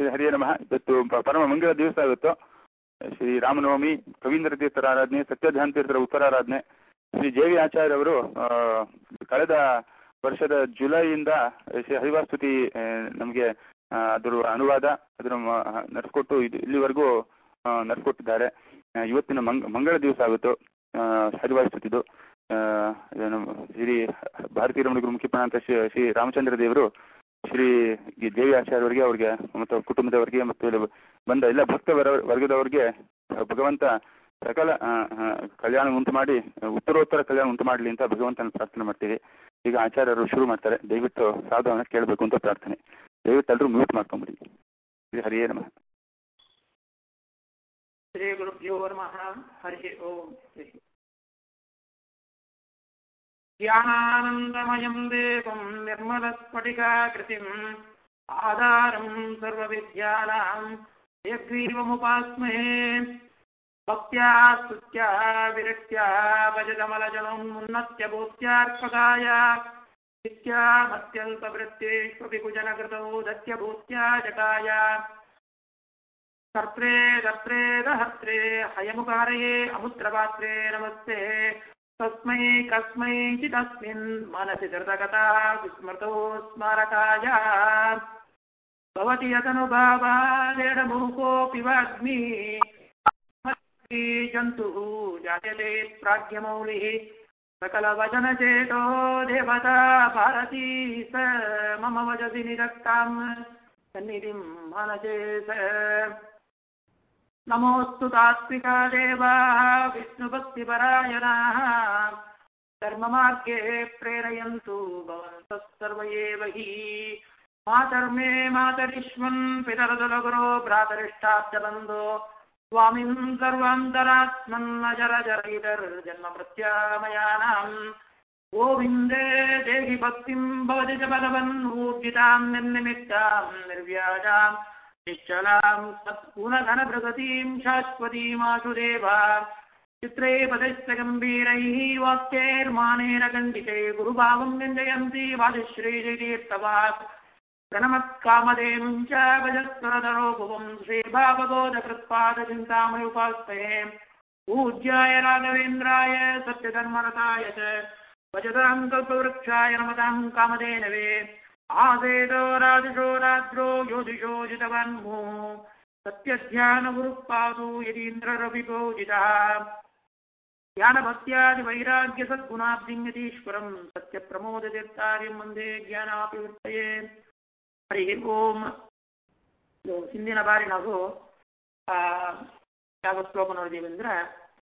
ಶ್ರೀ ಹರಿಯ ನಮಃ ಇವತ್ತು ಪ- ಪರಮ ಮಂಗಳ ದಿವಸ ಇವತ್ತು ಶ್ರೀ ರಾಮನವಮಿ ಕವೀಂದ್ರ ತೀರ್ಥರ ಆರಾಧನೆ ಸತ್ಯಧ್ಯಾನ ತೀರ್ಥರ ಉತ್ತರಾರಾಧನೆ ಶ್ರೀ ಜೆ ವಿ ಆಚಾರ್ಯ ಅವರು ಆ, ಕಳೆದ ವರ್ಷದ ಜುಲೈಯಿಂದ ಶ್ರೀ ಹರಿವಾಸ್ತುತಿ ಆ, ನಮಗೆ ಆ, ಅದರ ಅನುವಾದ ಅದನ್ನು ಮ- ನಡೆಸ್ಕೊಟ್ಟು ಇದು ಇಲ್ಲಿವರೆಗೂ ಆ, ನಡೆಸ್ಕೊಟ್ಟಿದ್ದಾರೆ ಆ, ಇವತ್ತಿನ ಮಂಗ್ ಮಂಗಳ ದಿವಸ ಆಗುತ್ತೆ ಹರಿವಾಸ್ತುತಿದು ಆ, ಏನು ಶ್ರೀ ಭಾರತೀಯ ರಮಣ ಗುರು ಮುಖ್ಯಪ್ರಾಂತ ಶ್ರೀ ಶ್ರೀ ರಾಮಚಂದ್ರ ದೇವರು ಶ್ರೀ ದೇವಿ ಆಚಾರ್ಯವರಿಗೆ ಅವ್ರಿಗೆ ಮತ್ತು ಅವ್ರ ಕುಟುಂಬದವರಿಗೆ ಮತ್ತು ಇಲ್ಲಿ ಬಂದ ಎಲ್ಲ ಭಕ್ತ ವರ- ವರ್ಗದವರಿಗೆ ಭಗವಂತ ಸಕಲ ಆ, ಆ, ಕಲ್ಯಾಣ ಉಂಟು ಮಾಡಿ ಉತ್ತರೋತ್ತರ ಕಲ್ಯಾಣ ಉಂಟು ಮಾಡಲಿ ಅಂತ ಭಗವಂತನ ಪ್ರಾರ್ಥನೆ ಮಾಡ್ತೀವಿ ಈಗ ಆಚಾರ್ಯರು ಶುರು ಮಾಡ್ತಾರೆ ದಯವಿಟ್ಟು ಸಾಧುವನ್ನ ಕೇಳಬೇಕು ಅಂತ ಪ್ರಾರ್ಥನೆ ದಯವಿಟ್ಟು ಎಲ್ಲರೂ ಮ್ಯೂಟ್ ಮಾಡ್ಕೊಂಬಿಡಿ ಶ್ರೀ ಹರಿಯೇ ನಮಃ श्रीगुरुभ्यो नमः हरिः ओम् ज्ञानानन्दमयम् देवम् निर्मलस्फटिकाकृतिम् आधारम् सर्वविद्यानाम् यग्रीवमुपास्महे भक्त्या स्तुत्या विरक्त्या भजतमलजनम् उन्नत्य भूत्यार्पकाय नित्यामत्यल्पवृत्तेष्वपि कुजनकृतौ दत्यभूत्या जटाय कर्त्रे दत्रे दहत्रे हयमुकारये अमुत्रपात्रे नमस्ते तस्मै कस्मै चिदस्मिन् मनसि धृतगता विस्मृतो स्मारकाय भवति यदनुभावादेडमुकोऽपि वाग्मी जन्तुः जायते प्राज्ञमौलिः सकलवचनचेतो देवता भारती स मम वजसि निरक्ताम् सन्निधिम् मनसे स नमोऽस्तु तात्विका देवाः विष्णुभक्तिपरायणाः धर्ममार्गे प्रेरयन्तु भवन्तः सर्व एव हि मातर्मे मातरिष्वन् पितरदुलगुरो भ्रातरिष्ठाब्दबन्धो स्वामिन् सर्वान्तरात्मन्नजर जरैतर्जन्म प्रत्यामयानाम् गोविन्दे देहि भक्तिम् भवति च भगवन्मूर्जिताम् निर्निमित्ताम् निर्व्याजाम् निश्चलाम् सत्पुनघनप्रगतीम् शाश्वतीमासुदेव चित्रे पदश्च गम्भीरैः वाक्यैर्मानेन खण्डिते गुरुभावम् व्यञ्जयन्ति वादिश्रीतीर्थवात् प्रणमत्कामधेनुम् च भजस्वरधरो भुवम् श्रीभावबोधकृत्पादचिन्तामयुपास्ते पूज्याय राघवेन्द्राय सत्यधर्मरताय च भजताम् कल्पवृक्षाय नमताम् कामधेनवे आसेदो राजशो राद्रो योधिशो जितवन्मु सत्यध्यानगुरुः यदीन्द्ररविभोजितः ज्ञानभक्त्यादिवैराग्यसद्गुणाब्धिम् यतीश्वरम् सत्यप्रमोदतीर्थार्यम् वन्दे ज्ञानापिवृತ್ತये ಹರಿ ಓಂ ಇದು ಹಿಂದಿನ ಬಾರಿ ನಾವು ಆ ಯಾವ ಶ್ಲೋಕ ನೋಡಿದೀವಿ ಅಂದ್ರೆ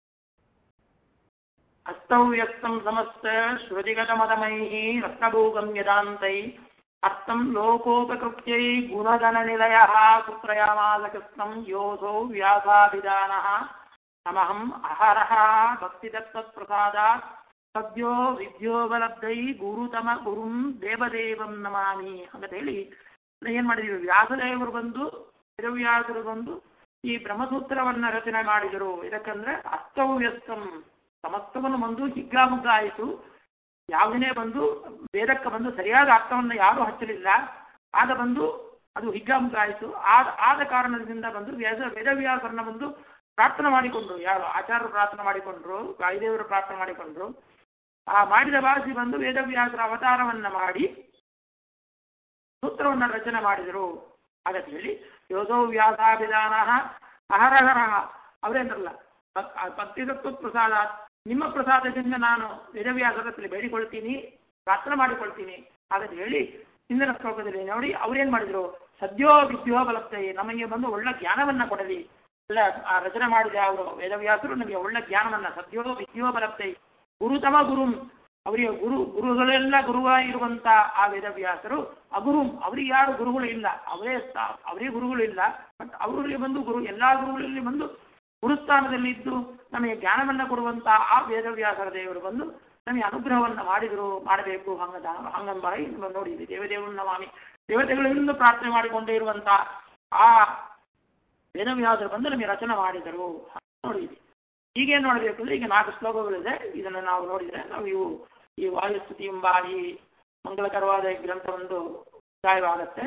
ಅಸ್ತವ್ಯಸ್ತಂ ಸಮಸ್ತ ಶ್ರುತಿಗತಮತಮೈ ರತ್ನಭೂಗಂ ಯದಾಂತೈ ಅರ್ಥಂ ಲೋಕೋಪಕೃತ್ಯೈ ಗುಣಗಣನಿಲಯ ಕುತ್ರಯಾಮಾಸ ಕೃಷ್ಣಂ ಯೋಧೋ ವ್ಯಾಸಾಭಿಧಾನಃ ನಮಹಂ ಅಹರಃ ಭಕ್ತಿದತ್ತತ್ಪ್ರಸಾದಾತ್ ಸದ್ಯೋ ವಿದ್ಯೋಪಲಬ್ಧೈ ಗುರುತಮ ಗುರುಂ ದೇವದೇವಂ ನಮಾಮಿ ಅಂತ ಹೇಳಿ ಏನ್ ಮಾಡಿದೀವಿ ವ್ಯಾಸದೇವರು ಬಂದು ವೇದವ್ಯಾಸರು ಬಂದು ಈ ಬ್ರಹ್ಮಸೂತ್ರವನ್ನ ರಚನೆ ಮಾಡಿದರು ಇದಕ್ಕಂದ್ರೆ ಅಸ್ತವ್ಯಸ್ತಂ ಸಮಸ್ತವನ್ನು ಬಂದು ಹಿಗ್ಗಾಮುಗ್ಗ ಆಯಿತು ಯಾವುದನ್ನೇ ಬಂದು ವೇದಕ್ಕೆ ಬಂದು ಸರಿಯಾದ ಅರ್ಥವನ್ನ ಯಾರು ಹಚ್ಚಲಿಲ್ಲ ಆಗ ಬಂದು ಅದು ಹಿಗ್ಗಾಮುಗ್ಗ ಆಯಿತು ಆದ ಆದ ಕಾರಣದಿಂದ ಬಂದು ವ್ಯಾಸ ವೇದವ್ಯಾಸರನ್ನ ಬಂದು ಪ್ರಾರ್ಥನೆ ಮಾಡಿಕೊಂಡ್ರು ಯಾರು ಆಚಾರ್ಯರು ಪ್ರಾರ್ಥನೆ ಮಾಡಿಕೊಂಡ್ರು ವಾಯುದೇವರು ಪ್ರಾರ್ಥನೆ ಮಾಡಿಕೊಂಡ್ರು ಆ ಮಾಡಿದ ಭಾಷೆ ಬಂದು ವೇದವ್ಯಾಸರ ಅವತಾರವನ್ನ ಮಾಡಿ ಸೂತ್ರವನ್ನ ರಚನೆ ಮಾಡಿದರು ಹಾಗಂತ ಹೇಳಿ ಯೋಧೋ ವ್ಯಾಸಾಭಿಧಾನ ಅಹರಹರ ಅವರೇನಲ್ಲ ಭಕ್ತಿದತ್ತು ಪ್ರಸಾದ ನಿಮ್ಮ ಪ್ರಸಾದದಿಂದ ನಾನು ವೇದವ್ಯಾಸರತ್ರಲ್ಲಿ ಬೇಡಿಕೊಳ್ತೀನಿ ಪ್ರಾರ್ಥನೆ ಮಾಡಿಕೊಳ್ತೀನಿ ಹಾಗಂತ ಹೇಳಿ ಹಿಂದಿನ ಶ್ಲೋಕದಲ್ಲಿ ನೋಡಿ ಅವ್ರೇನ್ ಮಾಡಿದ್ರು ಸದ್ಯೋ ವಿದ್ಯೋ ಬಲಪ್ತೈ ನಮಗೆ ಬಂದು ಒಳ್ಳೆ ಜ್ಞಾನವನ್ನ ಕೊಡಲಿ ಎಲ್ಲ ಆ ರಚನೆ ಮಾಡಿದ ಅವರು ವೇದವ್ಯಾಸರು ನಮಗೆ ಒಳ್ಳೆ ಜ್ಞಾನವನ್ನ ಸದ್ಯೋ ವಿದ್ಯೋ ಬಲಪ್ತೈ ಗುರುತಮ ಗುರುಂ ಅವರಿಗೆ ಗುರು ಗುರುಗಳೆಲ್ಲ ಗುರುವಾಗಿರುವಂತ ಆ ವೇದವ್ಯಾಸರು ಅಗುರು ಅವರಿಗೆ ಯಾರು ಗುರುಗಳು ಇಲ್ಲ ಅವರೇ ಅವರೇ ಗುರುಗಳು ಇಲ್ಲ ಬಟ್ ಅವರಲ್ಲಿ ಬಂದು ಗುರು ಎಲ್ಲಾ ಗುರುಗಳಲ್ಲಿ ಬಂದು ಗುರುಸ್ಥಾನದಲ್ಲಿ ಇದ್ದು ನಮಗೆ ಜ್ಞಾನವನ್ನ ಕೊಡುವಂತ ಆ ವೇದವ್ಯಾಸರ ದೇವರು ಬಂದು ನಮಗೆ ಅನುಗ್ರಹವನ್ನ ಮಾಡಿದ್ರು ಮಾಡಬೇಕು ಹಂಗದ ಹಂಗಂಬಾಯಿ ನೋಡಿದ್ವಿ ದೇವದೇವರನ್ನ ಮಾಮಿ ದೇವತೆಗಳಿಂದ ಪ್ರಾರ್ಥನೆ ಮಾಡಿಕೊಂಡೇ ಇರುವಂತ ಆ ವೇದವ್ಯಾಸರು ಬಂದು ನಮಗೆ ರಚನೆ ಮಾಡಿದರು ನೋಡಿದ್ವಿ ಈಗೇನ್ ನೋಡಬೇಕು ಅಂದ್ರೆ ಈಗ ನಾಲ್ಕು ಶ್ಲೋಕಗಳಿದೆ ಇದನ್ನು ನಾವು ನೋಡಿದ್ರೆ ನಾವು ಇವು ಈ ವಾಯುಸ್ತುತಿ ಎಂಬ ಈ ಮಂಗಳಕರವಾದ ಈ ಗ್ರಂಥ ಒಂದು ಮುಕ್ತಾಯವಾಗತ್ತೆ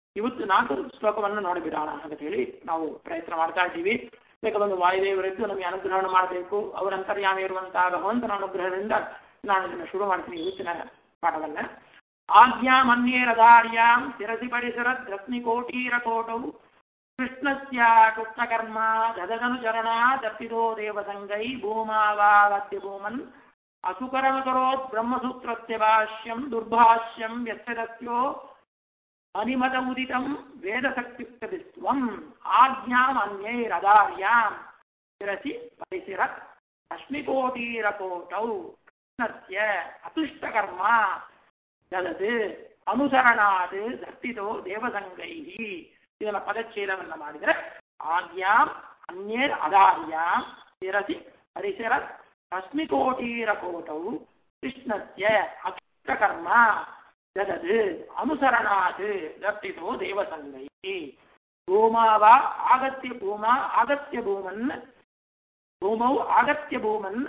ಇವತ್ತು ನಾಲ್ಕು ಶ್ಲೋಕವನ್ನು ನೋಡಿಬಿಡೋಣ ಅಂತ ಹೇಳಿ ನಾವು ಪ್ರಯತ್ನ ಮಾಡ್ತಾ ಇದ್ದೀವಿ ಬೇಕಾ ಒಂದು ವಾಯುದೇವರಿದ್ದು ನಮಗೆ ಅನುಗ್ರಹಣ ಮಾಡಬೇಕು ಅವರ ಅಂತರ್ಯಾಮ ಇರುವಂತಹ ಭಗವಂತನ ಅನುಗ್ರಹದಿಂದ ನಾನು ಇದನ್ನು ಶುರು ಮಾಡ್ತೀನಿ ಇವತ್ತಿನ ಪಾಠವನ್ನ ಆಜ್ಞಾಮನ್ಯೇರಧಾರ್ಯಾಂ ಶಿರಸಿ ಪರಿಸರ ದ್ರತ್ನಿಕೋಟೀರ ಕೋಟವು ಕೃಷ್ಣಸ್ಯ ಕೃಷ್ಣಕರ್ಮ ದದಗನುಚರಣ ದಪ್ಪಿದೋ ದೇವಸಂಗೈ ಭೂಮಾವಾಗತ್ಯ ಭೂಮನ್ ಅಸುಕರಮಕರೋತ್ ಬ್ರಹ್ಮಸೂತ್ರಸ್ಯ ಭಾಷ್ಯಂ ದುರ್ಭಾಷ್ಯಂ ವ್ಯತ್ಯದಸ್ಯೋ ಅನಿಮತ ಉದಿತಂ ವೇದಸಕ್ತಿಯುಕ್ತವಿಸ್ತ್ವಂ ಆಜ್ಞಾಮನ್ಯೈರದಾರ್ಯಾಂ ಶಿರಸಿ ಪರಿಸಿರ ಅಶ್ಮಿಕೋಟೀರಕೋಟೌ ಕೃಷ್ಣಸ್ಯ ಅತುಷ್ಟಕರ್ಮ ಜಗತ್ ಅನುಸರಣಾತ್ ದರ್ತಿತೋ ದೇವಸಂಗೈ ಇದನ್ನ ಪದಚ್ಛೇದವನ್ನ ಮಾಡಿದರೆ ಆಜ್ಞಾಂ ಅನ್ಯೇರ್ ಅದಾರ್ಯಾಂ ಶಿರಸಿ ಪರಿಸರ ಅಸ್ಮಿಕೋಟೀರಕೋಟೌ ಕೃಷ್ಣಸ್ಯ ಅತುಷ್ಟಕರ್ಮ ಜಗತ್ ಅನುಸರಣಾತ್ ದರ್ತಿತೋ ದೇವಸಂಗೈ ಭೂಮಾವ ಆಗತ್ಯ ಭೂಮ ಆಗತ್ಯ ಭೂಮನ್ ಭೂಮೌ ಆಗತ್ಯ ಭೂಮನ್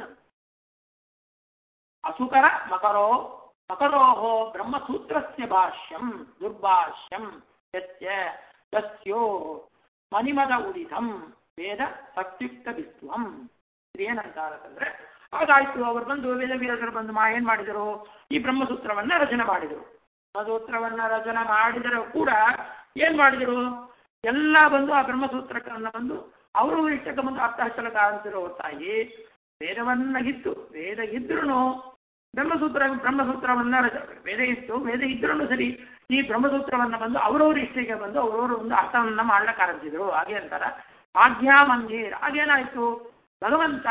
ಅಸುಕರ ಮಕರೋ ಮಕರೋः ಬ್ರಹ್ಮಸೂತ್ರस्य ಭಾಷ್ಯಂ ದುರ್ಭಾಷ್ಯಂ ಯಸ್ಯ ತಸ್ಯೋ ಮನಿಮದ ಉದಿತಂ ವೇದ ಸತ್ಯುಕ್ತ ವಿಶ್ವಂ ಏನಂತಾರಂದ್ರೆ ಹಾಗಾಯ್ತು ಅವರು ಬಂದು ವೇದವೀರರು ಬಂದು ಮಾ ಏನ್ ಮಾಡಿದರು ಈ ಬ್ರಹ್ಮಸೂತ್ರವನ್ನ ರಚನೆ ಮಾಡಿದರು ಬ್ರಹ್ಮಸೂತ್ರವನ್ನ ರಚನೆ ಮಾಡಿದರೂ ಕೂಡ ಏನ್ ಮಾಡಿದರು ಎಲ್ಲ ಬಂದು ಆ ಬ್ರಹ್ಮಸೂತ್ರಕ್ಕನ್ನ ಬಂದು ಅವರು ಇಷ್ಟಕ್ಕೆ ಬಂದು ಅರ್ಥ ಹಚ್ಚಲಕ ಅಂತಿರೋ ತಾಯಿ ವೇದವನ್ನ ಇತ್ತು ವೇದ ಇದ್ರೂ ಬ್ರಹ್ಮಸೂತ್ರ ಬ್ರಹ್ಮಸೂತ್ರವನ್ನ ರಚ- ವೇದ ಇತ್ತು ವೇದ ಇದ್ರೂ ಸರಿ ಈ ಬ್ರಹ್ಮಸೂತ್ರವನ್ನ ಬಂದು ಅವರವ್ರ ಇಷ್ಟಿಗೆ ಬಂದು ಅವರವರು ಒಂದು ಅರ್ಥವನ್ನ ಮಾಡ್ಲಕ್ಕೆ ಆರಂಭಿಸಿದ್ರು ಹಾಗೆ ಅಂತಾರ ಆಜ್ಞಾ ಮಂಜೀರ್ ಹಾಗೇನಾಯ್ತು ಭಗವಂತ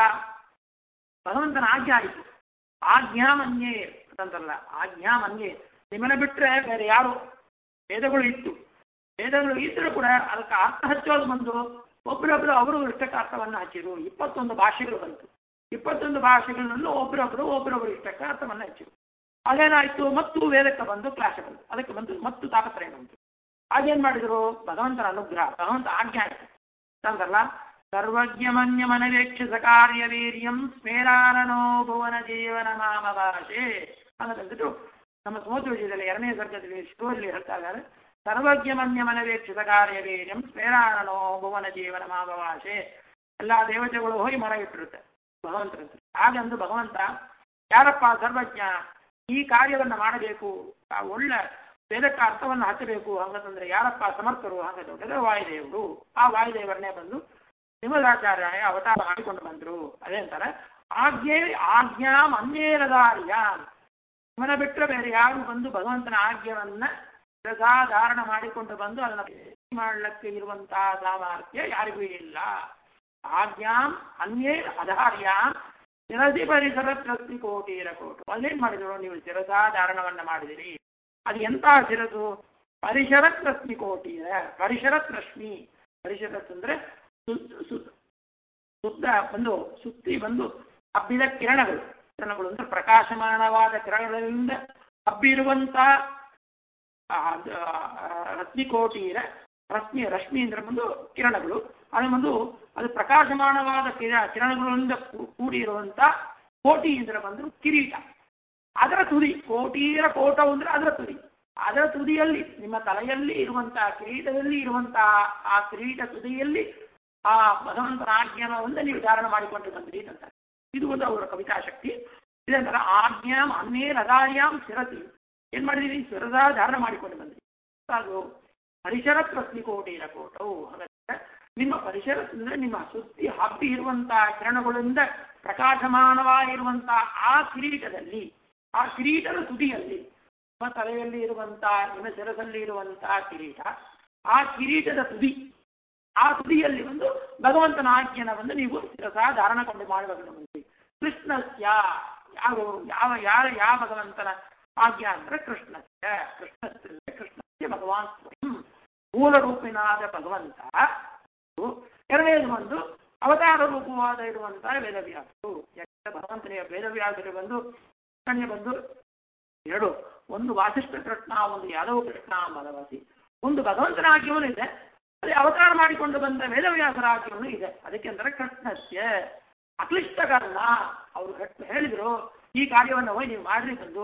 ಭಗವಂತನ ಆಜ್ಞೆ ಆಯಿತು ಆಜ್ಞಾ ಮನ್ಯೇ ಅಂತಲ್ಲ ಆಜ್ಞಾ ಮನ್ಯೇ ನಿಮ್ಮನ್ನ ಬಿಟ್ರೆ ಬೇರೆ ಯಾರು ವೇದಗಳು ಇತ್ತು ವೇದಗಳು ಇದ್ರೂ ಕೂಡ ಅದಕ್ಕೆ ಅರ್ಥ ಹಚ್ಚೋದು ಬಂದು ಒಬ್ಬರೊಬ್ರು ಅವರು ಇಷ್ಟಕ್ಕೆ ಅರ್ಥವನ್ನ ಹಚ್ಚಿರು ಇಪ್ಪತ್ತೊಂದು ಭಾಷೆಗಳು ಬಂತು ಇಪ್ಪತ್ತೊಂದು ಭಾಷೆಗಳಲ್ಲೂ ಒಬ್ಬರೊಬ್ರು ಒಬ್ಬರೊಬ್ರು ಇಷ್ಟಕ್ಕೆ ಅರ್ಥವನ್ನ ಹಚ್ಚಿರು ಹಾಗೇನಾಯ್ತು ಮತ್ತು ವೇದಕ್ಕೆ ಬಂದು ಕ್ಲಾಸ್ ಬಂತು ಅದಕ್ಕೆ ಬಂದು ಮತ್ತು ತಾಪತ್ರಯ ಬಂತು ಹಾಗೇನ್ ಮಾಡಿದ್ರು ಭಗವಂತನ ಅನುಗ್ರಹ ಭಗವಂತ ಆಜ್ಞೆ ಆಯ್ತು ಅಂತಲ್ಲ ಸರ್ವಜ್ಞಮನ್ಯ ಮನವೇಕ್ಷಸ ಕಾರ್ಯ ವೀರ್ಯಂ ಸ್ಮೇರಾನನೋ ಭುವನ ಜೀವನ ಮಾಮ ಭಾಷೆ ಅನ್ನೋದಂದ್ಬಿಟ್ಟು ನಮ್ಮ ಸೋತು ವಿಷಯದಲ್ಲಿ ಎರಡನೇ ಸರ್ಗದಲ್ಲಿ ಶುರುವಲ್ಲಿ ಹೇಳ್ತಾ ಇದ್ದಾರೆ ಸರ್ವಜ್ಞಮನ್ಯ ಮನವೇಕ್ಷಿತ ಕಾರ್ಯ ವೀರ್ಯಂ ಸ್ಮೇರಾನನೋ ಭುವನ ಜೀವನ ಮಾಮ ಭಾಷೆ ಎಲ್ಲಾ ದೇವತೆಗಳು ಹೋಗಿ ಮರ ಇಟ್ಟಿರುತ್ತೆ ಭಗವಂತನ ಹತ್ರ. ಹಾಗಂದು ಭಗವಂತ ಯಾರಪ್ಪ ಸರ್ವಜ್ಞ ಈ ಕಾರ್ಯವನ್ನ ಮಾಡಬೇಕು ಆ ಒಳ್ಳೆ ವೇದಕ್ಕೆ ಅರ್ಥವನ್ನು ಹಚ್ಚಬೇಕು ಹಂಗಂತಂದ್ರೆ ಯಾರಪ್ಪ ಸಮರ್ಥರು ಹಾಗೆ ದೊಡ್ಡದ ವಾಯುದೇವರು ಆ ವಾಯುದೇವರನ್ನೇ ಬಂದು ನಿಮದಾಚಾರ್ಯ ಅವತಾರ ಮಾಡಿಕೊಂಡು ಬಂದ್ರು ಅದೇ ಅಂತಾರೆ ಆಜ್ಞೆ ಆಜ್ಞಾಂ ಅನ್ಯೇರದಾರ್ಯ ಇವನ ಬಿಟ್ಟರೆ ಬೇರೆ ಯಾರು ಬಂದು ಭಗವಂತನ ಆಜ್ಞೆಯನ್ನ ಧಾರಣ ಮಾಡಿಕೊಂಡು ಬಂದು ಅದನ್ನ ಮಾಡಲಿಕ್ಕೆ ಇರುವಂತಹ ಸಾಮರ್ಥ್ಯ ಯಾರಿಗೂ ಇಲ್ಲ ಆಜ್ಞಾಂ ಅನ್ಯೇ ಅಧಾರ್ಯಾಂ ಶಿರಸಿ ಪರಿಸರ ಪ್ರತಿ ಕೋಟಿರ ಕೋಟು ಅಲ್ಲೇನ್ ಮಾಡಿದ್ರು ನೀವು ಶಿರಸಾಧಾರಣವನ್ನ ಮಾಡಿದಿರಿ ಅದು ಎಂತ ಶಿರಸು ಪರಿಸರತ್ ರಶ್ಮಿ ಕೋಟಿರ ಪರಿಸರತ್ ರಶ್ಮಿ ಪರಿಸರತ್ ಅಂದ್ರೆ ಸು- ಸು- ಸುತ್ತ ಬಂದು ಸುತ್ತಿ ಬಂದು ಹಬ್ಬಿದ ಕಿರಣಗಳು ಕಿರಣಗಳು ಅಂದ್ರೆ ಪ್ರಕಾಶಮಾನವಾದ ಕಿರಣಗಳಿಂದ ಹಬ್ಬಿರುವಂತ ರಶ್ಮಿಕೋಟಿರ ರಶ್ಮಿ ರಶ್ಮಿ ಅಂದ್ರೆ ಬಂದು ಕಿರಣಗಳು ಅದು ಬಂದು ಅದು ಪ್ರಕಾಶಮಾನವಾದ ಕಿರ ಕಿರಣಗಳಿಂದ ಕೂ- ಕೂಡಿರುವಂತ ಕೋಟಿ ಅಂದ್ರೆ ಬಂದು ಕಿರೀಟ ಅದರ ತುದಿ ಕೋಟೀರ ಕೋಟ ಅಂದ್ರೆ ಅದರ ತುದಿ ಅದರ ತುದಿಯಲ್ಲಿ ನಿಮ್ಮ ತಲೆಯಲ್ಲಿ ಇರುವಂತಹ ಕಿರೀಟದಲ್ಲಿ ಇರುವಂತಹ ಆ ಕಿರೀಟ ತುದಿಯಲ್ಲಿ ಆ ಭಗವಂತನ ಆಜ್ಞಾನವನ್ನು ನೀವು ಧಾರಣ ಮಾಡಿಕೊಂಡು ಬಂದ್ರಿ ಅಂತ ಇದು ಒಂದು ಅವರ ಕವಿತಾ ಶಕ್ತಿ ಇದಂತರ ಆಜ್ಞಾಂ ಅನ್ನೇ ರದಾರ್ಯಾಂ ಶಿರತಿ ಏನ್ ಮಾಡಿದೀವಿ ಶಿರದ ಧಾರಣ ಮಾಡಿಕೊಂಡು ಬಂದ್ರಿ ಅದು ಪರಿಸರ ಪ್ರಶ್ನಿಕೋಟಿರ ಕೋಟವು ಹಾಗಾದ್ರೆ ನಿಮ್ಮ ಪರಿಸರ ಅಂದ್ರೆ ನಿಮ್ಮ ಸುತ್ತಿ ಹಬ್ಬಿ ಇರುವಂತಹ ಕಿರಣಗಳಿಂದ ಪ್ರಕಾಶಮಾನವಾಗಿರುವಂತಹ ಆ ಕಿರೀಟದಲ್ಲಿ ಆ ಕಿರೀಟದ ತುದಿಯಲ್ಲಿ ನಿಮ್ಮ ತಲೆಯಲ್ಲಿ ಇರುವಂತಹ ನಿಮ್ಮ ಶಿರಸಲ್ಲಿ ಇರುವಂತಹ ಕಿರೀಟ ಆ ಕಿರೀಟದ ತುದಿ ಆ ತುದಿಯಲ್ಲಿ ಒಂದು ಭಗವಂತನ ಆಜ್ಞೆನ ಬಂದು ನೀವು ಶಿರಸ ಧಾರಣಕೊಂಡು ಮಾಡಬೇಕು ಬಂದ್ರಿ ಕೃಷ್ಣಸ್ಯ ಯಾವ ಯಾವ ಯಾರ ಯಾವ ಭಗವಂತನ ಆಜ್ಞೆ ಅಂದ್ರೆ ಕೃಷ್ಣಸ್ಯ ಕೃಷ್ಣಸ್ಯ ಕೃಷ್ಣಸ್ಯ ಭಗವಾನ್ ಸ್ವಯಂ ಮೂಲ ರೂಪಿನಾದ ಭಗವಂತ ಇದು. ಎರಡನೇದು ಒಂದು ಅವತಾರ ರೂಪವಾದ ಇರುವಂತಹ ವೇದವ್ಯಾಸರು ಯಾಕಂದ್ರೆ ಭಗವಂತನಿಗೆ ವೇದವ್ಯಾಸರು ಬಂದು ಕಣ್ಣಿಗೆ ಬಂದು ಎರಡು ಒಂದು ವಾಸಿಷ್ಠ ಕೃಷ್ಣ ಒಂದು ಯಾದವ ಕೃಷ್ಣ ಭಗವತಿ ಒಂದು ಭಗವಂತನ ಆಜ್ಞೆಯೂ ಇದೆ ಅದೇ ಅವತಾರ ಮಾಡಿಕೊಂಡು ಬಂದ ವೇದವ್ಯಾಸರ ಆಜ್ಞೆಯೂ ಇದೆ ಅದಕ್ಕೆ ಅಂದ್ರೆ ಕೃಷ್ಣಸ್ಯ ಅಕ್ಲಿಷ್ಟ ಕಾರಣ ಅವರು ಹೇಳಿದ್ರು ಈ ಕಾರ್ಯವನ್ನು ಹೋಗಿ ನೀವು ಮಾಡ್ರಿ ಬಂದು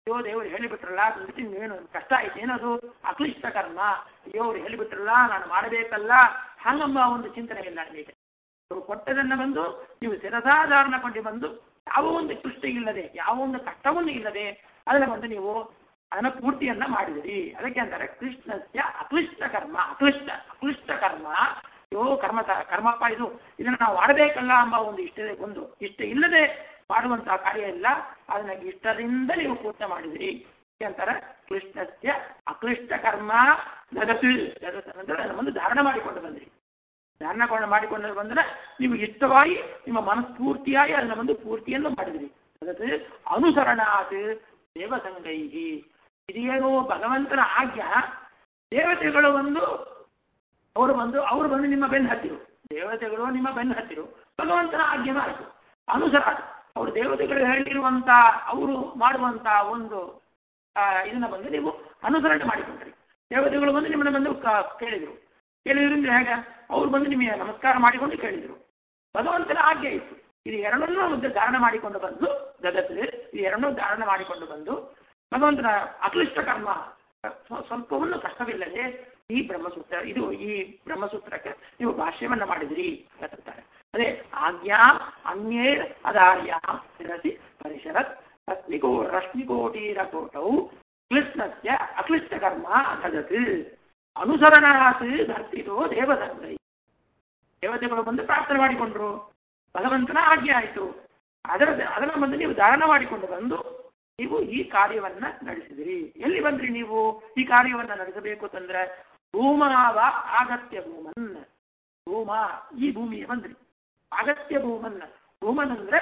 ಅಯ್ಯೋ ದೇವರು ಹೇಳಿಬಿಟ್ರಲ್ಲ ಅದಕ್ಕೆ ಏನು ಕಷ್ಟ ಆಯ್ತು ಏನದು ಅಕ್ಲಿಷ್ಟ ಕರ್ಮ ಅಯ್ಯೋ ಅವ್ರು ಹೇಳಿಬಿಟ್ರಲ್ಲ ನಾನು ಮಾಡಬೇಕಲ್ಲ ಹಂಗಂಬ ಒಂದು ಚಿಂತನೆ ಇಲ್ಲ ನಿಮಗೆ ಅವರು ಕೊಟ್ಟದನ್ನ ಬಂದು ನೀವು ಶಿರಸಾಧಾರಣ ಕೊಂಡು ಬಂದು ಯಾವ ಒಂದು ಕೃಷ್ಣ ಇಲ್ಲದೆ ಯಾವ ಒಂದು ಕಷ್ಟವನ್ನು ಇಲ್ಲದೆ ಅದನ್ನ ಬಂದು ನೀವು ಅದನ್ನ ಪೂರ್ತಿಯನ್ನ ಮಾಡಿದಿರಿ ಅದಕ್ಕೆ ಅಂತಾರೆ ಕೃಷ್ಣಸ್ಯ ಅಕ್ಲಿಷ್ಟ ಕರ್ಮ ಅಕ್ಲಿಷ್ಟ ಅಕ್ಲಿಷ್ಟ ಕರ್ಮ ಯೋ ಕರ್ಮ ಕರ್ಮಪ್ಪ ಇದು ಇದನ್ನ ನಾವು ಮಾಡಬೇಕಲ್ಲ ಎಂಬ ಒಂದು ಇಷ್ಟ ಒಂದು ಇಷ್ಟ ಇಲ್ಲದೆ ಮಾಡುವಂತಹ ಕಾರ್ಯ ಇಲ್ಲ ಅದನ್ನ ಇಷ್ಟದಿಂದ ನೀವು ಪೂರ್ತಿ ಮಾಡಿದಿರಿ ಅಂತಾರೆ ಕೃಷ್ಣಸ್ಯ ಅಕ್ಲಿಷ್ಟ ಕರ್ಮ ಜಗತ್ತು ಜಗತ್ತು ಅಂದ್ರೆ ಅದನ್ನ ಒಂದು ಧಾರಣ ಮಾಡಿಕೊಂಡು ಬಂದ್ರಿ ಧಾರಣ ಮಾಡಿಕೊಂಡು ಬಂದ್ರೆ ನೀವು ಇಷ್ಟವಾಗಿ ನಿಮ್ಮ ಮನಸ್ಫೂರ್ತಿಯಾಗಿ ಅದನ್ನ ಒಂದು ಪೂರ್ತಿಯನ್ನು ಮಾಡಿದ್ರಿ ಅದಕ್ಕೆ ಅನುಸರಣಾತ್ ದೇವಸಂಗೈಹಿ ಇದೇನು ಭಗವಂತನ ಆಜ್ಞಾ ದೇವತೆಗಳು ಒಂದು ಅವರು ಬಂದು ಅವರು ಬಂದು ನಿಮ್ಮ ಬೆನ್ನು ಹತ್ತಿರು ದೇವತೆಗಳು ನಿಮ್ಮ ಬೆನ್ನು ಹತ್ತಿರು ಭಗವಂತನ ಆಜ್ಞೆ ಆಯಿತು ಅನುಸರ ಅವರು ದೇವತೆಗಳು ಹೇಳಿರುವಂತ ಅವರು ಮಾಡುವಂತ ಒಂದು ಆ ಇದನ್ನ ಬಂದು ನೀವು ಅನುಸರಣೆ ಮಾಡಿಕೊಂಡ್ರಿ ದೇವತೆಗಳು ಬಂದು ನಿಮ್ಮನ್ನ ಬಂದು ಕೇಳಿದ್ರು ಕೇಳಿದ್ರಿಂದ ಹೇಗೆ ಅವ್ರು ಬಂದು ನಿಮಗೆ ನಮಸ್ಕಾರ ಮಾಡಿಕೊಂಡು ಕೇಳಿದ್ರು ಭಗವಂತನ ಆಜ್ಞೆ ಇತ್ತು ಇದು ಎರಡನ್ನೂ ಒಂದು ಧಾರಣ ಮಾಡಿಕೊಂಡು ಬಂದು ಜಗತ್ತು ಇದು ಎರಡನ್ನೂ ಧಾರಣ ಮಾಡಿಕೊಂಡು ಬಂದು ಭಗವಂತನ ಅಕ್ಲಿಷ್ಟ ಕರ್ಮ ಸ್ವಲ್ಪವನ್ನು ಕಷ್ಟವಿಲ್ಲದೆ ಈ ಬ್ರಹ್ಮಸೂತ್ರ ಇದು ಈ ಬ್ರಹ್ಮಸೂತ್ರಕ್ಕೆ ನೀವು ಭಾಷ್ಯವನ್ನ ಮಾಡಿದಿರಿ ಹೇಳ್ತಾರೆ ಅದೇ ಆಜ್ಞಾ ಅನ್ಯೇ ಅದಾರ್ಯ ಶಿರಸಿ ಪರಿಸರತ್ ರಶ್ಮಿಕೋ ರಶ್ಮಿಕೋಟೀರ ಕೋಟವು ಕ್ಲಿಷ್ಟಸ್ಯ ಅಕ್ಲಿಷ್ಟ ಕರ್ಮ ಜಗತ್ ಅನುಸರಣಾತ್ ಧರ್ತಿತೋ ದೇವಸಂಗೈ ದೇವತೆಗಳು ಬಂದು ಪ್ರಾರ್ಥನೆ ಮಾಡಿಕೊಂಡ್ರು ಭಗವಂತನ ಆಜ್ಞೆ ಆಯಿತು ಅದರ ಅದರ ಬಂದು ನೀವು ಧಾರಣ ಮಾಡಿಕೊಂಡು ಬಂದು ನೀವು ಈ ಕಾರ್ಯವನ್ನ ನಡೆಸಿದಿರಿ ಎಲ್ಲಿ ಬಂದ್ರಿ ನೀವು ಈ ಕಾರ್ಯವನ್ನ ನಡೆಸಬೇಕು ಅಂತಂದ್ರೆ ಭೂಮಾವ ಅಗತ್ಯ ಭೂಮನ್ ಭೂಮ ಈ ಭೂಮಿಗೆ ಬಂದ್ರಿ ಅಗತ್ಯ ಭೂಮನ್ ಭೂಮನ್ ಅಂದ್ರೆ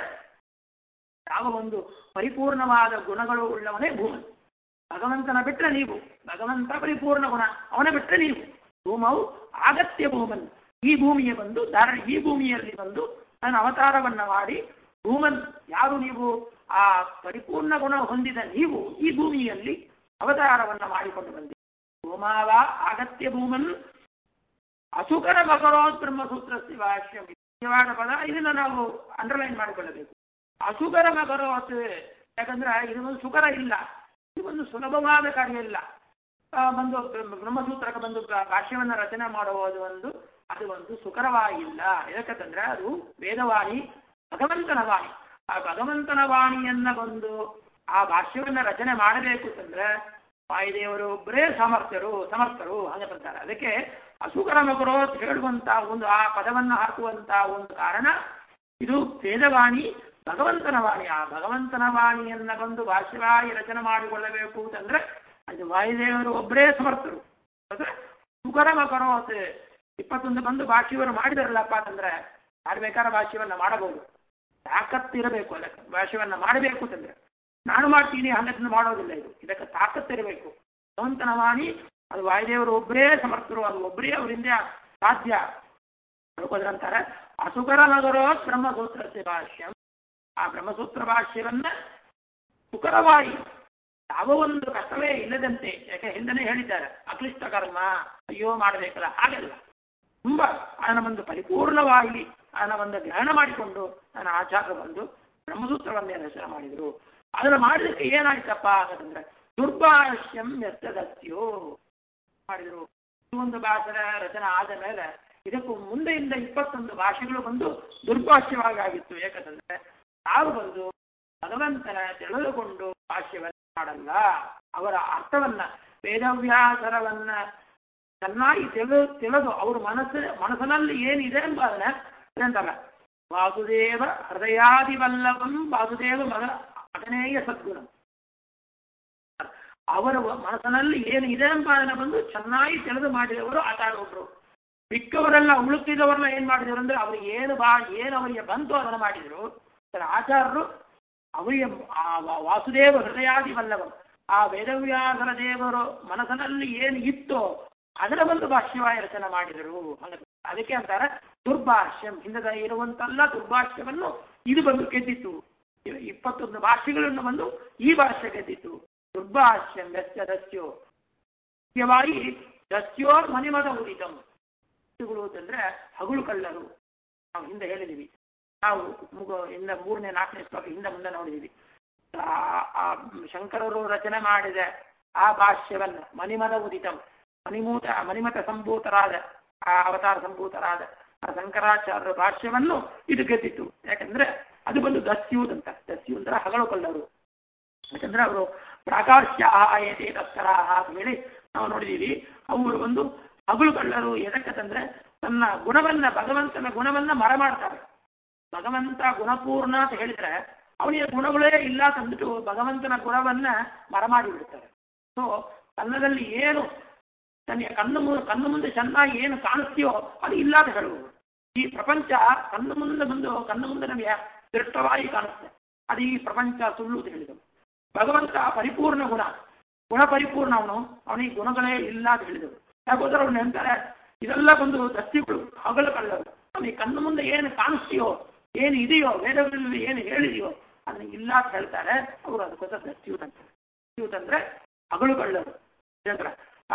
ಯಾವ ಒಂದು ಪರಿಪೂರ್ಣವಾದ ಗುಣಗಳು ಉಳ್ಳವನೇ ಭೂಮನ್ ಭಗವಂತನ ಬಿಟ್ರೆ ನೀವು ಭಗವಂತ ಪರಿಪೂರ್ಣ ಗುಣ ಅವನ ಬಿಟ್ರೆ ನೀವು ಭೂಮವು ಅಗತ್ಯ ಭೂಮನ್ ಈ ಭೂಮಿಗೆ ಬಂದು ಧಾರಣ ಈ ಭೂಮಿಯಲ್ಲಿ ಬಂದು ನನ್ನ ಅವತಾರವನ್ನ ಮಾಡಿ ಭೂಮನ್ ಯಾರು ನೀವು ಆ ಪರಿಪೂರ್ಣ ಗುಣ ಹೊಂದಿದ ನೀವು ಈ ಭೂಮಿಯಲ್ಲಿ ಅವತಾರವನ್ನ ಮಾಡಿಕೊಂಡು ಬಂದಿ ಭೂಮಾವ ಅಗತ್ಯ ಭೂಮನ್ ಅಸುಕರ ಭಗವತ್ ಬ್ರಹ್ಮಸೂತ್ರ ಭಾಷ್ಯ ಮುಖ್ಯವಾದ ಪದ ಇದನ್ನ ನಾವು ಅಂಡರ್ಲೈನ್ ಮಾಡಿಕೊಳ್ಳಬೇಕು ಅಸುಕರ ಭಗವತ್ ಯಾಕಂದ್ರೆ ಇದು ಒಂದು ಸುಕರ ಇಲ್ಲ ಇದು ಒಂದು ಸುಲಭವಾದ ಕಾರ್ಯ ಇಲ್ಲ ಬಂದು ಬ್ರಹ್ಮಸೂತ್ರಕ್ಕೆ ಬಂದು ಭಾಷ್ಯವನ್ನ ರಚನೆ ಮಾಡುವುದು ಒಂದು ಅದು ಒಂದು ಸುಕರವಾಗಿಲ್ಲ ಯಾಕಂದ್ರೆ ಅದು ವೇದವಾಣಿ ಭಗವಂತನ ವಾಣಿ ಆ ಭಗವಂತನ ವಾಣಿಯನ್ನ ಬಂದು ಆ ಭಾಷ್ಯವನ್ನ ರಚನೆ ಮಾಡಬೇಕು ಅಂತಂದ್ರೆ ವಾಯುದೇವರು ಒಬ್ಬರೇ ಸಮರ್ಥರು ಸಮರ್ಥರು ಹಂಗಂತಾರೆ ಅದಕ್ಕೆ ಅಸುಕರ ಮಕರೋ ಹೇಳುವಂತ ಒಂದು ಆ ಪದವನ್ನು ಹಾಕುವಂತ ಒಂದು ಕಾರಣ ಇದು ವೇದವಾಣಿ ಭಗವಂತನ ವಾಣಿ ಆ ಭಗವಂತನ ವಾಣಿಯನ್ನ ಬಂದು ಭಾಷ್ಯವಾಗಿ ರಚನೆ ಮಾಡಿಕೊಳ್ಳಬೇಕು ಅಂತಂದ್ರೆ ಅದು ವಾಯುದೇವರು ಒಬ್ಬರೇ ಸಮರ್ಥರು ಸುಕರ ಮಕರೋತ್ ಇಪ್ಪತ್ತೊಂದು ಬಂದು ಭಾಷ್ಯವರು ಮಾಡಿದಾರಲ್ಲಪ್ಪ ಅಂತಂದ್ರೆ ಯಾರು ಬೇಕಾದ ಭಾಷ್ಯವನ್ನ ಮಾಡಬಹುದು ತಾಕತ್ತಿರಬೇಕು ಅದಕ್ಕೆ ಭಾಷ್ಯವನ್ನ ಮಾಡಬೇಕು ಅಂತಂದ್ರೆ ನಾನು ಮಾಡ್ತೀನಿ ಹಂಗದಿಂದ ಮಾಡೋದಿಲ್ಲ ಇದು ಇದಕ್ಕೆ ತಾಕತ್ತಿರಬೇಕು ಭಗವಂತನ ವಾಣಿ ಅದು ವಾಯುದೇವರು ಒಬ್ಬರೇ ಸಮರ್ಥರು ಅದು ಒಬ್ಬರೇ ಅವರಿಂದ ಸಾಧ್ಯ ಅಂತಾರೆ ಅಸುಕರ ನಗರೋ ಬ್ರಹ್ಮಸೂತ್ರ ಭಾಷ್ಯ ಆ ಬ್ರಹ್ಮಸೂತ್ರ ಭಾಷ್ಯವನ್ನ ಸುಕರವಾಗಿ ಯಾವ ಒಂದು ಕಷ್ಟವೇ ಇಲ್ಲದಂತೆ ಯಾಕೆ ಹಿಂದನೇ ಹೇಳಿದ್ದಾರೆ ಅಕ್ಲಿಷ್ಟ ಕರ್ಮ ಅಯ್ಯೋ ಮಾಡಬೇಕಲ್ಲ ಹಾಗಲ್ಲ ತುಂಬಾ ಅದನ್ನ ಒಂದು ಪರಿಪೂರ್ಣವಾಗಿ ಅದನ್ನ ಒಂದು ಗ್ರಹಣ ಮಾಡಿಕೊಂಡು ನನ್ನ ಆಚಾರ್ಯ ಬಂದು ಬ್ರಹ್ಮಸೂತ್ರವನ್ನೇ ರಚನೆ ಮಾಡಿದ್ರು ಅದನ್ನ ಮಾಡಿದಕ್ಕೆ ಏನಾಯ್ತಪ್ಪ ಅಂತಂದ್ರೆ ದುರ್ಭಾಷ್ಯಂ ವ್ಯರ್ಥದತ್ಯೋ ಮಾಡಿದ್ರು ಈ ಒಂದು ಭಾಷಣ ರಚನೆ ಆದ ಮೇಲೆ ಇದಕ್ಕೂ ಮುಂದೆಯಿಂದ ಇಪ್ಪತ್ತೊಂದು ಭಾಷೆಗಳು ಬಂದು ದುರ್ಭಾಷ್ಯವಾಗಿ ಆಗಿತ್ತು ಯಾಕಂತಂದ್ರೆ ನಾವು ಬಂದು ಭಗವಂತನ ತಿಳಿದುಕೊಂಡು ಭಾಷ್ಯವನ್ನ ಮಾಡಲ್ಲ ಅವರ ಅರ್ಥವನ್ನ ವೇದವ್ಯಾಸರವನ್ನ ಚೆನ್ನಾಗಿ ತಿಳಿದು ತಿಳಿದು ಅವ್ರ ಮನಸ್ಸು ಮನಸ್ಸಿನಲ್ಲಿ ಏನಿದೆ ಎಂಬುದನ್ನ ಏನಂತಲ್ಲ ವಾಸುದೇವ ಹೃದಯಾದಿವಲ್ಲವಂ ವಾಸುದೇವ ಮಗ ಅಗನೇಯ ಸದ್ಗುಣ ಅವರ ಮನಸ್ಸಿನಲ್ಲಿ ಏನು ಇದೆ ಎಂಬುದನ್ನ ಬಂದು ಚೆನ್ನಾಗಿ ತಿಳಿದು ಮಾಡಿದವರು ಆಚಾರ ಒಬ್ರು ಮಿಕ್ಕವರೆಲ್ಲ ಉಳುಕಿದವರೆಲ್ಲ ಏನ್ ಮಾಡಿದ್ರು ಅಂದ್ರೆ ಅವ್ರಿಗೆ ಏನು ಬಾ ಏನು ಅವರಿಗೆ ಬಂತು ಅದನ್ನ ಮಾಡಿದ್ರು ಆಚಾರ್ಯರು ಅವರಿಗೆ ಆ ವಾಸುದೇವ ಹೃದಯಾದಿ ವಲ್ಲವ ಆ ವೇದವ್ಯಾಸರ ದೇವರು ಮನಸ್ಸಿನಲ್ಲಿ ಏನು ಇತ್ತೋ ಅದರ ಒಂದು ಭಾಷ್ಯವಾಯ ರಚನೆ ಮಾಡಿದರು ಅದಕ್ಕೆ ಅಂತಾರ ದುರ್ಭಾಷ್ಯಂ ಹಿಂದದ ಇರುವಂತೆಲ್ಲ ದುರ್ಭಾಷ್ಯವನ್ನು ಇದು ಬಂದು ಗೆದ್ದಿತ್ತು ಇಪ್ಪತ್ತೊಂದು ಭಾಷೆಗಳನ್ನು ಬಂದು ಈ ಭಾಷೆ ಗೆದ್ದಿತ್ತು ದುರ್ಭಾಷ್ಯಂ ದಸ್ಯ ದಸ್ಯೋ ಮುಖ್ಯವಾಗಿ ದಸ್ಯೋರ್ ಮನಿಮದ ಉದಿತಂ ಅಂತಂದ್ರೆ ಹಗುಳು ಕಳ್ಳರು ನಾವು ಹಿಂದೆ ಹೇಳಿದೀವಿ ನಾವು ಮುಗ ಇಂದ ಮೂರನೇ ನಾಲ್ಕನೇ ಶ್ಲೋಕ ಹಿಂದೆ ಮುಂದೆ ನೋಡಿದೀವಿ ಆ- ಆ ಶಂಕರರು ರಚನೆ ಮಾಡಿದ ಆ ಭಾಷ್ಯವನ್ನ ಮಣಿಮದ ಉದಿತಂ ಮಣಿಮೂತ ಮಣಿಮತ ಸಂಭೂತರಾದ ಆ ಅವತಾರ ಸಂಭೂತರಾದ ಆ ಶಂಕರಾಚಾರ್ಯರ ಭಾಷ್ಯವನ್ನು ಇದು ಗೆದ್ದಿತು ಯಾಕಂದ್ರೆ ಅದು ಬಂದು ದಸ್ಯೂದ್ ಅಂತ ದಸ್ಯು ಅಂದ್ರೆ ಹಗಳು ಕೊಳ್ಳರು ಯಾಕಂದ್ರೆ ಅವರು ಪ್ರಾಕಾಶ್ಯ ಆಯತೆ ತತ್ತರ ಅಂತ ಹೇಳಿ ನಾವು ನೋಡಿದೀವಿ ಅವರು ಒಂದು ಹಗಳು ಕಳ್ಳರು ಎದಕ್ಕಂದ್ರೆ ತನ್ನ ಗುಣವನ್ನ ಭಗವಂತನ ಗುಣವನ್ನ ಮರ ಮಾಡ್ತಾರೆ ಭಗವಂತ ಗುಣಪೂರ್ಣ ಅಂತ ಹೇಳಿದ್ರೆ ಅವನಿಗೆ ಗುಣಗಳೇ ಇಲ್ಲ ತಂದ್ಬಿಟ್ಟು ಭಗವಂತನ ಗುಣವನ್ನ ಮರ ಮಾಡಿ ಬಿಡ್ತಾರೆ ಸೊ ತನ್ನದಲ್ಲಿ ಏನು ತನ್ನ ಕಣ್ಣು ಮು- ಕಣ್ಣು ಮುಂದೆ ಚೆನ್ನಾಗಿ ಏನು ಕಾಣಿಸ್ತೀಯೋ ಅದು ಇಲ್ಲ ಅಂತ ಹೇಳುವುದು ಈ ಪ್ರಪಂಚ ಕಣ್ಣು ಮುಂದೆ ಬಂದು ಕಣ್ಣು ಮುಂದೆ ನಮಗೆ ದೃಷ್ಟವಾಗಿ ಕಾಣುತ್ತೆ ಅದು ಈ ಪ್ರಪಂಚ ಸುಳ್ಳು ಅಂತ ಹೇಳಿದರು ಭಗವಂತ ಪರಿಪೂರ್ಣ ಗುಣ ಗುಣ ಪರಿಪೂರ್ಣ ಅವನು ಅವನಿಗೆ ಗುಣಗಳೇ ಇಲ್ಲ ಅಂತ ಹೇಳಿದರು ಯಾಕೋದ್ರೆ ಅವ್ರು ಹೇಳ್ತಾರೆ ಇದೆಲ್ಲ ಬಂದು ದಸ್ತಿಗಳು ಹಗಲು ಕಳ್ಳರು ಅವನಿಗೆ ಕಣ್ಣು ಮುಂದೆ ಏನು ಕಾಣಿಸ್ತೀಯೋ ಏನು ಇದೆಯೋ ವೇದಗಳಲ್ಲಿ ಏನು ಹೇಳಿದೆಯೋ ಅದನ್ನ ಇಲ್ಲ ಅಂತ ಹೇಳ್ತಾರೆ ಅವರು ಅದಕ್ಕೋಸ್ಕರ ದಸ್ತಿಯೂತ್ ಅಂತಾರೆ ದಸ್ತಿಯೂತ್ ಅಂದ್ರೆ ಹಗಲು ಕಳ್ಳರು ಏನಂದ್ರ ಆ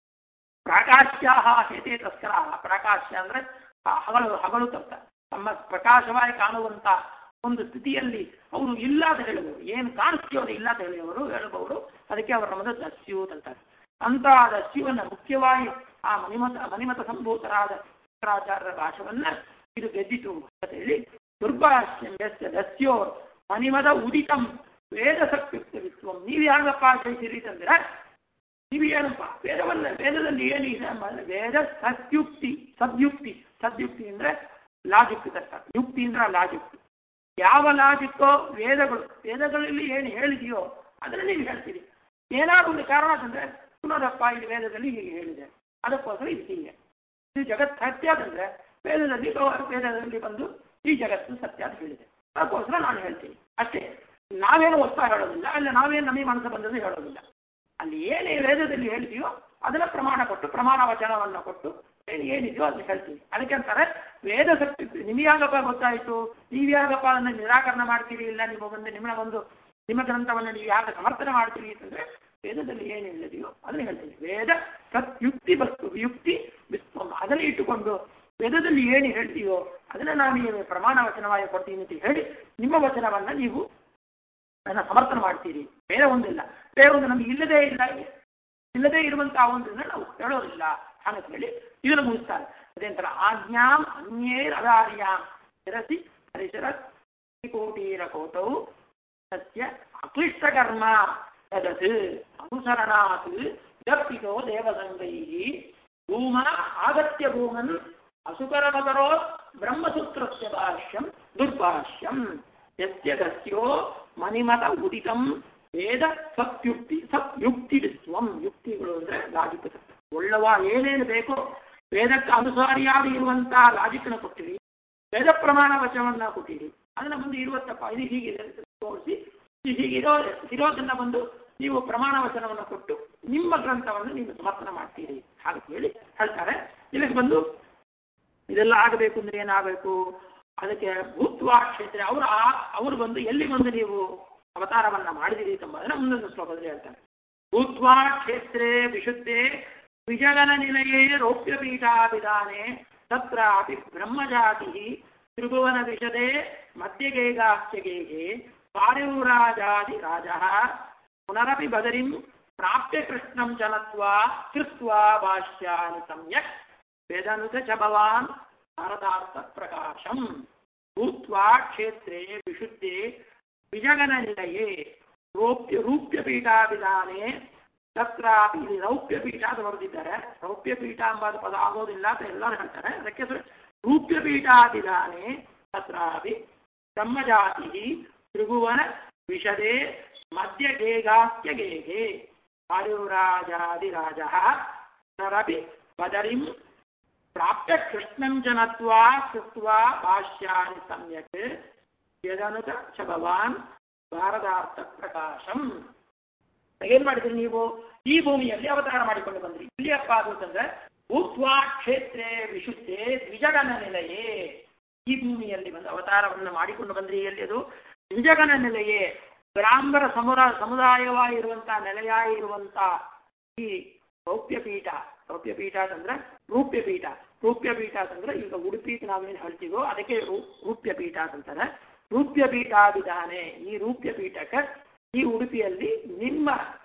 ಪ್ರಾಕಾಶ್ಯ ಹೇತೆ ತಸ್ಕರ ಪ್ರಾಕಾಶ್ಯ ಅಂದ್ರೆ ಆ ಹಗಲು ಹಗಲು ತಪ್ಪ ತಮ್ಮ ಪ್ರಕಾಶವಾಗಿ ಕಾಣುವಂತ ಒಂದು ಸ್ಥಿತಿಯಲ್ಲಿ ಅವರು ಇಲ್ಲ ಅಂತ ಹೇಳುವರು ಏನು ಕಾಣಿಸ್ತೀಯೋ ಅದು ಇಲ್ಲ ಅಂತ ಹೇಳುವವರು ಹೇಳುವವರು ಅದಕ್ಕೆ ಅವರ ನಮ್ಮದು ದಸ್ಯೂತ್ ಅಂತಾರೆ ಅಂತ ದಸ್ಯುವನ್ನ ಮುಖ್ಯವಾಗಿ ಆ ಮಣಿಮತ ಮಣಿಮತ ಸಂಭೂತರಾದ ಶಂಕರಾಚಾರ್ಯರ ಭಾಷವನ್ನ ಇದು ಗೆದ್ದಿತು ಅಂತ ಹೇಳಿ ದುರ್ಭಾಷ್ಯಂ ಯಸ್ಯ ದಸ್ಯೋ ಮಣಿಮದ ಉದಿತಂ ವೇದ ಸತ್ಯುಕ್ತ ವಿಶ್ವಂ ನೀವು ಯಾಗಪ್ಪ ಜಯಿಸಿರಿ ಅಂತಂದ್ರೆ ನೀವು ಏನಪ್ಪ ವೇದವನ್ನ ವೇದದಲ್ಲಿ ಏನಿದೆ ಅಂದ್ರೆ ವೇದ ಸತ್ಯುಕ್ತಿ ಸದ್ಯುಕ್ತಿ ಸದ್ಯುಕ್ತಿ ಅಂದ್ರೆ ಲಾಜಿಕ್ ತರ್ಕ ಯುಕ್ತಿ ಅಂದ್ರೆ ಲಾಜಿಕ್ ಯಾವ ಲಾಜಿಕ್ಕೋ ವೇದಗಳು ವೇದಗಳಲ್ಲಿ ಏನು ಹೇಳಿದೆಯೋ ಅದನ್ನ ನೀವು ಹೇಳ್ತೀರಿ ಏನಾದ್ರು ಒಂದು ಕಾರಣ ಅಂತಂದ್ರೆ ಪುನರಪ್ಪ ಇದು ವೇದದಲ್ಲಿ ಹೀಗೆ ಹೇಳಿದೆ ಅದಕ್ಕೋಸ್ಕರ ಇದು ಹೀಗೆ ಇದು ಜಗತ್ ಸತ್ಯ ಅಂತಂದ್ರೆ ವೇದದಲ್ಲಿ ವೇದದಲ್ಲಿ ಬಂದು ಈ ಜಗತ್ತು ಸತ್ಯ ಅಂತ ಹೇಳಿದೆ ಅದಕ್ಕೋಸ್ಕರ ನಾನು ಹೇಳ್ತೀನಿ ಅಷ್ಟೇ ನಾವೇನು ಒತ್ತ ಹೇಳೋದಿಲ್ಲ ಅಲ್ಲ ನಾವೇನು ನಮಗೆ ಮನಸ್ಸು ಬಂದದ್ದು ಹೇಳೋದಿಲ್ಲ ಅಲ್ಲಿ ಏನೇ ವೇದದಲ್ಲಿ ಹೇಳ್ತೀಯೋ ಅದನ್ನ ಪ್ರಮಾಣ ಕೊಟ್ಟು ಪ್ರಮಾಣ ವಚನವನ್ನ ಕೊಟ್ಟು ಏನು ಏನಿದೆಯೋ ಅದನ್ನ ಹೇಳ್ತೀವಿ ಅದಕ್ಕೆ ಅಂತಾರೆ ವೇದ ಶಕ್ತಿ ನಿಮಗ್ಯಾಗಪ್ಪ ಗೊತ್ತಾಯ್ತು ನೀವ್ಯಾಗಪ್ಪ ಅದನ್ನ ನಿರಾಕರಣೆ ಮಾಡ್ತೀರಿ ಇಲ್ಲ ನಿಮ್ಮ ಒಂದು ನಿಮ್ಮ ಒಂದು ನಿಮ್ಮ ಗ್ರಂಥವನ್ನು ನೀವು ಯಾಕೆ ಸಮರ್ಥನೆ ಮಾಡ್ತೀರಿ ಅಂತಂದ್ರೆ ವೇದದಲ್ಲಿ ಏನು ಹೇಳಿದೆಯೋ ಅದನ್ನ ಹೇಳ್ತೀನಿ ವೇದ ಸತ್ಯುಕ್ತಿ ವಸ್ತು ಯುಕ್ತಿ ವಿಶ್ವಂ ಅದನ್ನ ಇಟ್ಟುಕೊಂಡು ವೇದದಲ್ಲಿ ಏನು ಹೇಳ್ತೀಯೋ ಅದನ್ನ ನಾನು ನಿಮಗೆ ಪ್ರಮಾಣ ವಚನವಾಗಿ ಕೊಡ್ತೀನಿ ಅಂತ ಹೇಳಿ ನಿಮ್ಮ ವಚನವನ್ನ ನೀವು ಅದನ್ನ ಸಮರ್ಥನೆ ಮಾಡ್ತೀರಿ ಬೇರೆ ಒಂದಿಲ್ಲ ಬೇರೆ ಒಂದು ನಮ್ಗೆ ಇಲ್ಲದೇ ಇಲ್ಲ ಇಲ್ಲದೇ ಇರುವಂತಹ ಒಂದನ್ನ ನಾವು ಹೇಳೋದಿಲ್ಲ ಹಾಗಂತ ಹೇಳಿ ಇದನ್ನು ಮುಗಿಸ್ತಾರೆ ಅದೇಂತರ ಆಜ್ಞಾಂ ಅನ್ಯೇರ್ ಅದಾರ್ಯಾಂ ಶಿರಸಿ ಪರಿಸರ ಕೋಟೀರ ಕೋಟವು ಸತ್ಯ ಅಕ್ಲಿಷ್ಟಕರ್ಮ ತದತ್ ಅನುಸರಣಾತ್ ದಪ್ಪಿತೋ ದೇವಸಂಗೈ ಭೂಮ ಆಗತ್ಯ ಭೂಮನ್ ಅಸುಕರಮಕರೋ ಬ್ರಹ್ಮಸೂತ್ರಸ್ಯ ಭಾಷ್ಯಂ ದುರ್ಭಾಷ್ಯಂ ಯಸ್ಯ ಗಸ್ಯೋ ಮಣಿಮತ ಉದಿತಂ ವೇದ ಸತ್ಯುಕ್ತಿ ಸತ್ಯುಕ್ತಿ ವಿಶ್ವಂ ಯುಕ್ತಿಗಳು ಅಂದ್ರೆ ಲಾಜಿಕ್ ಒಳ್ಳವ ಏನೇನು ಬೇಕೋ ವೇದಕ್ಕೆ ಅನುಸಾರಿಯಾಗಿ ಇರುವಂತಹ ಲಾಜಿಕ್ನ ಕೊಟ್ಟಿರಿ ವೇದ ಪ್ರಮಾಣ ವಚನವನ್ನ ಕೊಟ್ಟಿರಿ ಅದನ್ನ ಮುಂದೆ ಇರುವತ್ತಪ್ಪ ಇದು ಹೀಗಿದೆ ಅಂತ ತೋರಿಸಿ ಇದು ಹೀಗಿರೋ ಇರೋದನ್ನ ಬಂದು ನೀವು ಪ್ರಮಾಣ ವಚನವನ್ನು ಕೊಟ್ಟು ನಿಮ್ಮ ಗ್ರಂಥವನ್ನು ನೀವು ಸಮರ್ಥನೆ ಮಾಡ್ತೀರಿ ಹಾಗೆ ಹೇಳಿ ಹೇಳ್ತಾರೆ ಇದಕ್ಕೆ ಬಂದು ಇದೆಲ್ಲ ಆಗಬೇಕು ಅಂದ್ರೆ ಏನಾಗಬೇಕು ಅದಕ್ಕೆ ಭೂತ್ವಾ ಕ್ಷೇತ್ರ ಅವರು ಅವರು ಬಂದು ಎಲ್ಲಿ ಬಂದು ನೀವು ಅವತಾರವನ್ನ ಮಾಡಿದಿರಿ ಎಂಬುದನ್ನ ಮುಂದೊಂದು ಶ್ಲೋಕದಲ್ಲಿ ಹೇಳ್ತಾರೆ ಭೂತ್ವಾ ಕ್ಷೇತ್ರೇ ವಿಶುದ್ಧೆ ವಿಜಗನ ನಿಲಯೇ ರೌಪ್ಯ ಪೀಠಾಭಿಧಾನೆ ತತ್ರಾಪಿ ಬ್ರಹ್ಮಜಾತಿ ತ್ರಿಭುವನ ವಿಶದೆ ಮಧ್ಯಗೇಗಾಸ್ಯಗೇಗೆ ಪಾರಿವರಾಜಾದಿ ರಾಜ ಪುನರಪಿ ಬದರಿಂ ಪ್ರಾಪ್ಯ ಕೃಷ್ಣಂ ಜನತ್ವಾ ಕೃತ್ವಾ ಭಾಷ್ಯಾನಿ ಸಮ್ಯಕ್ ವೇದಾನುತ ಚ ಭವಾನ್ ಭಾರತಾರ್ಥ ಪ್ರಕಾಶಂ ಭೂತ್ವಾ ಕ್ಷೇತ್ರೇ ವಿಶುದ್ಧೆ ವಿಜಗನ ನಿಲಯೇ ರೂಪ್ಯ ರೂಪ್ಯ ಪೀಠಾಭಿಧಾನೆ ತತ್ರಾಪಿ ಇಲ್ಲಿ ರೌಪ್ಯ ಪೀಠ ಅಂತ ಬರೆದಿದ್ದಾರೆ ರೌಪ್ಯ ಪೀಠ ಎಂಬ ಪದ ಆಗೋದಿಲ್ಲ ಅಂತ ಎಲ್ಲರೂ ಹೇಳ್ತಾರೆ ಅದಕ್ಕೆ ರೂಪ್ಯ ಪೀಠಾಭಿಧಾನೆ ತತ್ರಾಪಿ ಬ್ರಹ್ಮಜಾತಿ ತ್ರಿಭುವನ ವಿಶದೆ ಮಧ್ಯ ಗೇಗಾಸ್ಯ ಗೇಗೆ ಪಾರಿವರಾಜಾದಿರಾಜ ನರಪಿ ಬದರಿಂ ಪ್ರಾಪ್ಯ ಕೃಷ್ಣಂ ಜನತ್ವಾ ಕೃತ್ವಾ ಭಾಷ್ಯಾನಿ ಸಮ್ಯಕ್ ಯದನುತ ಚ ಭವಾನ್ ಭಾರತಾರ್ಥ ಪ್ರಕಾಶಂ ಏನ್ ಮಾಡಿದ್ರಿ ನೀವು ಈ ಭೂಮಿಯಲ್ಲಿ ಅವತಾರ ಮಾಡಿಕೊಂಡು ಬಂದ್ರಿ ಇಲ್ಲಿಯಪ್ಪ ಅದು ಅಂತಂದ್ರೆ ಭೂತ್ವಾ ಕ್ಷೇತ್ರೇ ವಿಶುದ್ಧೆ ದ್ವಿಜಗನ ನೆಲೆಯೇ ಈ ಭೂಮಿಯಲ್ಲಿ ಬಂದು ಅವತಾರವನ್ನು ಮಾಡಿಕೊಂಡು ಬಂದ್ರಿ ಎಲ್ಲಿ ಅದು ದ್ವಿಜಗನ ನೆಲೆಯೇ ಬ್ರಾಹ್ಮಣ ಸಮುರ ಸಮುದಾಯವಾಗಿರುವಂತಹ ನೆಲೆಯಾಗಿರುವಂತ ಈ ರೌಪ್ಯಪೀಠ ರೌಪ್ಯಪೀಠ ಅಂತಂದ್ರೆ ರೂಪ್ಯಪೀಠ ರೂಪ್ಯಪೀಠ ಅಂತಂದ್ರೆ ಈಗ ಉಡುಪಿ ನಾವೇನು ಹೇಳ್ತೀವೋ ಅದಕ್ಕೆ ರೂಪ್ಯಪೀಠ ಅಂತಾರೆ ರೂಪ್ಯ ಪೀಠಾಭಿಧಾನೆ ಈ ರೂಪ್ಯ ಪೀಠಕ್ಕೆ ಈ ಉಡುಪಿಯಲ್ಲಿ ನಿಮ್ಮ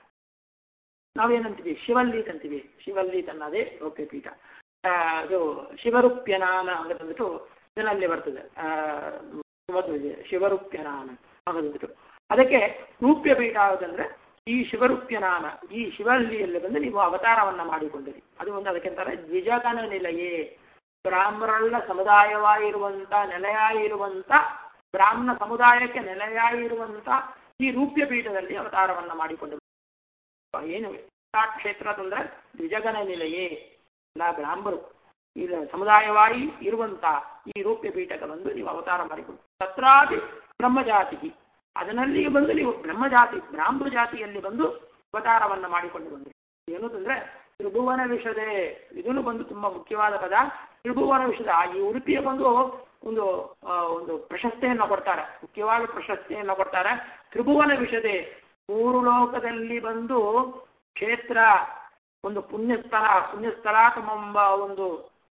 ನಾವೇನಂತೀವಿ ಶಿವಲ್ಲೀತ್ ಅಂತೀವಿ ಶಿವಲ್ಲೀತ್ ಅನ್ನೋದೇ ರೂಪ್ಯ ಪೀಠ ಆ, ಅದು ಶಿವರುಪ್ಯನಾಮ ಅಂತ ಬಂದ್ಬಿಟ್ಟು ಇದರಲ್ಲಿ ಬರ್ತದೆ ಆ, ಮತ್ತು ಇದೆ, ಶಿವರುಪ್ಯನಾಮ ಅಂತ ಬಂದ್ಬಿಟ್ಟು ಅದಕ್ಕೆ ರೂಪ್ಯ ಪೀಠ ಯಾವುದಂದ್ರೆ ಈ ಶಿವರುಪ್ಯನಾಮ ಈ ಶಿವಲ್ಲಿಯಲ್ಲಿ ಬಂದು ನೀವು ಅವತಾರವನ್ನ ಮಾಡಿಕೊಂಡಿರಿ ಅದು ಒಂದು ಅದಕ್ಕೆಂತಾರೆ ದ್ವಿಜಗನ ನಿಲಯೇ ಬ್ರಾಹ್ಮಣರ ಸಮುದಾಯವಾಗಿರುವಂತ ನೆಲೆಯಾಗಿರುವಂತ ಬ್ರಾಹ್ಮಣ ಸಮುದಾಯಕ್ಕೆ ನೆಲೆಯಾಗಿರುವಂತ ಈ ರೂಪ್ಯ ಪೀಠದಲ್ಲಿ ಅವತಾರವನ್ನ ಮಾಡಿಕೊಂಡು ಏನು ಆ ಕ್ಷೇತ್ರ ಅಂತಂದ್ರೆ ದ್ವಿಜಗನ ನಿಲೆಯೇ ಎಲ್ಲ ಬ್ರಾಹ್ಮಣರು ಇಲ್ಲ ಸಮುದಾಯವಾಗಿ ಇರುವಂತ ಈ ರೂಪ್ಯ ಪೀಠಕ್ಕೆ ಬಂದು ನೀವು ಅವತಾರ ಮಾಡಿಕೊಂಡು ತತ್ರಾದಿ ಬ್ರಹ್ಮಜಾತಿ ಅದರಲ್ಲಿ ಬಂದು ನೀವು ಬ್ರಹ್ಮಜಾತಿ ಬ್ರಾಹ್ಮಣ ಜಾತಿಯಲ್ಲಿ ಬಂದು ಅವತಾರವನ್ನ ಮಾಡಿಕೊಂಡು ಬಂದ್ರಿ ಏನು ಅಂದ್ರೆ ತ್ರಿಭುವನ ವಿಷದೆ ಇದನ್ನು ಬಂದು ತುಂಬಾ ಮುಖ್ಯವಾದ ಪದ ತ್ರಿಭುವನ ವಿಷದ ಈ ಉಡುಪಿಯ ಬಂದು ಒಂದು ಆ, ಒಂದು ಪ್ರಶಸ್ತಿಯನ್ನ ಕೊಡ್ತಾರೆ ಮುಖ್ಯವಾದ ಪ್ರಶಸ್ತಿಯನ್ನ ಕೊಡ್ತಾರೆ ತ್ರಿಭುವನ ವಿಷದೆ ಮೂರು ಲೋಕದಲ್ಲಿ ಬಂದು ಕ್ಷೇತ್ರ ಒಂದು ಪುಣ್ಯಸ್ಥಳ ಪುಣ್ಯಸ್ಥಳ ಎಂಬ ಒಂದು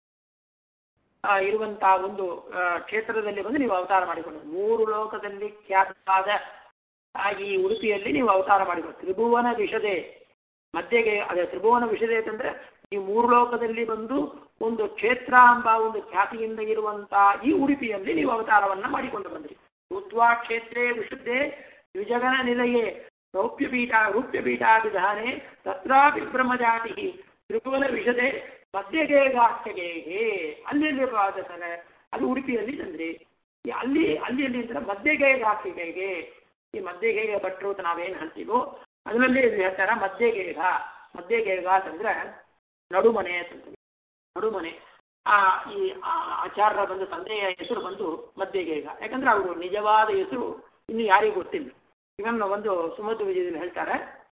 ಆ, ಇರುವಂತಹ ಒಂದು ಆ, ಕ್ಷೇತ್ರದಲ್ಲಿ ಬಂದು ನೀವು ಅವತಾರ ಮಾಡಿಕೊಂಡು ಮೂರು ಲೋಕದಲ್ಲಿ ಖ್ಯಾತವಾದ ಆ, ಈ ಉಡುಪಿಯಲ್ಲಿ ನೀವು ಅವತಾರ ಮಾಡಿಕೊಂಡು ತ್ರಿಭುವನ ವಿಷದೆ ಮಧ್ಯೆಗೆ ಅದೇ ತ್ರಿಭುವನ ವಿಷದೆ ಅಂತಂದ್ರೆ ಈ ಮೂರು ಲೋಕದಲ್ಲಿ ಬಂದು ಒಂದು ಕ್ಷೇತ್ರ ಎಂಬ ಒಂದು ಖ್ಯಾತಿಯಿಂದ ಇರುವಂತಹ ಈ ಉಡುಪಿಯಲ್ಲಿ ನೀವು ಅವತಾರವನ್ನ ಮಾಡಿಕೊಂಡು ಬಂದ್ರಿ ಉದ್ವಾ ಕ್ಷೇತ್ರೇ ವಿಶುದ್ಧೆ ದ್ವಿಜಗನ ನಿಲಯೇ ರೌಪ್ಯಪೀಠ ರೂಪ್ಯಪೀಠಾಭಿಧಾನೆ ತತ್ರಾಪಿ ಬ್ರಹ್ಮಜಾತಿ ತ್ರಿಭುವನ ವಿಷದೆ ಮಧ್ಯಗೆ ಗಾಷ್ಟಗೆ ಅಲ್ಲಿ ಪಾದತನೆ ಅದು ಉಡುಪಿಯಲ್ಲಿ ತಂದ್ರಿ ಈ ಅಲ್ಲಿ ಅಲ್ಲಿ ಎಲ್ಲಿ ಅಂದ್ರೆ ಮಧ್ಯಗೆ ಗಾಟಿಗೆಗೆ ಈ ಮಧ್ಯಗೇಗ ಭಟ್ರು ಅಂತ ನಾವೇನ್ ಹೇಳ್ತೀವೋ ಅದರಲ್ಲಿ ಇದು ಹೇಳ್ತಾರ ಮಧ್ಯಗೇಗ ಮಧ್ಯಗೇಗ ಅಂತಂದ್ರೆ ನಡುಮನೆ ಅಂತಂದ್ರೆ ನಡುಮನೆ ಆ ಈ ಆ ಆಚಾರ್ಯರ ಬಂದು ತಂದೆಯ ಹೆಸರು ಬಂದು ಮಧ್ಯಗೇಗ ಯಾಕಂದ್ರೆ ಅವರು ನಿಜವಾದ ಹೆಸರು ಇನ್ನು ಯಾರಿಗೂ ಗೊತ್ತಿಲ್ಲ ಇದನ್ನು ಒಂದು ಸುಮಧು ವಿಜಯದಲ್ಲಿ ಹೇಳ್ತಾರೆ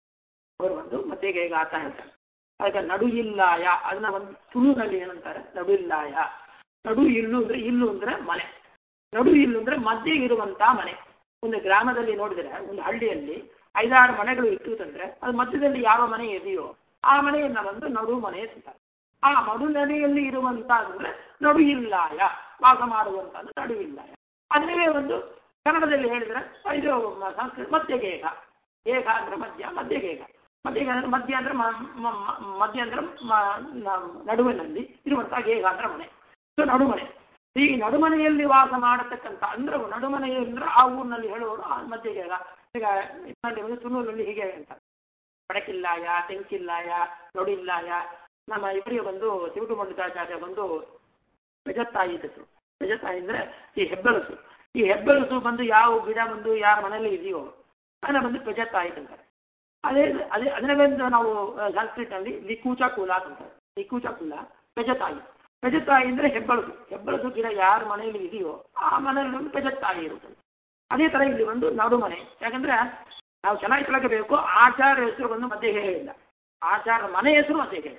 ಅವರು ಒಂದು ಮಧ್ಯಗೇಗ ಅಂತ ಹೇಳ್ತಾರೆ ಅದಕ್ಕೆ ನಡು ಇಲ್ಲಾಯ ಅದನ್ನ ಒಂದು ತುಳುನಲ್ಲಿ ಏನಂತಾರೆ ನಡು ಇಲ್ಲಾಯ ನಡು ಇಲ್ಲು ಅಂದ್ರೆ ಇಲ್ಲು ಅಂದ್ರೆ ಮನೆ ನಡು ಇಲ್ಲು ಅಂದ್ರೆ ಮಧ್ಯೆ ಇರುವಂತ ಮನೆ ಒಂದು ಗ್ರಾಮದಲ್ಲಿ ನೋಡಿದ್ರೆ ಒಂದು ಹಳ್ಳಿಯಲ್ಲಿ ಐದಾರು ಮನೆಗಳು ಇತ್ತು ಅಂತಂದ್ರೆ ಅದು ಮಧ್ಯದಲ್ಲಿ ಯಾವ ಮನೆ ಇದೆಯೋ ಆ ಮನೆಯನ್ನ ಒಂದು ನಡು ಮನೆ ಅಂತಾರೆ ಆ ನಡು ನೆಲೆಯಲ್ಲಿ ಇರುವಂತ ಅಂದ್ರೆ ನಡು ಇಲ್ಲಾಯ ವಾಸ ಮಾಡುವಂತ ನಡು ಇಲ್ಲಾಯ ಅದನ್ನೇ ಒಂದು ಕನ್ನಡದಲ್ಲಿ ಹೇಳಿದ್ರೆ ಇದು ಮ- ಸಂಸ್ಕೃತ ಮಧ್ಯಗೇಗ ಏಕ ಅಂದ್ರೆ ಮಧ್ಯ ಮಧ್ಯಗೇಗ ಮಧ್ಯಗೇಗ ಅಂದ್ರೆ ಮಧ್ಯ ಅಂದ್ರೆ ಮ- ಮ- ಮ- ಮಧ್ಯ ಅಂದ್ರೆ ಮ- ನ- ನಡುವಿನಲ್ಲಿ ಇರುವಂತಹ ಗೇಗ ಅಂದ್ರೆ ಮನೆ ಸೊ ನಡುಮನೆ ಈ ನಡುಮನೆಯಲ್ಲಿ ವಾಸ ಮಾಡತಕ್ಕಂಥ ಅಂದ್ರೆ ನಡುಮನೆ ಅಂದ್ರೆ ಆ ಊರಿನಲ್ಲಿ ಹೇಳುವವರು ಆ ಮಧ್ಯಗೇಗ ಈಗ ಇದರಲ್ಲಿ ಒಂದು ತುಳುವಿನಲ್ಲಿ ಹೀಗೆ ಹೇಳ್ತಾರೆ ಬಡಕಿಲ್ಲಾಯ ತೆಂಕಿಲ್ಲಾಯ ನೊಡಿಲ್ಲಾಯ ನಮ್ಮ ಇವರಿಗೆ ಬಂದು ತಿರುಟು ಮಂಡಿತಾಚಾರ್ಯ ಬಂದು ಬೆಜತ್ತಾಯಿ ಹೆಸರು ಬೆಜತ್ತಾಯಿ ಅಂದ್ರೆ ಈ ಹೆಬ್ಬೆಳಸು ಈ ಹೆಬ್ಬೆಳಸು ಬಂದು ಯಾವ ಗಿಡ ಬಂದು ಯಾರ ಮನೆಯಲ್ಲಿ ಇದೆಯೋ ಅದನ್ನ ಬಂದು ಬೆಜತ್ತಾಯಿ ಅಂತಾರೆ ಅದೇ ಅದೇ ಅದನ್ನ ಬಂದು ನಾವು ಸಂಸ್ಕೃತ ಅಲ್ಲಿ ಲಿಕೂಚ ಕುಲ ಅಂತಾರೆ ಲಿಕೂಚ ಕುಲ ಬೆಜತಾಯಿ ಬೆಜತಾಯಿ ಅಂದ್ರೆ ಹೆಬ್ಬೆಳಸು ಹೆಬ್ಬೆಳಸು ಗಿಡ ಯಾರ ಮನೆಯಲ್ಲಿ ಇದೆಯೋ ಆ ಮನೆಯಲ್ಲಿ ಒಂದು ಬೆಜತ್ತಾಯಿ ಇರುತ್ತದೆ ಅದೇ ತರ ಇಲ್ಲಿ ಒಂದು ನಡುಮನೆ ಯಾಕಂದ್ರೆ ನಾವು ಚೆನ್ನಾಗಿ ತಿಳ್ಕೋಬೇಕು ಆಚಾರ ಹೆಸರು ಬಂದು ಮಧ್ಯೆ ಇಲ್ಲ ಆಚಾರ ಮನೆ ಹೆಸರು ಮಧ್ಯೆ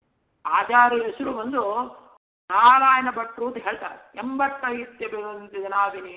ಆಚಾರ್ಯ ಹೆಸರು ಬಂದು ನಾರಾಯಣ ಭಟ್ರು ಅಂತ ಹೇಳ್ತಾರೆ ಎಂಬತ್ತೈತ್ಯ ಜನಾಭಿನಿ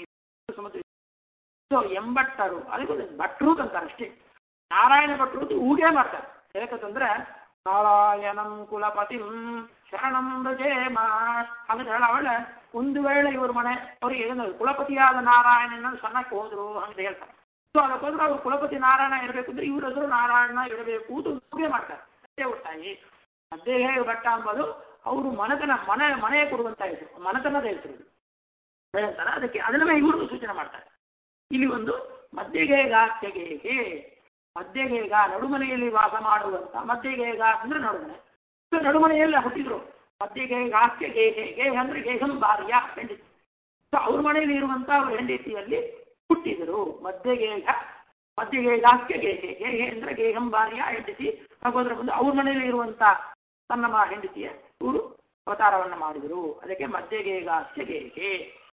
ಸೊ ಎಂಬತ್ತರು ಅದಕ್ಕೆ ಭಟ್ರು ಅಂತಾರೆ ಅಷ್ಟೇ ನಾರಾಯಣ ಭಟ್ರು ಅಂತ ಊಟೇ ಮಾಡ್ತಾರೆ ಯಾಕಂತಂದ್ರೆ ನಾರಾಯಣಂ ಕುಲಪತಿಂ ಶರಣಂ ರಜೇಮ ಹಾಗಂತ ಹೇಳ ಅವಳೆ ಒಂದು ವೇಳೆ ಇವ್ರ ಮನೆ ಅವ್ರಿಗೆ ಏನು ಕುಲಪತಿಯಾದ ನಾರಾಯಣನ ಸಣ್ಣಕ್ಕೆ ಹೋದ್ರು ಅಂತ ಹೇಳ್ತಾರೆ ಸೊ ಅದಕ್ಕೋಸ್ಕರ ಅವ್ರು ಕುಲಪತಿ ನಾರಾಯಣ ಇರಬೇಕು ಅಂದ್ರೆ ಇವ್ರ ಹೆಸರು ನಾರಾಯಣ ಇರಬೇಕು ಅಂತ ಊಟೆ ಮಾಡ್ತಾರೆ ಅಷ್ಟೇ ಒಟ್ಟಾಗಿ ಮಧ್ಯೆ ಭಟ್ಟ ಎಂಬುದು ಅವರು ಮನೆತನ ಮನೆ ಮನೆ ಕೊಡುವಂತ ಹೆಸರು ಮನೆತನದ ಹೆಸರು ಇದು. ಹೇಳ್ತಾರೆ ಅದಕ್ಕೆ ಅದನ್ನ ಇವರು ಸೂಚನೆ ಮಾಡ್ತಾರೆ ಇಲ್ಲಿ ಒಂದು ಮಧ್ಯಗೇಗ ತೆಗೆಗೆ ಮಧ್ಯಗೇಗ ನಡುಮನೆಯಲ್ಲಿ ವಾಸ ಮಾಡುವಂತ ಮಧ್ಯಗೇಗ ಅಂದ್ರೆ ನಡುಮನೆ ಸೊ ನಡುಮನೆಯಲ್ಲಿ ಹುಟ್ಟಿದ್ರು ಮಧ್ಯಗೇಗ ಗೇಹೆ ಗೇಹ ಅಂದ್ರೆ ಗೇಹಂ ಭಾರ್ಯ ಹೆಂಡತಿ ಸೊ ಅವ್ರ ಮನೆಯಲ್ಲಿ ಇರುವಂತ ಅವ್ರ ಹೆಂಡತಿಯಲ್ಲಿ ಹುಟ್ಟಿದರು ಮಧ್ಯಗೇಗ ಮಧ್ಯಗೇಗಾಸ್ಯ ಗೇಹೆ ಗೇಹೆ ಅಂದ್ರೆ ಗೇಹಂ ಭಾರ್ಯ ಹೆಂಡತಿ ಹಾಗೋದ್ರ ಬಂದು ಅವ್ರ ಮನೆಯಲ್ಲಿ ಇರುವಂತ ತನ್ನ ಮ- ಹೆಂಡತಿಯ ಇವರು ಅವತಾರವನ್ನ ಮಾಡಿದರು ಅದಕ್ಕೆ ಮಧ್ಯಗೇಗಾಸ್ಯ ಗೇಹೆ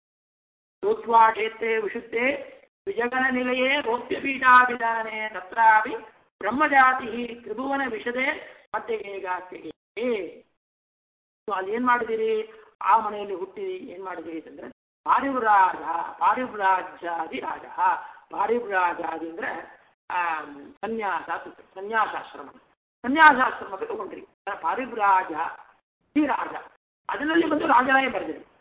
ಋತ್ವಾ ಕ್ಷೇತ್ರೇ ವಿಶುದ್ಧೆ ವಿಜಗನ ನಿಲಯೇ ರೋಪ್ಯಪೀಠಾಭಿಧಾನೆ ತತ್ರಾಪಿ ಬ್ರಹ್ಮಜಾತಿ ತ್ರಿಭುವನ ವಿಷದೆ ಮಧ್ಯಗೇಗಾಸ್ಯ ಗೇಹೆ ಸೊ ಅಲ್ಲಿ ಏನ್ ಮಾಡಿದಿರಿ ಆ ಮನೆಯಲ್ಲಿ ಹುಟ್ಟಿ ಏನ್ ಮಾಡಿದಿರಿ ಅಂತಂದ್ರೆ ಪಾರಿವ್ರಾಜ ಪಾರಿವ್ರಾಜಾದಿ ರಾಜ ಪಾರಿವ್ರಾಜಾದಿ ಅಂದ್ರೆ ಆ ಸನ್ಯಾಸ ಸನ್ಯಾಸಾಶ್ರಮ ಸನ್ಯಾಸಾಶ್ರಮಕ್ಕೆ ತಗೊಂಡ್ರಿ ಪಾರಿವ್ರಾಜ ಈ ರಾಜ ಅದರಲ್ಲಿ ಬಂದು ರಾಜರಾಯ ಬರೆದಿರಿ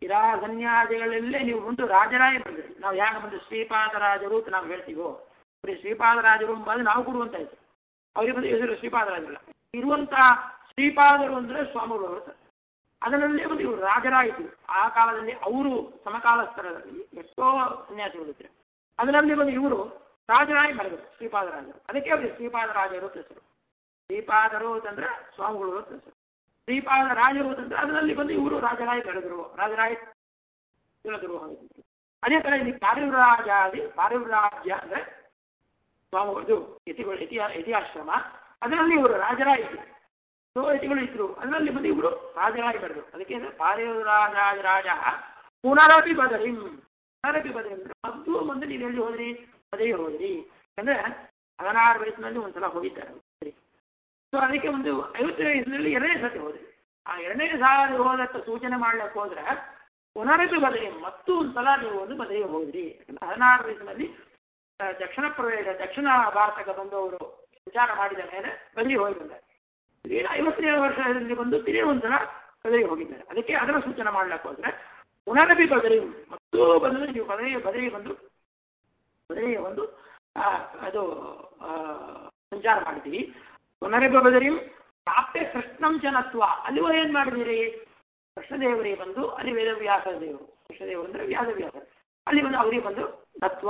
ಇರಾ ಸನ್ಯಾಸಿಗಳಲ್ಲೇ ನೀವು ಮುಂದೆ ರಾಜರಾಯ ಬಂದ್ರಿ ನಾವು ಯಾಕೆ ಬಂದು ಶ್ರೀಪಾದರಾಜರು ಅಂತ ನಾವು ಹೇಳ್ತೀವೋ ಬರೀ ಶ್ರೀಪಾದರಾಜರು ಎಂಬುದು ನಾವು ಕೊಡುವಂತ ಹೆಸರು ಅವರಿಗೆ ಬಂದು ಹೆಸರು ಶ್ರೀಪಾದರಾಜರಲ್ಲ ಇರುವಂತ ಶ್ರೀಪಾದರು ಅಂದ್ರೆ ಸ್ವಾಮಿಗಳು ಅಂತ ಅದರಲ್ಲೇ ಒಂದು ಇವರು ರಾಜರಾಯಿತು ಆ ಕಾಲದಲ್ಲಿ ಅವರು ಸಮಕಾಲಸ್ಥರಲ್ಲಿ ಎಷ್ಟೋ ಸನ್ಯಾಸಿಗಳಿದ್ರು ಅದರಲ್ಲಿ ಬಂದು ಇವರು ರಾಜರಾಯಿ ಮರೆದರು ಶ್ರೀಪಾದರಾಜರು ಅದಕ್ಕೆ ಅವರಿಗೆ ಶ್ರೀಪಾದರಾಜರು ಅಂತ ಹೆಸರು ಶ್ರೀಪಾದರು ಅಂತಂದ್ರೆ ಸ್ವಾಮಿಗಳು ಅಂತ ಹೆಸರು ಶ್ರೀಪಾದ ರಾಜರು ಅಂತಂದ್ರೆ ಅದರಲ್ಲಿ ಬಂದು ಇವರು ರಾಜರಾಯಿ ಬೆಳೆದರು ರಾಜರಾಯಿ ಬೆಳೆದರು ಅದೇ ತರ ಇಲ್ಲಿ ಪಾರಿವ್ರಾಜಾದಿ ಪಾರಿವ್ರಾಜ್ಯ ಅಂದ್ರೆ ಸ್ವಾಮಿ ಇದು ಯತಿಗಳು ಯತಿ ಯತಿಯಾಶ್ರಮ ಅದರಲ್ಲಿ ಇವರು ರಾಜರಾಯಿ ಇದ್ರು ಸೊ ಯತಿಗಳು ಇದ್ರು ಅದರಲ್ಲಿ ಬಂದು ಇವರು ರಾಜರಾಯಿ ಬೆಳೆದರು ಅದಕ್ಕೆ ಪಾರಿವ್ರಾಜ ರಾಜ ಪುನರಪಿ ಬದರಿಂ ಪುನರಪಿ ಬದರಿ ಅಂದ್ರೆ ಮದ್ದು ಬಂದು ನೀವು ಎಲ್ಲಿ ಹೋದ್ರಿ ಅದೇ ಹೋದ್ರಿ ಅಂದ್ರೆ ಹದಿನಾರು ವಯಸ್ಸಿನಲ್ಲಿ ಒಂದ್ಸಲ ಹೋಗಿದ್ದಾರೆ ಸೊ ಅದಕ್ಕೆ ಒಂದು ಐವತ್ತು ವಯಸ್ಸಿನಲ್ಲಿ ಎರಡನೇ ಸತಿ ಹೋದ್ರಿ ಆ ಎರಡನೇ ಸಾರಿ ಹೋದಕ್ಕೆ ಸೂಚನೆ ಮಾಡ್ಲಿಕ್ಕೆ ಹೋದ್ರೆ ಪುನರಪಿ ಬದರಿ ಮತ್ತು ಒಂದ್ಸಲ ನೀವು ಒಂದು ಬದಲಿಗೆ ಹೋದ್ರಿ ಯಾಕಂದ್ರೆ ಹದಿನಾರು ವಯಸ್ಸಿನಲ್ಲಿ ಆ, ದಕ್ಷಿಣ ಪ್ರವೇಶ ದಕ್ಷಿಣ ಭಾರತಕ್ಕೆ ಬಂದವರು ವಿಚಾರ ಮಾಡಿದ ಮೇಲೆ ಬದಲಿಗೆ ಹೋಗಿ ಬಂದ್ದಾರೆ ಈಗ ಐವತ್ತನೇ ವರ್ಷದಲ್ಲಿ ಬಂದು ತಿರುಗಿ ಒಂದ್ಸಲ ಬದಲಿಗೆ ಹೋಗಿದ್ದಾರೆ ಅದಕ್ಕೆ ಅದರ ಸೂಚನೆ ಮಾಡ್ಲಿಕ್ಕೆ ಹೋದ್ರೆ ಪುನರಪಿ ಬದಲಿ ಮತ್ತು ಬಂದು ನೀವು ಬದಲಿಗೆ ಬದಲಿಗೆ ಬಂದು ಬದಲಿಗೆ ಒಂದು ಆ, ಅದು ಆ, ಸಂಚಾರ ಮಾಡಿದ್ದೀವಿ ಪುನರಪಿ ಬದಲಿ ಪ್ರಾಪ್ತೆ ಕೃಷ್ಣಂ ಜನತ್ವ ಅಲ್ಲಿವ ಏನ್ ಮಾಡಿದಿರಿ ಕೃಷ್ಣದೇವರಿಗೆ ಬಂದು ಅಲ್ಲಿ ವೇದವ್ಯಾಸ ದೇವರು ಕೃಷ್ಣದೇವರು ಅಂದ್ರೆ ವ್ಯಾಸವ್ಯಾಸ ಅಲ್ಲಿ ಬಂದು ಅವರಿಗೆ ಬಂದು ತತ್ವ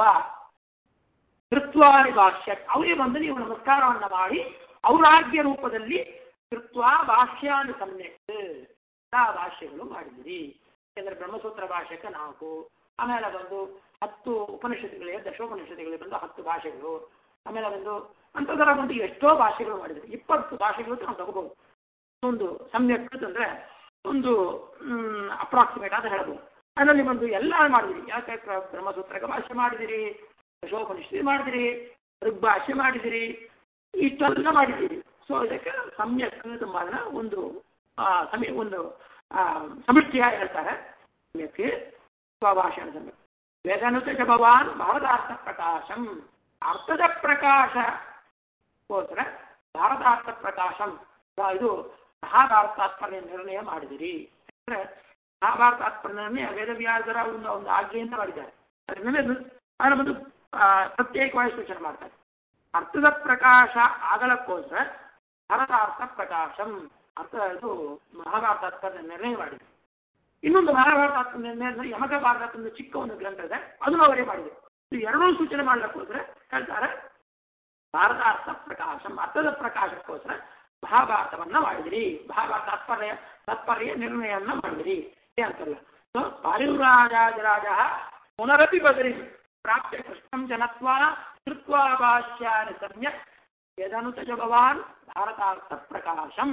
ಕೃತ್ವಾನಿ ಭಾಷ್ಯ ಅವರಿಗೆ ಬಂದು ನೀವು ನಮಸ್ಕಾರವನ್ನ ಮಾಡಿ ಔರಾಗ್ಯ ರೂಪದಲ್ಲಿ ಕೃತ್ವ ಭಾಷ್ಯಾನು ಸಮ್ಯಕ್ ಎಲ್ಲಾ ಭಾಷ್ಯಗಳು ಮಾಡಿದಿರಿ ಯಾಕಂದ್ರೆ ಬ್ರಹ್ಮಸೂತ್ರ ಭಾಷೆಗೆ ನಾಲ್ಕು ಆಮೇಲೆ ಬಂದು ಹತ್ತು ಉಪನಿಷತ್ತುಗಳಿಗೆ ದಶೋಪನಿಷತ್ತುಗಳಿಗೆ ಬಂದು ಹತ್ತು ಭಾಷೆಗಳು ಆಮೇಲೆ ಬಂದು ಅಂತದರ ಬಂದು ಎಷ್ಟೋ ಭಾಷೆಗಳು ಮಾಡಿದ್ರು ಇಪ್ಪತ್ತು ಭಾಷೆಗಳು ಅಂತ ನಾವು ತಗೋಬಹುದು ಒಂದು ಸಮ್ಯಕ್ ಅಂದ್ರೆ ಒಂದು ಅಪ್ರಾಕ್ಸಿಮೇಟ್ ಅಂತ ಹೇಳ್ಬೋದು ಅದರಲ್ಲಿ ಒಂದು ಎಲ್ಲ ಮಾಡಿದಿರಿ ಯಾಕೆ ಪ್ರ- ಬ್ರಹ್ಮಸೂತ್ರಕ್ಕೆ ಭಾಷೆ ಮಾಡಿದಿರಿ ದಶೋಪನಿಷತ್ತು ಮಾಡಿದಿರಿ ಋಗ್ಭಾಷೆ ಮಾಡಿದಿರಿ ಇಷ್ಟೆಲ್ಲ ಮಾಡಿದ್ದೀರಿ ಸೊ ಇದಕ್ಕೆ ಸಮ್ಯಕ್ ತುಂಬಾ ಜನ ಒಂದು ಆ, ಸಮಿ ಒಂದು ಆ, ಸಮೃದ್ಧಿಯ ಹೇಳ್ತಾರೆ ಸಮ್ಯಕ್ಕೆ ಸ್ವಭಾಷಣ ಸಮ್ಯಕ್ ವೇದಾನುತ ಚ ಭವಾನ್ ಭಾರತಾರ್ಥ ಪ್ರಕಾಶಂ ಅರ್ಥದ ಪ್ರಕಾಶ ಗೋಸ್ಕರ ಭಾರತಾರ್ಥ ಪ್ರಕಾಶಂ ಆ, ಇದು ಮಹಾಭಾರತಾತ್ಮರ್ಯ ನಿರ್ಣಯ ಮಾಡಿದಿರಿ ಅಂದ್ರೆ ಮಹಾಭಾರತಾತ್ಮರ್ಯ ನಿರ್ಣಯ ವೇದವ್ಯಾಸರ ಒಂದು ಒಂದು ಆಜ್ಞೆಯಿಂದ ಮಾಡಿದ್ದಾರೆ ಅದ್ರ ಮೇಲೆ ಅದನ್ನ ಒಂದು ಆ, ಪ್ರತ್ಯೇಕವಾಗಿ ಸೂಚನೆ ಮಾಡ್ತಾರೆ ಅರ್ಥದ ಪ್ರಕಾಶ ಆಗಲಕ್ಕೋಸ್ಕರ ಭಾರತಾರ್ಥ ಪ್ರಕಾಶಂ ಅರ್ಥ ಇದು ಮಹಾಭಾರತಾತ್ಮರ್ಯ ನಿರ್ಣಯ ಮಾಡಿದೆ ಇನ್ನೊಂದು ಮಹಾಭಾರತ ನಿರ್ಣಯ ಯಮಕ ಭಾರತ ಒಂದು ಚಿಕ್ಕ ಒಂದು ಗ್ರಂಥ ಇದೆ ಅದನ್ನು ಅವರೇ ಮಾಡಿದೆ ಇದು ಎರಡೂ ಸೂಚನೆ ಮಾಡ್ಲಿಕ್ಕೋಸ್ಕರ ಹೇಳ್ತಾರೆ ಭಾರತಾರ್ಥ ಪ್ರಕಾಶಂ ಅರ್ಥದ ಪ್ರಕಾಶಕ್ಕೋಸ್ಕರ ಮಹಾಭಾರತವನ್ನ ಮಾಡಿದಿರಿ ಮಹಾಭಾರತ ತಾತ್ಪರ್ಯ ತಾತ್ಪರ್ಯ ನಿರ್ಣಯವನ್ನ ಮಾಡಿದಿರಿ ಇದೇ ಅಂತಲ್ಲ ಸೊ ಪಾರಿವ್ರಾಜಾಜರಾಜ ಪುನರಪಿ ಬದರಿ ಪ್ರಾಪ್ಯ ಕೃಷ್ಣಂ ಜನತ್ವ ಕೃತ್ವಾ ಭಾಷ್ಯಾನಿ ಸಮ್ಯಕ್ ಯದನುತಜ ಭವಾನ್ ಭಾರತಾರ್ಥ ಪ್ರಕಾಶಂ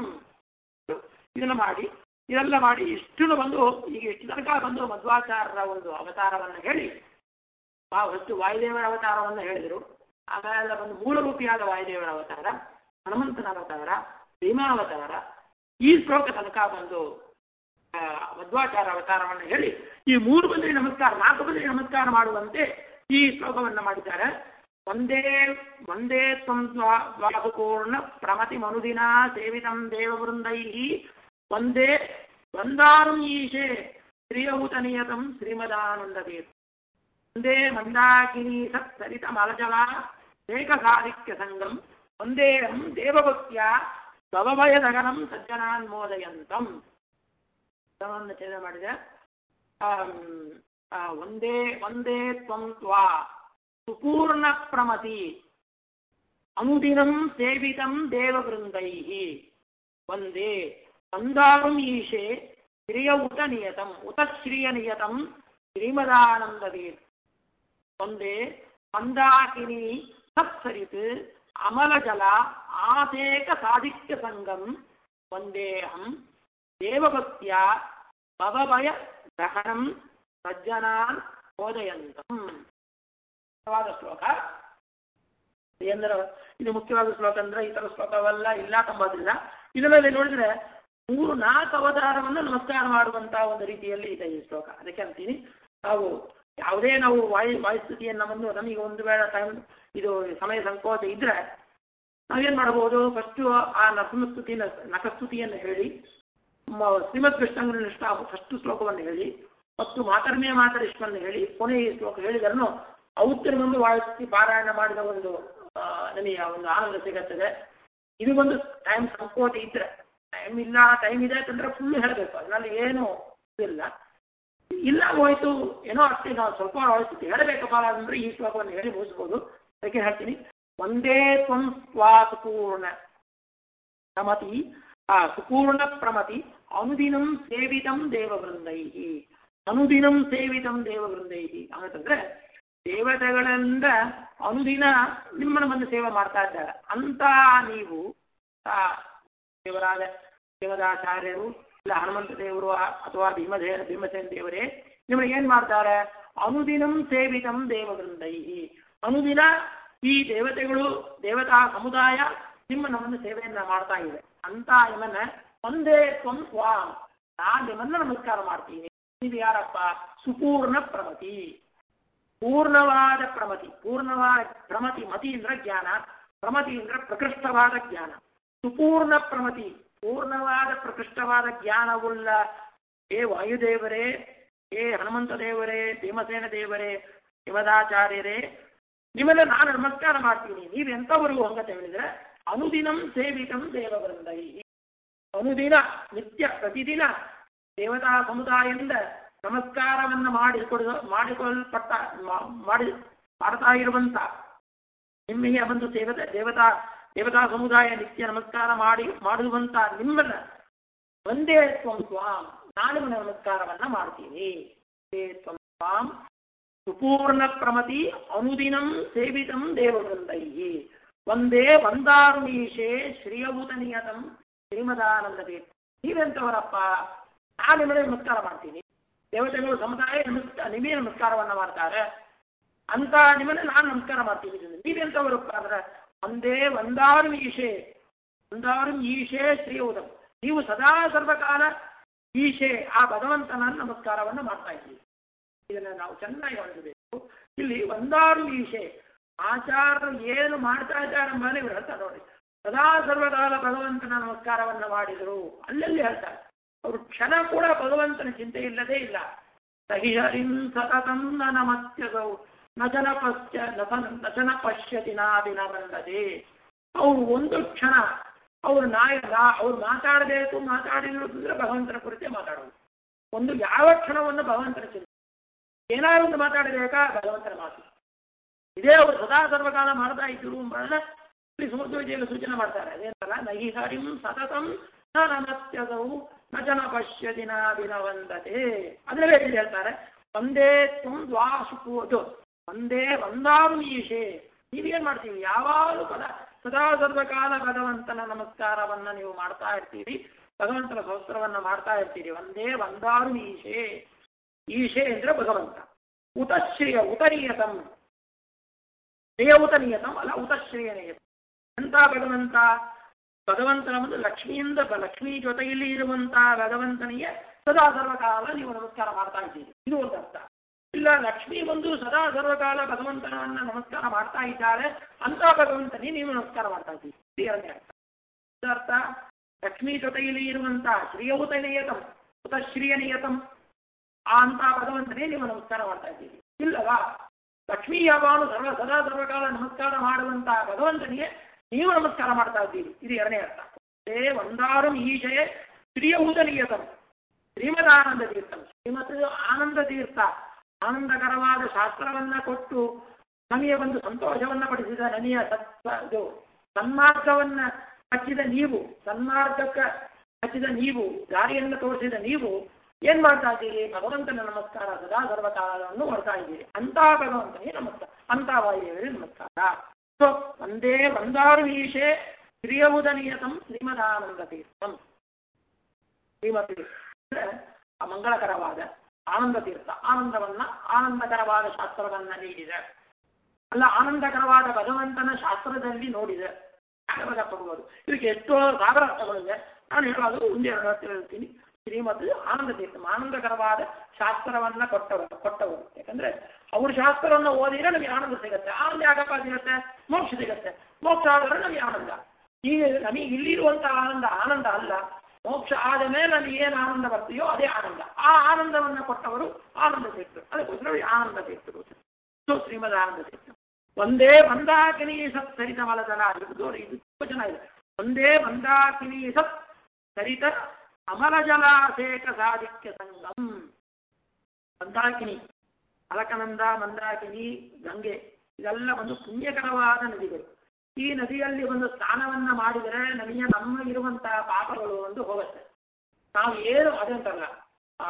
ಇದನ್ನ ಮಾಡಿ ಇದೆಲ್ಲ ಮಾಡಿ ಇಷ್ಟನ್ನು ಬಂದು ಈಗ ಇಷ್ಟು ತನಕ ಬಂದು ಮಧ್ವಾಚಾರ್ಯರ ಒಂದು ಅವತಾರವನ್ನ ಹೇಳಿ ಆ ಹೊತ್ತು ವಾಯುದೇವರ ಅವತಾರವನ್ನ ಹೇಳಿದರು ಆಮೇಲೆ ಬಂದು ಮೂಲರೂಪಿಯಾದ ವಾಯುದೇವರ ಅವತಾರ ಹನುಮಂತನ ಅವತಾರ ಭೀಮಾವತಾರ ಈ ಶ್ಲೋಕ ತನಕ ಬಂದು ಆ, ಮಧ್ವಾಚಾರ ಅವತಾರವನ್ನು ಹೇಳಿ ಈ ಮೂರು ಬಂದ್ರೆ ನಮಸ್ಕಾರ ನಾಲ್ಕು ಬಂದ್ರೆ ನಮಸ್ಕಾರ ಮಾಡುವಂತೆ ಈ ಶ್ಲೋಕವನ್ನ ಮಾಡಿದ್ದಾರೆ ಒಂದೇ ಒಂದೇ ತ್ವಂ ದ್ವಾ- ದ್ವಾಸುಪೂರ್ಣ ಪ್ರಮತಿ ಮನುದಿನ ಸೇವಿತಂ ದೇವವೃಂದೈ ಒಂದೇ ವಂದಾರುಂ ಈಶೆ ಶ್ರೀಯಭೂತ ನಿಯತಂ ಶ್ರೀಮದಾನಂದತೀರ್ಥ ಒಂದೇ ಮಂದಾಕಿನಿ ಸತ್ಸರಿತ ಮಲಜಲ ಏಕಸಾಧಿಕ್ಯ ಸಂಗಂ ಒಂದೇಹಂ ದೇವಭಕ್ತ್ಯ ಭವಭಯದಗನಂ ಸಜ್ಜನಾನ್ಮೋದಯಂತಂ ಇದನ್ನು ಛೇದ ಮಾಡಿದೆ ಆಮ್, ಆ, ಒಂದೇ ಒಂದೇ ತ್ವಂ ತ್ವಾ ಸುಪೂರ್ಣ ಪ್ರಮತಿ ಅನುದಿನಂ ಸೇವಿತಂ ದೇವವೃಂದೈ ಒಂದೇ ಮಂದಾರುಂ ಈಶೆ ಶ್ರಿಯ ಉತ ನಿಯತಂ ಉತ ಶ್ರಿಯ ನಿಯತಂ ಶ್ರೀಮದಾನಂದವೀರ್ ಒಂದೇ ಮಂದಾಕಿನಿ ಸತ್ಸರಿತ್ ಅಮಲ ಜಲ ಆಸೇಕ ಸಾಧಿಕ್ಯ ಸಂಗಂ ಒಂದೇಹಂ ದೇವಭಕ್ತ್ಯ ಭವಭಯ ಗ್ರಹಣಂ ಸಜ್ಜನಾನ್ ಬೋಧಯಂತಂ ಮುಖ್ಯವಾದ ಶ್ಲೋಕ ಎಂದ್ರೆ ಇದು ಮುಖ್ಯವಾದ ಶ್ಲೋಕ ಅಂದ್ರೆ ಇತರ ಶ್ಲೋಕವೆಲ್ಲ ಇಲ್ಲ ತಂಬೋದಿಲ್ಲ ಇದರಲ್ಲಿ ನೋಡಿದ್ರೆ ಮೂರು ನಾಲ್ಕು ಅವತಾರವನ್ನು ನಮಸ್ಕಾರ ಮಾಡುವಂತಹ ಒಂದು ರೀತಿಯಲ್ಲಿ ಇದೆ ಈ ಶ್ಲೋಕ ಅದಕ್ಕೆ ಅಂತೀನಿ ನಾವು ಯಾವುದೇ ನಾವು ವಾಯು ವಾಯುಸ್ಥಿತಿಯನ್ನ ಬಂದು ನಮಗೆ ಒಂದು ವೇಳೆ ಟೈಮ್ ಇದು ಸಮಯ ಸಂಕೋಚ ಇದ್ರೆ ನಾವೇನ್ ಮಾಡಬಹುದು ಫಸ್ಟ್ ಆ ನರಸಿಂಹಸ್ತುತಿನ ನಖಸ್ತುತಿಯನ್ನು ಹೇಳಿ ಮ- ಶ್ರೀಮದ್ ಕೃಷ್ಣ ನಿಷ್ಠ ಫಸ್ಟ್ ಶ್ಲೋಕವನ್ನು ಹೇಳಿ ಮತ್ತು ಮಾತರ್ಮೇ ಮಾತರಿಷ್ಮನ್ನು ಹೇಳಿ ಕೊನೆ ಈ ಶ್ಲೋಕ ಹೇಳಿದರನ್ನು ಔತ್ತರ ಮುಂದೆ ವಾಯಿಸಿ ಪಾರಾಯಣ ಮಾಡಿದ ಒಂದು ಆ, ನಮಗೆ ಆ ಒಂದು ಆನಂದ ಸಿಗುತ್ತದೆ ಇದು ಒಂದು ಟೈಮ್ ಸಂಕೋಚ ಇದ್ರೆ ಟೈಮ್ ಇಲ್ಲ ಟೈಮ್ ಇದೆ ಅಂತಂದ್ರೆ ಫುಲ್ ಹೇಳಬೇಕು ಅದ್ರಲ್ಲಿ ಏನು ಇಲ್ಲ ಇಲ್ಲ ಹೋಯ್ತು ಏನೋ ಅಷ್ಟೇ ನಾವು ಸ್ವಲ್ಪ ಹೋಯ್ತು ಹೇಳಬೇಕಪ್ಪ ಅಂದ್ರೆ ಈ ಶ್ಲೋಕವನ್ನು ಹೇಳಿ ಮುಗಿಸ್ಬೋದು ಅದಕ್ಕೆ ಹೇಳ್ತೀನಿ ಒಂದೇ ತ್ವಂ ಸ್ವಾ ಸುಪೂರ್ಣ ಪ್ರಮತಿ ಆ ಸುಪೂರ್ಣ ಪ್ರಮತಿ ಅನುದಿನಂ ಸೇವಿತಂ ದೇವವೃಂದೈ ಅನುದಿನಂ ಸೇವಿತಂ ದೇವವೃಂದೈ ಅಂತಂದ್ರೆ ದೇವತೆಗಳಿಂದ ಅನುದಿನ ನಿಮ್ಮನ್ನ ಬಂದು ಸೇವೆ ಮಾಡ್ತಾ ಇದ್ದಾರೆ ಅಂತ ನೀವು ಆ ದೇವರಾದ ದೇವದಾಚಾರ್ಯರು ಇಲ್ಲ ಹನುಮಂತ ದೇವರು ಆ- ಅಥವಾ ಭೀಮದೇ ಭೀಮಸೇನ ದೇವರೇ ನಿಮಗೆ ಏನ್ ಮಾಡ್ತಾರೆ ಅನುದಿನಂ ಸೇವಿತಂ ದೇವವೃಂದೈ ಅನುದಿನ ಈ ದೇವತೆಗಳು ದೇವತಾ ಸಮುದಾಯ ನಿಮ್ಮ ನಮ್ಮನ್ನು ಸೇವೆಯನ್ನ ಮಾಡ್ತಾ ಇದೆ ಅಂತ ನಿಮ್ಮನ್ನ ಒಂದೇ ತ್ವಂ ಸ್ವಾಮ್ ನಾನ್ ನಿಮ್ಮನ್ನ ನಮಸ್ಕಾರ ಮಾಡ್ತೀನಿ ಇದು ಯಾರಪ್ಪ ಸುಪೂರ್ಣ ಪ್ರಮತಿ ಪೂರ್ಣವಾದ ಪ್ರಮತಿ ಪೂರ್ಣವಾದ ಪ್ರಮತಿ ಮತಿ ಅಂದ್ರೆ ಜ್ಞಾನ ಪ್ರಮತಿ ಅಂದ್ರೆ ಪ್ರಕೃಷ್ಟವಾದ ಜ್ಞಾನ ಸುಪೂರ್ಣ ಪ್ರಮತಿ ಪೂರ್ಣವಾದ ಪ್ರಕೃಷ್ಟವಾದ ಜ್ಞಾನವುಳ್ಳ ಏ ವಾಯುದೇವರೇ ಏ ಹನುಮಂತ ದೇವರೇ ಭೀಮಸೇನ ದೇವರೇ ಶಿವದಾಚಾರ್ಯರೇ ನಿಮ್ಮನ್ನ ನಾನು ನಮಸ್ಕಾರ ಮಾಡ್ತೀನಿ ನೀವೆಂತವರು ಹಂಗತ ಹೇಳಿದ್ರೆ ಅನುದಿನಂ ಸೇವಿತಂ ದೇವವೃಂದೈ ಅನುದಿನ ನಿತ್ಯ ಪ್ರತಿದಿನ ದೇವತಾ ಸಮುದಾಯದಿಂದ ನಮಸ್ಕಾರವನ್ನ ಮಾಡಿಕೊಡ ಮಾಡಿಕೊಳ್ಳಲ್ಪಟ್ಟ ಮಾ- ಮಾಡಿ ಮಾಡ್ತಾ ಇರುವಂತ ನಿಮಗೆ ಬಂದು ದೇವತಾ ದೇವತಾ ದೇವತಾ ಸಮುದಾಯ ನಿತ್ಯ ನಮಸ್ಕಾರ ಮಾಡಿ ಮಾಡುವಂತ ನಿಮ್ಮನ್ನ ಒಂದೇ ತ್ವಂ ಸ್ವಾಂ ನಾನು ನಿಮ್ಮನ್ನ ನಮಸ್ಕಾರವನ್ನ ಮಾಡ್ತೀನಿ ಒಂದೇ ತ್ವಂ ಸ್ವಾಂ ಸುಪೂರ್ಣ ಪ್ರಮತಿ ಅನುದಿನಂ ಸೇವಿತಂ ದೇವವೃಂದೈ ಒಂದೇ ವಂದಾರುಣೀಶೆ ಶ್ರೀಯಭೂತ ನಿಯತಂ ಶ್ರೀಮದಾನಂದ ದೇವ ನೀವೆಂತವರಪ್ಪ ನಾನು ನಿಮಗೆ ನಮಸ್ಕಾರ ಮಾಡ್ತೀನಿ ದೇವತೆಗಳು ಸಮುದಾಯ ನಮಸ್ಕಾರ ನಿಮಗೆ ನಮಸ್ಕಾರವನ್ನ ಮಾಡ್ತಾರೆ ಅಂತ ನಿಮ್ಮನ್ನ ನಾನು ನಮಸ್ಕಾರ ಮಾಡ್ತೀನಿ ನೀವೆಂತವರಪ್ಪ ಅಂದ್ರೆ ಒಂದೇ ಒಂದಾರು ಈಶೆ ಒಂದಾರು ಈಶೆ ಶ್ರೀಯುತಂ ನೀವು ಸದಾ ಸರ್ವಕಾಲ ಈಶೆ ಆ ಭಗವಂತನ ನಮಸ್ಕಾರವನ್ನ ಮಾಡ್ತಾ ಇದ್ದೀವಿ ಇದನ್ನ ನಾವು ಚೆನ್ನಾಗಿ ಹೊಂದಬೇಕು ಇಲ್ಲಿ ಒಂದಾರು ಈಶೆ ಆಚಾರ್ಯರು ಏನು ಮಾಡ್ತಾ ಇದ್ದಾರೆ ಎಂಬುದನ್ನು ಇವರು ಹೇಳ್ತಾರೆ ನೋಡಿ ಸದಾ ಸರ್ವಕಾಲ ಭಗವಂತನ ನಮಸ್ಕಾರವನ್ನ ಮಾಡಿದರು ಅಲ್ಲಲ್ಲಿ ಹೇಳ್ತಾರೆ ಅವರು ಕ್ಷಣ ಕೂಡ ಭಗವಂತನ ಚಿಂತೆ ಇಲ್ಲದೇ ಇಲ್ಲ ಸಹಿ ಹರಿಂ ಸತತಂ ನ ನಮತ್ಯಗೌ ನಚನ ಪಶ್ಯ ನಚನ- ನಚನ ಪಶ್ಯತಿ ನಾದಿನ ಬಂದದೆ ಅವರು ಒಂದು ಕ್ಷಣ ಅವ್ರು ನಾಯ ಅವ್ರು ಮಾತಾಡಬೇಕು ಮಾತಾಡಿದ್ರೆ ಭಗವಂತನ ಕುರಿತೇ ಮಾತಾಡೋದು ಒಂದು ಯಾವ ಕ್ಷಣವನ್ನು ಭಗವಂತನ ಚಿಂತೆ ಏನಾದ್ರು ಒಂದು ಮಾತಾಡಬೇಕಾ ಭಗವಂತನ ಮಾತು ಇದೇ ಅವರು ಸದಾ ಸರ್ವಕಾಲ ಮಾಡ್ತಾ ಇದ್ರು ಎಂಬುದನ್ನ ಇಲ್ಲಿ ಸಮುದ್ರ ವಿಜಯಲ್ಲಿ ಸೂಚನೆ ಮಾಡ್ತಾರೆ ಅದೇನಲ್ಲ ನಹಿ ಹರಿಂ ಸತತಂ ನ ನಮತ್ಯದವು ನ ಜನ ಪಶ್ಯ ದಿನ ದಿನ ವಂದತೆ ಅದರಲ್ಲೇ ಇಲ್ಲಿ ಹೇಳ್ತಾರೆ ಒಂದೇ ತುಂ ದ್ವಾಸುಪು ಅದು ಒಂದೇ ಒಂದಾರು ಈಶೆ ನೀವೇನ್ ಮಾಡ್ತೀವಿ ಯಾವಾಗಲೂ ಪದ ಸದಾ ಸರ್ವಕಾಲ ಭಗವಂತನ ನಮಸ್ಕಾರವನ್ನ ನೀವು ಮಾಡ್ತಾ ಇರ್ತೀರಿ ಭಗವಂತನ ಸ್ತೋತ್ರವನ್ನ ಮಾಡ್ತಾ ಇರ್ತೀರಿ ಒಂದೇ ಒಂದಾರು ಈಶೆ ಈಶೆ ಅಂದ್ರೆ ಭಗವಂತ ಉತಶ್ರಿಯ ಉತನೀಯತಂ ಶ್ರೇಯ ಉತನೀಯತಂ ಅಲ್ಲ ಉತಶ್ರೇಯ ನಿಯತಂ ಎಂತ ಭಗವಂತ ಭಗವಂತನ ಒಂದು ಲಕ್ಷ್ಮಿಯಿಂದ ಬ- ಲಕ್ಷ್ಮಿ ಜೊತೆಯಲ್ಲಿ ಇರುವಂತ ಭಗವಂತನಿಗೆ ಸದಾ ಸರ್ವಕಾಲ ನೀವು ನಮಸ್ಕಾರ ಮಾಡ್ತಾ ಇದ್ದೀರಿ ಇದು ಒಂದು ಅರ್ಥ ಇಲ್ಲ ಲಕ್ಷ್ಮಿ ಬಂದು ಸದಾ ಸರ್ವಕಾಲ ಭಗವಂತನನ್ನ ನಮಸ್ಕಾರ ಮಾಡ್ತಾ ಇದ್ದಾಳೆ ಅಂತ ಭಗವಂತನಿಗೆ ನೀವು ನಮಸ್ಕಾರ ಮಾಡ್ತಾ ಇದ್ದೀರಿ ಇದು ಎರಡನೇ ಅರ್ಥ ಇದು ಅರ್ಥ ಲಕ್ಷ್ಮಿ ಜೊತೆಯಲ್ಲಿ ಇರುವಂತ ಶ್ರೀಯೌತ ನಿಯತಂ ಉತ ಶ್ರೀಯ ನಿಯತಂ ಆ ಅಂತ ಭಗವಂತನೇ ನೀವು ನಮಸ್ಕಾರ ಮಾಡ್ತಾ ಇದ್ದೀರಿ ಇಲ್ಲವಾ ಲಕ್ಷ್ಮೀ ಯಾವಾಗಲೂ ಸರ್ವ ಸದಾ ಸರ್ವಕಾಲ ನಮಸ್ಕಾರ ಮಾಡುವಂತ ಭಗವಂತನಿಗೆ ನೀವು ನಮಸ್ಕಾರ ಮಾಡ್ತಾ ಇದ್ದೀರಿ ಇದು ಎರಡನೇ ಅರ್ಥ ಏ ಒಂದಾರು ಈಶೆ ಶ್ರೀಯಭೂತ ನಿಯತಂ ಶ್ರೀಮದಾನಂದ ತೀರ್ಥಂ ಶ್ರೀಮತ್ ಆನಂದ ತೀರ್ಥ ಆನಂದಕರವಾದ ಶಾಸ್ತ್ರವನ್ನ ಕೊಟ್ಟು ನಮಗೆ ಒಂದು ಸಂತೋಷವನ್ನ ಪಡಿಸಿದ ನನಯ ಸತ್ ಇದು ಸನ್ಮಾರ್ಗವನ್ನ ಹಚ್ಚಿದ ನೀವು ಸನ್ಮಾರ್ಗಕ್ಕೆ ಹಚ್ಚಿದ ನೀವು ದಾರಿಯನ್ನು ತೋರಿಸಿದ ನೀವು ಏನ್ ಮಾಡ್ತಾ ಇದ್ದೀರಿ ಭಗವಂತನ ನಮಸ್ಕಾರ ಸದಾ ಸರ್ವಕಾಲವನ್ನು ಮಾಡ್ತಾ ಇದ್ದೀರಿ ಅಂತ ಭಗವಂತನಿಗೆ ನಮಸ್ಕಾರ ಅಂತ ವಾಯುದೇವರಿಗೆ ನಮಸ್ಕಾರ ಸೊ ಒಂದೇ ಒಂದಾರು ಈಶೆ ಶ್ರೀಯಬುಧನಿಯತಂ ಶ್ರೀಮದಾನಂದ ತೀರ್ಥಂ ಶ್ರೀಮತಿ ಅಂದ್ರೆ ಆ ಮಂಗಳಕರವಾದ ಆನಂದ ತೀರ್ಥ ಆನಂದವನ್ನ ಆನಂದಕರವಾದ ಶಾಸ್ತ್ರವನ್ನ ನೀಡಿದೆ ಅಲ್ಲ ಆನಂದಕರವಾದ ಭಗವಂತನ ಶಾಸ್ತ್ರದಲ್ಲಿ ನೋಡಿದೆ ಯಾವಾಗ ತಗೋಬಹುದು ಇದಕ್ಕೆ ಎಷ್ಟೋ ಸಾವಿರ ಅರ್ಥಗಳಿವೆ ನಾನು ಹೇಳೋದು ಒಂದೆರಡು ಅರ್ಥ ಹೇಳ್ತೀನಿ ಶ್ರೀಮದ್ ಆನಂದ ತೀರ್ಥ ಆನಂದಕರವಾದ ಶಾಸ್ತ್ರವನ್ನ ಕೊಟ್ಟವರು ಕೊಟ್ಟವರು ಯಾಕಂದ್ರೆ ಅವ್ರ ಶಾಸ್ತ್ರವನ್ನ ಓದಿದ್ರೆ ನಮಗೆ ಆನಂದ ಸಿಗತ್ತೆ ಆನಂದ ಯಾಕಪ್ಪ ಸಿಗತ್ತೆ ಮೋಕ್ಷ ಸಿಗತ್ತೆ ಮೋಕ್ಷ ಆದ್ರೆ ನಮಗೆ ಆನಂದ ಈಗ ನಮಗೆ ಇಲ್ಲಿರುವಂತ ಆನಂದ ಆನಂದ ಅಲ್ಲ ಮೋಕ್ಷ ಆದ ಮೇಲೆ ನನಗೆ ಏನು ಆನಂದ ಬರ್ತೀಯೋ ಅದೇ ಆನಂದ ಆ ಆನಂದವನ್ನ ಕೊಟ್ಟವರು ಆನಂದ ತೀರ್ಥರು ಅದಕ್ಕೋಸ್ಕರ ಈ ಆನಂದ ತೀರ್ಥರು ಸೊ ಶ್ರೀಮದ್ ಆನಂದ ತೀರ್ಥರು ಒಂದೇ ಮಂದಾಕಿನಿ ಸತ್ ಸರಿತ ಮಲದಲ ಇದು ಇದು ತುಂಬ ಚೆನ್ನಾಗಿದೆ ಒಂದೇ ಮಂದಾಕಿನಿ ಸತ್ ಸರಿತ ಅಮಲ ಜಲಾಶೇಕ ಸಾಧಿಕ್ಯ ಸಂಗಮ್ ಮಂದಾಕಿನಿ ಅಲಕನಂದ ಮಂದಾಕಿನಿ ಗಂಗೆ ಇದೆಲ್ಲ ಒಂದು ಪುಣ್ಯಕರವಾದ ನದಿಗಳು ಈ ನದಿಯಲ್ಲಿ ಒಂದು ಸ್ನಾನವನ್ನ ಮಾಡಿದರೆ ನಮಗೆ ನಮ್ಮ ಇರುವಂತಹ ಪಾಪಗಳು ಒಂದು ಹೋಗುತ್ತೆ ನಾವು ಏನು ಅದಂತಲ್ಲ ಆ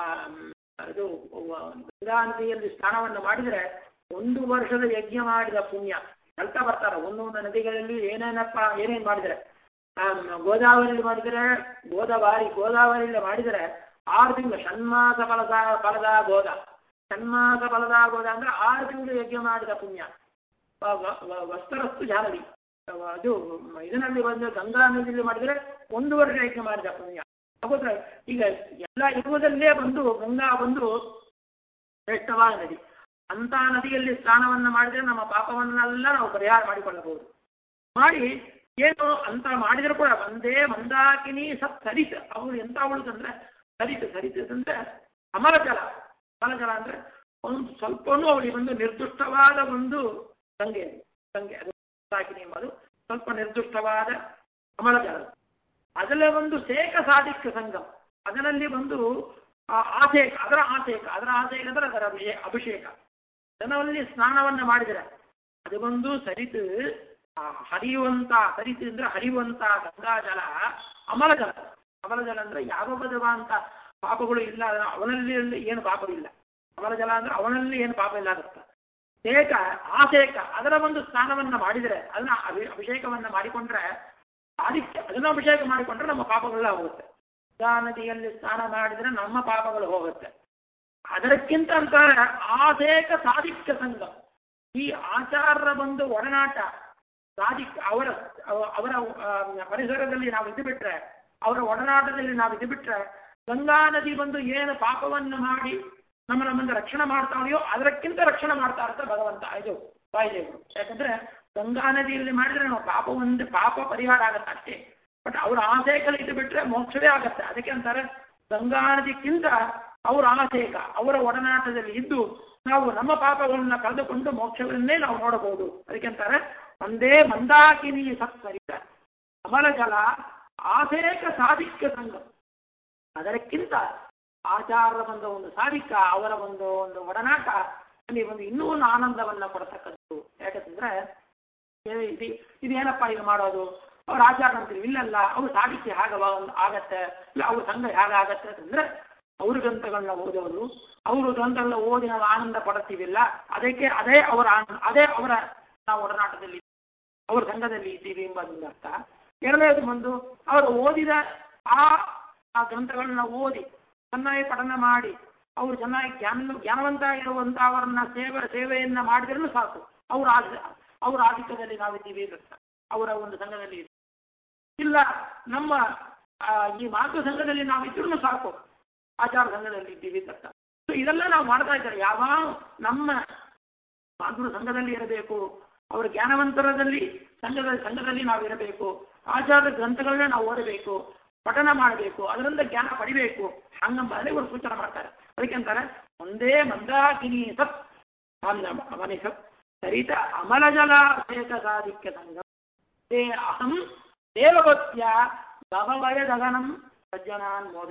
ಇದು ಗಂಗಾ ನದಿಯಲ್ಲಿ ಸ್ನಾನವನ್ನು ಮಾಡಿದರೆ ಒಂದು ವರ್ಷದ ಯಜ್ಞ ಮಾಡಿದ ಪುಣ್ಯ ಹೇಳ್ತಾ ಬರ್ತಾರೆ ಒಂದೊಂದು ನದಿಗಳಲ್ಲಿ ಏನೇನಪ್ಪ ಏನೇನ್ ಮಾಡಿದರೆ ಆ, ಗೋದಾವರಿಯಲ್ಲಿ ಮಾಡಿದರೆ ಗೋದಾವರಿ ಗೋದಾವರಿಯಲ್ಲಿ ಮಾಡಿದರೆ ಆರು ತಿಂಗಳು ಷಣ್ಮಾಸ ಫಲದ ಫಲದ ಗೋದ ಷಣ್ಮಾಸ ಫಲದ ಗೋದ ಅಂದ್ರೆ ಆರು ತಿಂಗಳು ಯಜ್ಞ ಮಾಡಿದ ಪುಣ್ಯ ವ- ವ- ವ- ವಸ್ತ್ರಸ್ತು ಜಾನವಿ ಅದು ಇದರಲ್ಲಿ ಬಂದು ಗಂಗಾ ನದಿಯಲ್ಲಿ ಮಾಡಿದರೆ ಒಂದು ವರ್ಷ ಯಜ್ಞ ಮಾಡಿದ ಪುಣ್ಯ ಹೌದ್ರ ಈಗ ಎಲ್ಲ ಇರುವುದಲ್ಲೇ ಬಂದು ಗಂಗಾ ಬಂದು ಶ್ರೇಷ್ಠವಾದ ನದಿ ಅಂತ ನದಿಯಲ್ಲಿ ಸ್ನಾನವನ್ನ ಮಾಡಿದ್ರೆ ನಮ್ಮ ಪಾಪವನ್ನೆಲ್ಲ ನಾವು ಪರಿಹಾರ ಮಾಡಿಕೊಳ್ಳಬಹುದು ಮಾಡಿ ಏನು ಅಂತ ಮಾಡಿದ್ರು ಕೂಡ ಒಂದೇ ಮಂದಾಕಿನಿ ಸತ್ ಸರಿತ ಅವಳು ಎಂತ ಅವಳುದಂದ್ರೆ ಸರಿತ ಸರಿತದಂದ್ರೆ ಅಮರ ಜಲ ಅಮರ ಜಲ ಅಂದ್ರೆ ಒಂದು ಸ್ವಲ್ಪನೂ ಅವಳಿಗೆ ಒಂದು ನಿರ್ದುಷ್ಟವಾದ ಒಂದು ಗಂಗೆ ಗಂಗೆ ಅದು ಮಂದಾಕಿನಿ ಎಂಬುದು ಸ್ವಲ್ಪ ನಿರ್ದುಷ್ಟವಾದ ಅಮರ ಜಲ ಅದರಲ್ಲೇ ಒಂದು ಸೇಕ ಸಾಧಿಕ್ಯ ಸಂಗಮ ಅದರಲ್ಲಿ ಒಂದು ಆ ಆಸೇಕ ಅದರ ಆಸೇಕ ಅದರ ಆಸೇಕ ಅಂದ್ರೆ ಅದರ ಅಭಿಷೇಕ ಅಭಿಷೇಕ ಅದರಲ್ಲಿ ಸ್ನಾನವನ್ನ ಮಾಡಿದರೆ ಅದು ಬಂದು ಸರಿತು ಆ ಹರಿಯುವಂತ ಸರಿತು ಅಂದ್ರೆ ಹರಿಯುವಂತ ಗಂಗಾಜಲ ಅಮಲ ಜಲ ಅಮಲ ಜಲ ಅಂದ್ರೆ ಯಾವ ವಿಧವಾದಂತ ಪಾಪಗಳು ಇಲ್ಲ ಅವನಲ್ಲಿ ಏನು ಪಾಪವಿಲ್ಲ ಅಮಲ ಜಲ ಅಂದ್ರೆ ಅವನಲ್ಲಿ ಏನು ಪಾಪ ಇಲ್ಲ ಅಂತ ಸೇಕ ಆಸೇಕ ಅದರ ಒಂದು ಸ್ನಾನವನ್ನ ಮಾಡಿದರೆ ಅದನ್ನ ಅಭಿ ಅಭಿಷೇಕವನ್ನ ಮಾಡಿಕೊಂಡ್ರೆ ಆದಿತ್ಯ ಅದನ್ನ ಅಭಿಷೇಕ ಮಾಡಿಕೊಂಡ್ರೆ ನಮ್ಮ ಪಾಪಗಳೆಲ್ಲ ಹೋಗುತ್ತೆ ಗಂಗಾ ನದಿಯಲ್ಲಿ ಸ್ನಾನ ಮಾಡಿದ್ರೆ ನಮ್ಮ ಪಾಪಗಳು ಹೋಗುತ್ತೆ ಅದಕ್ಕಿಂತ ಅಂತಾರೆ ಆಸೇಕ ಸಾಧಿಕ್ಯ ಸಂಘ ಈ ಆಚಾರ್ಯರ ಒಂದು ಒಡನಾಟ ಸಾಧಿಕ್ ಅವರ ಅವ- ಅವರ ಆ, ಪರಿಸರದಲ್ಲಿ ನಾವು ಇದು ಬಿಟ್ರೆ ಅವರ ಒಡನಾಟದಲ್ಲಿ ನಾವು ಇದು ಬಿಟ್ರೆ ಗಂಗಾ ನದಿ ಬಂದು ಏನು ಪಾಪವನ್ನು ಮಾಡಿ ನಮ್ಮ ನಮ್ಮನ್ನು ರಕ್ಷಣೆ ಮಾಡ್ತಾವೆಯೋ ಅದಕ್ಕಿಂತ ರಕ್ಷಣೆ ಮಾಡ್ತಾ ಇರ್ತಾರೆ ಭಗವಂತ ಇದು ವಾಯುದೇವರು ಯಾಕಂದ್ರೆ ಗಂಗಾ ನದಿಯಲ್ಲಿ ಮಾಡಿದ್ರೆ ನಾವು ಪಾಪ ಒಂದು ಪಾಪ ಪರಿಹಾರ ಆಗತ್ತೆ ಅಷ್ಟೇ ಬಟ್ ಅವ್ರ ಆಸೇಕಲ್ಲಿ ಇದು ಬಿಟ್ರೆ ಮೋಕ್ಷವೇ ಆಗತ್ತೆ ಅದಕ್ಕೆ ಅಂತಾರೆ ಗಂಗಾ ನದಿಗಿಂತ ಅವರ ಆಸೇಕ ಅವರ ಒಡನಾಟದಲ್ಲಿ ಇದ್ದು ನಾವು ನಮ್ಮ ಪಾಪಗಳನ್ನ ಕಳೆದುಕೊಂಡು ಮೋಕ್ಷವನ್ನೇ ನಾವು ನೋಡಬಹುದು ಅದಕ್ಕೆ ಅಂತಾರೆ ಒಂದೇ ಮಂದಾಕಿನಿ ಸತ್ಸರಿತ ಅಮಲ ಜಲ ಆಸೇಕ ಸಾಧಿಕ್ಯ ಸಂಘ ಅದಕ್ಕಿಂತ ಆಚಾರ ಬಂದ ಒಂದು ಸಾಧಿಕ ಅವರ ಒಂದು ಒಂದು ಒಡನಾಟ ಅಲ್ಲಿ ಒಂದು ಇನ್ನೂ ಒಂದು ಆನಂದವನ್ನ ಕೊಡ್ತಕ್ಕಂಥದ್ದು ಯಾಕಂತಂದ್ರೆ ಏ- ಇದು ಇದೇನಪ್ಪ ಈಗ ಮಾಡೋದು ಅವ್ರ ಆಚಾರ ಅಂತೀವಿ ಇಲ್ಲಲ್ಲ ಅವ್ರ ಸಾಧಿಕೆ ಹಾಗವ ಆಗತ್ತೆ ಇಲ್ಲ ಅವ್ರ ಸಂಘ ಹೇಗಾಗತ್ತೆ ಅಂತಂದ್ರೆ ಅವ್ರ ಗ್ರಂಥಗಳನ್ನ ಓದೋದು ಅವ್ರ ಗ್ರಂಥಗಳನ್ನ ಓದಿ ನಾವು ಆನಂದ ಪಡ್ತೀವಿಲ್ಲ ಅದಕ್ಕೆ ಅದೇ ಅವರ ಆನಂದ ಅದೇ ಅವರ ನಾವು ಒಡನಾಟದಲ್ಲಿ ಅವ್ರ ಸಂಘದಲ್ಲಿ ಇದ್ದೀವಿ ಎಂಬುದೊಂದು ಅರ್ಥ ಎರಡನೇದು ಬಂದು ಅವರು ಓದಿದ ಆ ಆ ಗ್ರಂಥಗಳನ್ನ ಓದಿ ಚೆನ್ನಾಗಿ ಪಠನ ಮಾಡಿ ಅವರು ಚೆನ್ನಾಗಿ ಜ್ಞಾನ ಜ್ಞಾನವಂತ ಇರುವಂತ ಅವರನ್ನ ಸೇವೆ ಸೇವೆಯನ್ನ ಮಾಡಿದ್ರೂ ಸಾಕು ಅವ್ರ ಆದ- ಅವ್ರ ಆಧಿಕ್ಯದಲ್ಲಿ ನಾವಿದ್ದೀವಿ ಅಂತ ಅವರ ಒಂದು ಸಂಘದಲ್ಲಿ ಇದ್ದೀವಿ. ಇಲ್ಲ ನಮ್ಮ ಆ, ಈ ಮಾತೃ ಸಂಘದಲ್ಲಿ ನಾವಿದ್ರೂ ಸಾಕು ಆಚಾರ ಸಂಘದಲ್ಲಿ ಇದ್ದೀವಿ ಅಂತ ಸೊ ಇದೆಲ್ಲ ನಾವು ಮಾಡ್ತಾ ಇದ್ದಾರೆ ಯಾವ ನಮ್ಮ ಮಾತೃ ಸಂಘದಲ್ಲಿ ಇರಬೇಕು ಅವರ ಜ್ಞಾನವಂತರದಲ್ಲಿ ಸಂಘದ ಸಂಘದಲ್ಲಿ ನಾವು ಇರಬೇಕು ಆಚಾರ ಗ್ರಂಥಗಳನ್ನ ನಾವು ಓದಬೇಕು ಪಠನ ಮಾಡಬೇಕು ಅದರಿಂದ ಜ್ಞಾನ ಪಡಿಬೇಕು ಹಂಗಂಬಲ್ಲಿ ಇವರು ಸೂಚನೆ ಮಾಡ್ತಾರೆ ಅದಕ್ಕೆ ಅಂತಾರೆ ಒಂದೇ ಮಂದಾಕಿನಿ ಸತ್ ಅವನಿ ಸತ್ ಸರಿತ ಅಮಲ ಜಲ ಶೇಷ ಸಾಧಿಕ್ಯ ಸಂಘ ತೇ ಅಹಂ ದೇವಭಕ್ತ್ಯ ಭವವಯದಗನಂ ಸಜ್ಜನಾನ್ ಮೋದ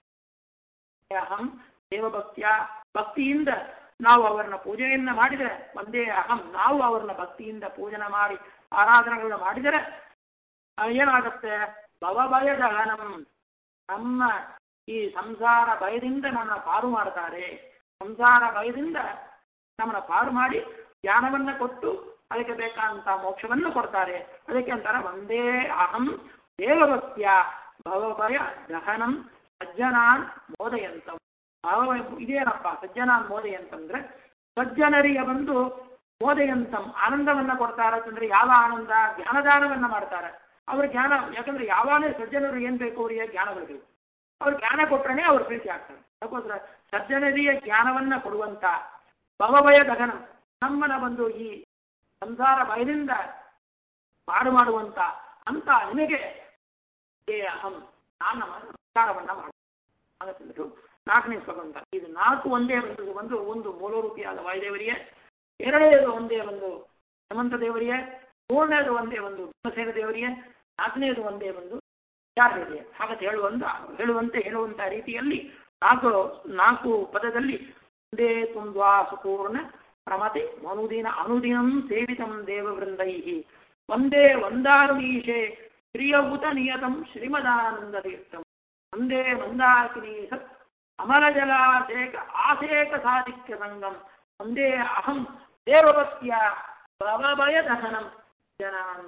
ಅಹಂ ದೇವಭಕ್ತಿಯ ಭಕ್ತಿಯಿಂದ ನಾವು ಅವರನ್ನ ಪೂಜೆಯನ್ನ ಮಾಡಿದರೆ ಒಂದೇ ಅಹಂ ನಾವು ಅವರನ್ನ ಭಕ್ತಿಯಿಂದ ಪೂಜನ ಮಾಡಿ ಆರಾಧನೆಗಳನ್ನ ಮಾಡಿದರೆ ಆ, ಏನಾಗುತ್ತೆ ಭವಭಯದ ಹನಂ ನಮ್ಮ ಈ ಸಂಸಾರ ಭಯದಿಂದ ನನ್ನ ಪಾರು ಮಾಡ್ತಾರೆ ಸಂಸಾರ ಭಯದಿಂದ ನಮ್ಮನ್ನ ಪಾರು ಮಾಡಿ ಜ್ಞಾನವನ್ನ ಕೊಟ್ಟು ಅದಕ್ಕೆ ಬೇಕಾದಂತ ಮೋಕ್ಷವನ್ನು ಕೊಡ್ತಾರೆ ಅದಕ್ಕೆ ಅಂತಾರೆ ಒಂದೇ ಅಹಂ ದೇವಭಕ್ತಿಯ ಭವಭಯ ದಹನಂ ಸಜ್ಜನಾನ್ ಮೋದಯಂತಂ ಭಾವ ಇದೇನಪ್ಪ ಸಜ್ಜನಾನ್ ಮೋದಯಂತಂದ್ರೆ ಸಜ್ಜನರಿಗೆ ಬಂದು ಮೋದಯಂತಂ ಆನಂದವನ್ನ ಕೊಡ್ತಾರೆ ಅಂತಂದ್ರೆ ಯಾವ ಆನಂದ ಜ್ಞಾನದಾನವನ್ನ ಮಾಡ್ತಾರೆ ಅವ್ರ ಜ್ಞಾನ ಯಾಕಂದ್ರೆ ಯಾವಾಗಲೂ ಸಜ್ಜನರು ಏನ್ ಬೇಕು ಅವರಿಗೆ ಜ್ಞಾನಗಳು ಬೇಕು ಅವ್ರ ಜ್ಞಾನ ಕೊಟ್ರೇನೆ ಅವ್ರ ಪ್ರೀತಿ ಆಗ್ತಾರೆ ಯಾಕೋಸ್ಕರ ಸಜ್ಜನರಿಗೆ ಜ್ಞಾನವನ್ನ ಕೊಡುವಂತ ಭವಭಯ ದಗನ ನಮ್ಮನ ಬಂದು ಈ ಸಂಸಾರ ಭಯದಿಂದ ಪಾಡು ಮಾಡುವಂತ ಅಂತ ನಿನಗೆ ಏ ಅಹಂ ಸ್ನಾನ ಮಾಡಿ ನಮಸ್ಕಾರವನ್ನ ಮಾಡಿ ಹಾಗಂತಂದ್ರು ನಾಲ್ಕನೇ ಶ್ಲೋಕ ಅಂತ ಇದು ನಾಲ್ಕು ಒಂದೇ ಒಂದು ಒಂದು ಒಂದು ಮೂಲರೂಪಿಯಾದ ವಾಯುದೇವರಿಗೆ ಎರಡನೇದು ಒಂದೇ ಒಂದು ಹೇಮಂತ ದೇವರಿಗೆ ಮೂರನೇದು ಒಂದೇ ಒಂದು ಭೀಮಸೇನ ದೇವರಿಗೆ ನಾಲ್ಕನೇದು ಒಂದೇ ಒಂದು ಚಾರ್ಯರಿಗೆ ಹಾಗಂತ ಹೇಳುವಂತ ಹೇಳುವಂತೆ ಹೇಳುವಂತ ರೀತಿಯಲ್ಲಿ ನಾಲ್ಕು ನಾಲ್ಕು ಪದದಲ್ಲಿ ಒಂದೇ ತುಂದ್ವಾ ಸುಪೂರ್ಣ ಪ್ರಮತಿ ಮನುದಿನ ಅನುದಿನಂ ಸೇವಿತಂ ದೇವವೃಂದೈ ಒಂದೇ ಒಂದಾರುಣೀಶೆ ಪ್ರಿಯಭೂತ ನಿಯತಂ ಶ್ರೀಮದಾನಂದ ತೀರ್ಥಂ ಒಂದೇ ಮಂದಾಕಿನಿ ಸತ್ ಅಮಲ ಜಲಾಶೇಕ ಆಶೇಕ ಸಾಧಿಕ್ಯ ಸಂಗಂ ಒಂದೇ ಅಹಂ ದೇವಭಕ್ತಿಯ ಭವಭಯ ದಹನಂ ಜನಾನ್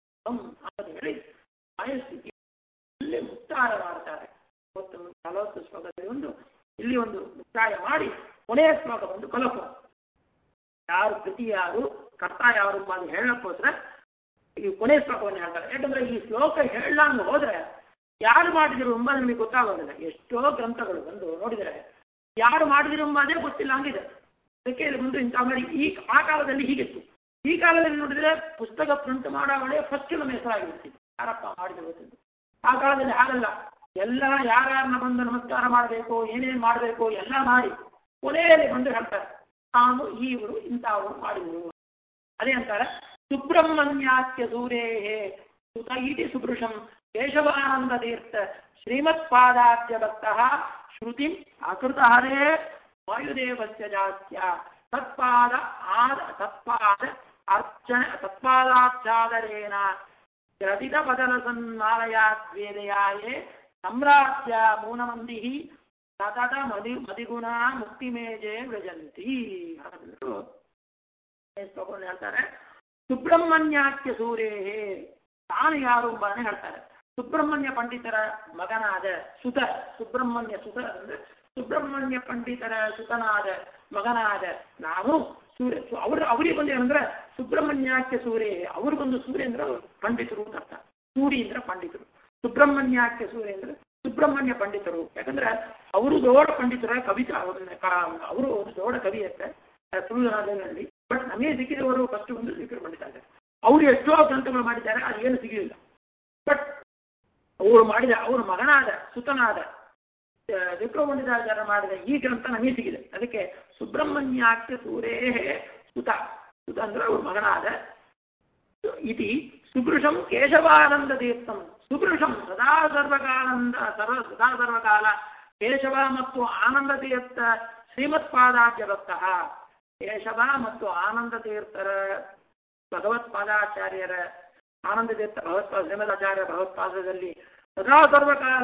ಅಂತ ಹೇಳಿ ಮನಸ್ಥಿತಿ ಇಲ್ಲಿ ಮುಕ್ತಾಯ ಮಾಡ್ತಾರೆ ಮೂವತ್ತೊಂದು ನಲವತ್ತು ಶ್ಲೋಕದಲ್ಲಿ ಒಂದು ಇಲ್ಲಿ ಒಂದು ಮುಕ್ತಾಯ ಮಾಡಿ ಕೊನೆಯ ಶ್ಲೋಕ ಒಂದು ಕಲಪ ಯಾರು ಕೃತಿ ಯಾರು ಕರ್ತ ಯಾರು ಅಂತ ಹೇಳಕ್ಕೋಸ್ಕರ ಈ ಕೊನೆಯ ಶ್ಲೋಕವನ್ನು ಹೇಳ್ತಾರೆ ಯಾಕಂದ್ರೆ ಈ ಶ್ಲೋಕ ಹೇಳಂಗ್ ಹೋದ್ರೆ ಯಾರು ಮಾಡಿದ್ರು ಎಂಬ ನಮಗೆ ಗೊತ್ತಾಗೋದಿಲ್ಲ ಎಷ್ಟೋ ಗ್ರಂಥಗಳು ಬಂದು ನೋಡಿದರೆ ಯಾರು ಮಾಡಿದ್ರು ಎಂಬುದೇ ಗೊತ್ತಿಲ್ಲ ಹಂಗಿದೆ ಅದಕ್ಕೆ ಇಲ್ಲಿ ಬಂದು ಇಂಥ ಮಾಡಿ ಈ ಆ ಕಾಲದಲ್ಲಿ ಹೀಗಿತ್ತು ಈ ಕಾಲದಲ್ಲಿ ನೋಡಿದ್ರೆ ಪುಸ್ತಕ ಪ್ರಿಂಟ್ ಮಾಡೋವಳೆ ಫಸ್ಟ್ ನಮ್ಮ ಹೆಸರಾಗಿರ್ತೀವಿ ಯಾರಪ್ಪ ಮಾಡಿದ್ರು ಗೊತ್ತಿಲ್ಲ ಆ ಕಾಲದಲ್ಲಿ ಹಾಗಲ್ಲ ಎಲ್ಲ ಯಾರ್ಯಾರನ್ನ ಬಂದು ನಮಸ್ಕಾರ ಮಾಡಬೇಕು ಏನೇನ್ ಮಾಡಬೇಕು ಎಲ್ಲ ಮಾಡಿ ಕೊನೆಯಲ್ಲಿ ಬಂದು ಹೇಳ್ತಾರೆ ನಾನು ಇವರು ಇಂಥವರು ಮಾಡಿದ್ರು ಅದೇ ಅಂತಾರೆ ಸುಬ್ರಹ್ಮಣ್ಯಾಖ್ಯ ಸೂರೇಹೇ ಸುತ ಇತಿ ಸುಭೃಶಂ ಕೇಶವಾನಂದ ತೀರ್ಥ ಶ್ರೀಮತ್ಪಾದಾಖ್ಯ ಭಕ್ತಃ ಶ್ರುತಿಂ ಅಕೃತ ಹರೇ ವಾಯುದೇವಸ್ಯ ಜಾಸ್ಯ ತತ್ಪಾದ ಆದ ತತ್ಪಾದ ಅರ್ಚನೆ ತತ್ಪಾದಾಚ್ಛಾದರೇಣ ಗ್ರಥಿತ ಪದಲ ಸನ್ಮಾಲಯಾದ್ವೇದಯಾಯೇ ಸಮ್ರಾಜ್ಯ ಮೂನಮಂದಿ ಸತತ ಮದಿ ಮದಿಗುಣ ಮುಕ್ತಿಮೇಜೆ ವ್ರಜಂತಿ ಹಾಗಂದ್ರು ತಗೊಂಡು ಹೇಳ್ತಾರೆ ಸುಬ್ರಹ್ಮಣ್ಯಾಖ್ಯ ಸೂರೇಹೇ ತಾನು ಯಾರು ಎಂಬಾನೆ ಹೇಳ್ತಾರೆ ಸುಬ್ರಹ್ಮಣ್ಯ ಪಂಡಿತರ ಮಗನಾದ ಸುತ ಸುಬ್ರಹ್ಮಣ್ಯ ಸುತ ಅಂದ್ರೆ ಸುಬ್ರಹ್ಮಣ್ಯ ಪಂಡಿತರ ಸುತನಾದ ಮಗನಾದ ನಾನು ಸೂರ್ಯ ಅವರು ಅವರಿಗೆ ಬಂದು ಏನಂದ್ರೆ ಸುಬ್ರಹ್ಮಣ್ಯಾಖ್ಯ ಸೂರ್ಯ ಅವರು ಬಂದು ಸೂರ್ಯ ಅಂದ್ರೆ ಪಂಡಿತರು ಅಂತ ಅರ್ಥ ಸೂರಿ ಅಂದ್ರೆ ಪಂಡಿತರು ಸುಬ್ರಹ್ಮಣ್ಯಾಖ್ಯ ಸೂರ್ಯ ಅಂದ್ರೆ ಸುಬ್ರಹ್ಮಣ್ಯ ಪಂಡಿತರು ಯಾಕಂದ್ರೆ ಅವರು ದೊಡ್ಡ ಪಂಡಿತರ ಕವಿತ ಅವರು ಒಂದು ದೊಡ್ಡ ಕವಿ ಅಂತ ತುಳುನಾಡಿನಲ್ಲಿ ಬಟ್ ನಮಗೆ ಸಿಕ್ಕಿದವರು ಫಸ್ಟ್ ಒಂದು ಸಿಕ್ಕರು ಪಂಡಿತಾರೆ ಅವರು ಎಷ್ಟೋ ಗ್ರಂಥಗಳು ಮಾಡಿದ್ದಾರೆ ಅದು ಏನು ಸಿಗಲಿಲ್ಲ ಬಟ್ ಅವರು ಮಾಡಿದ ಅವರ ಮಗನಾದ ಸುತನಾದ ವಿಪ್ರಪಂಡಿತಾಚಾರ್ಯ ಮಾಡಿದ ಈ ಗ್ರಂಥ ನಮಗೆ ಸಿಗಿದೆ ಅದಕ್ಕೆ ಸುಬ್ರಹ್ಮಣ್ಯಾಖ್ಯ ಸೂರೇ ಸುತ ಸುತ ಅಂದ್ರೆ ಅವ್ರ ಮಗನಾದ ಇತಿ ಸುಪುರುಷಂ ಕೇಶವಾನಂದ ತೀರ್ಥಂ ಸುಪುರುಷಂ ಸದಾ ಸರ್ವಕಾನಂದ ಸರ್ವ ಸದಾ ಸರ್ವಕಾಲ ಕೇಶವ ಮತ್ತು ಆನಂದ ತೀರ್ಥ ಶ್ರೀಮತ್ಪಾದಾಖ್ಯ ಭಕ್ತಃ ಕೇಶವ ಮತ್ತು ಆನಂದ ತೀರ್ಥರ ಭಗವತ್ಪಾದಾಚಾರ್ಯರ ಆನಂದ ತೀರ್ಥ ಭಗವತ್ಪಾದ ಶ್ರೀಮದಾಚಾರ್ಯ ಭಗವತ್ಪಾದದಲ್ಲಿ ಸದಾ ಸರ್ವಕಾಲ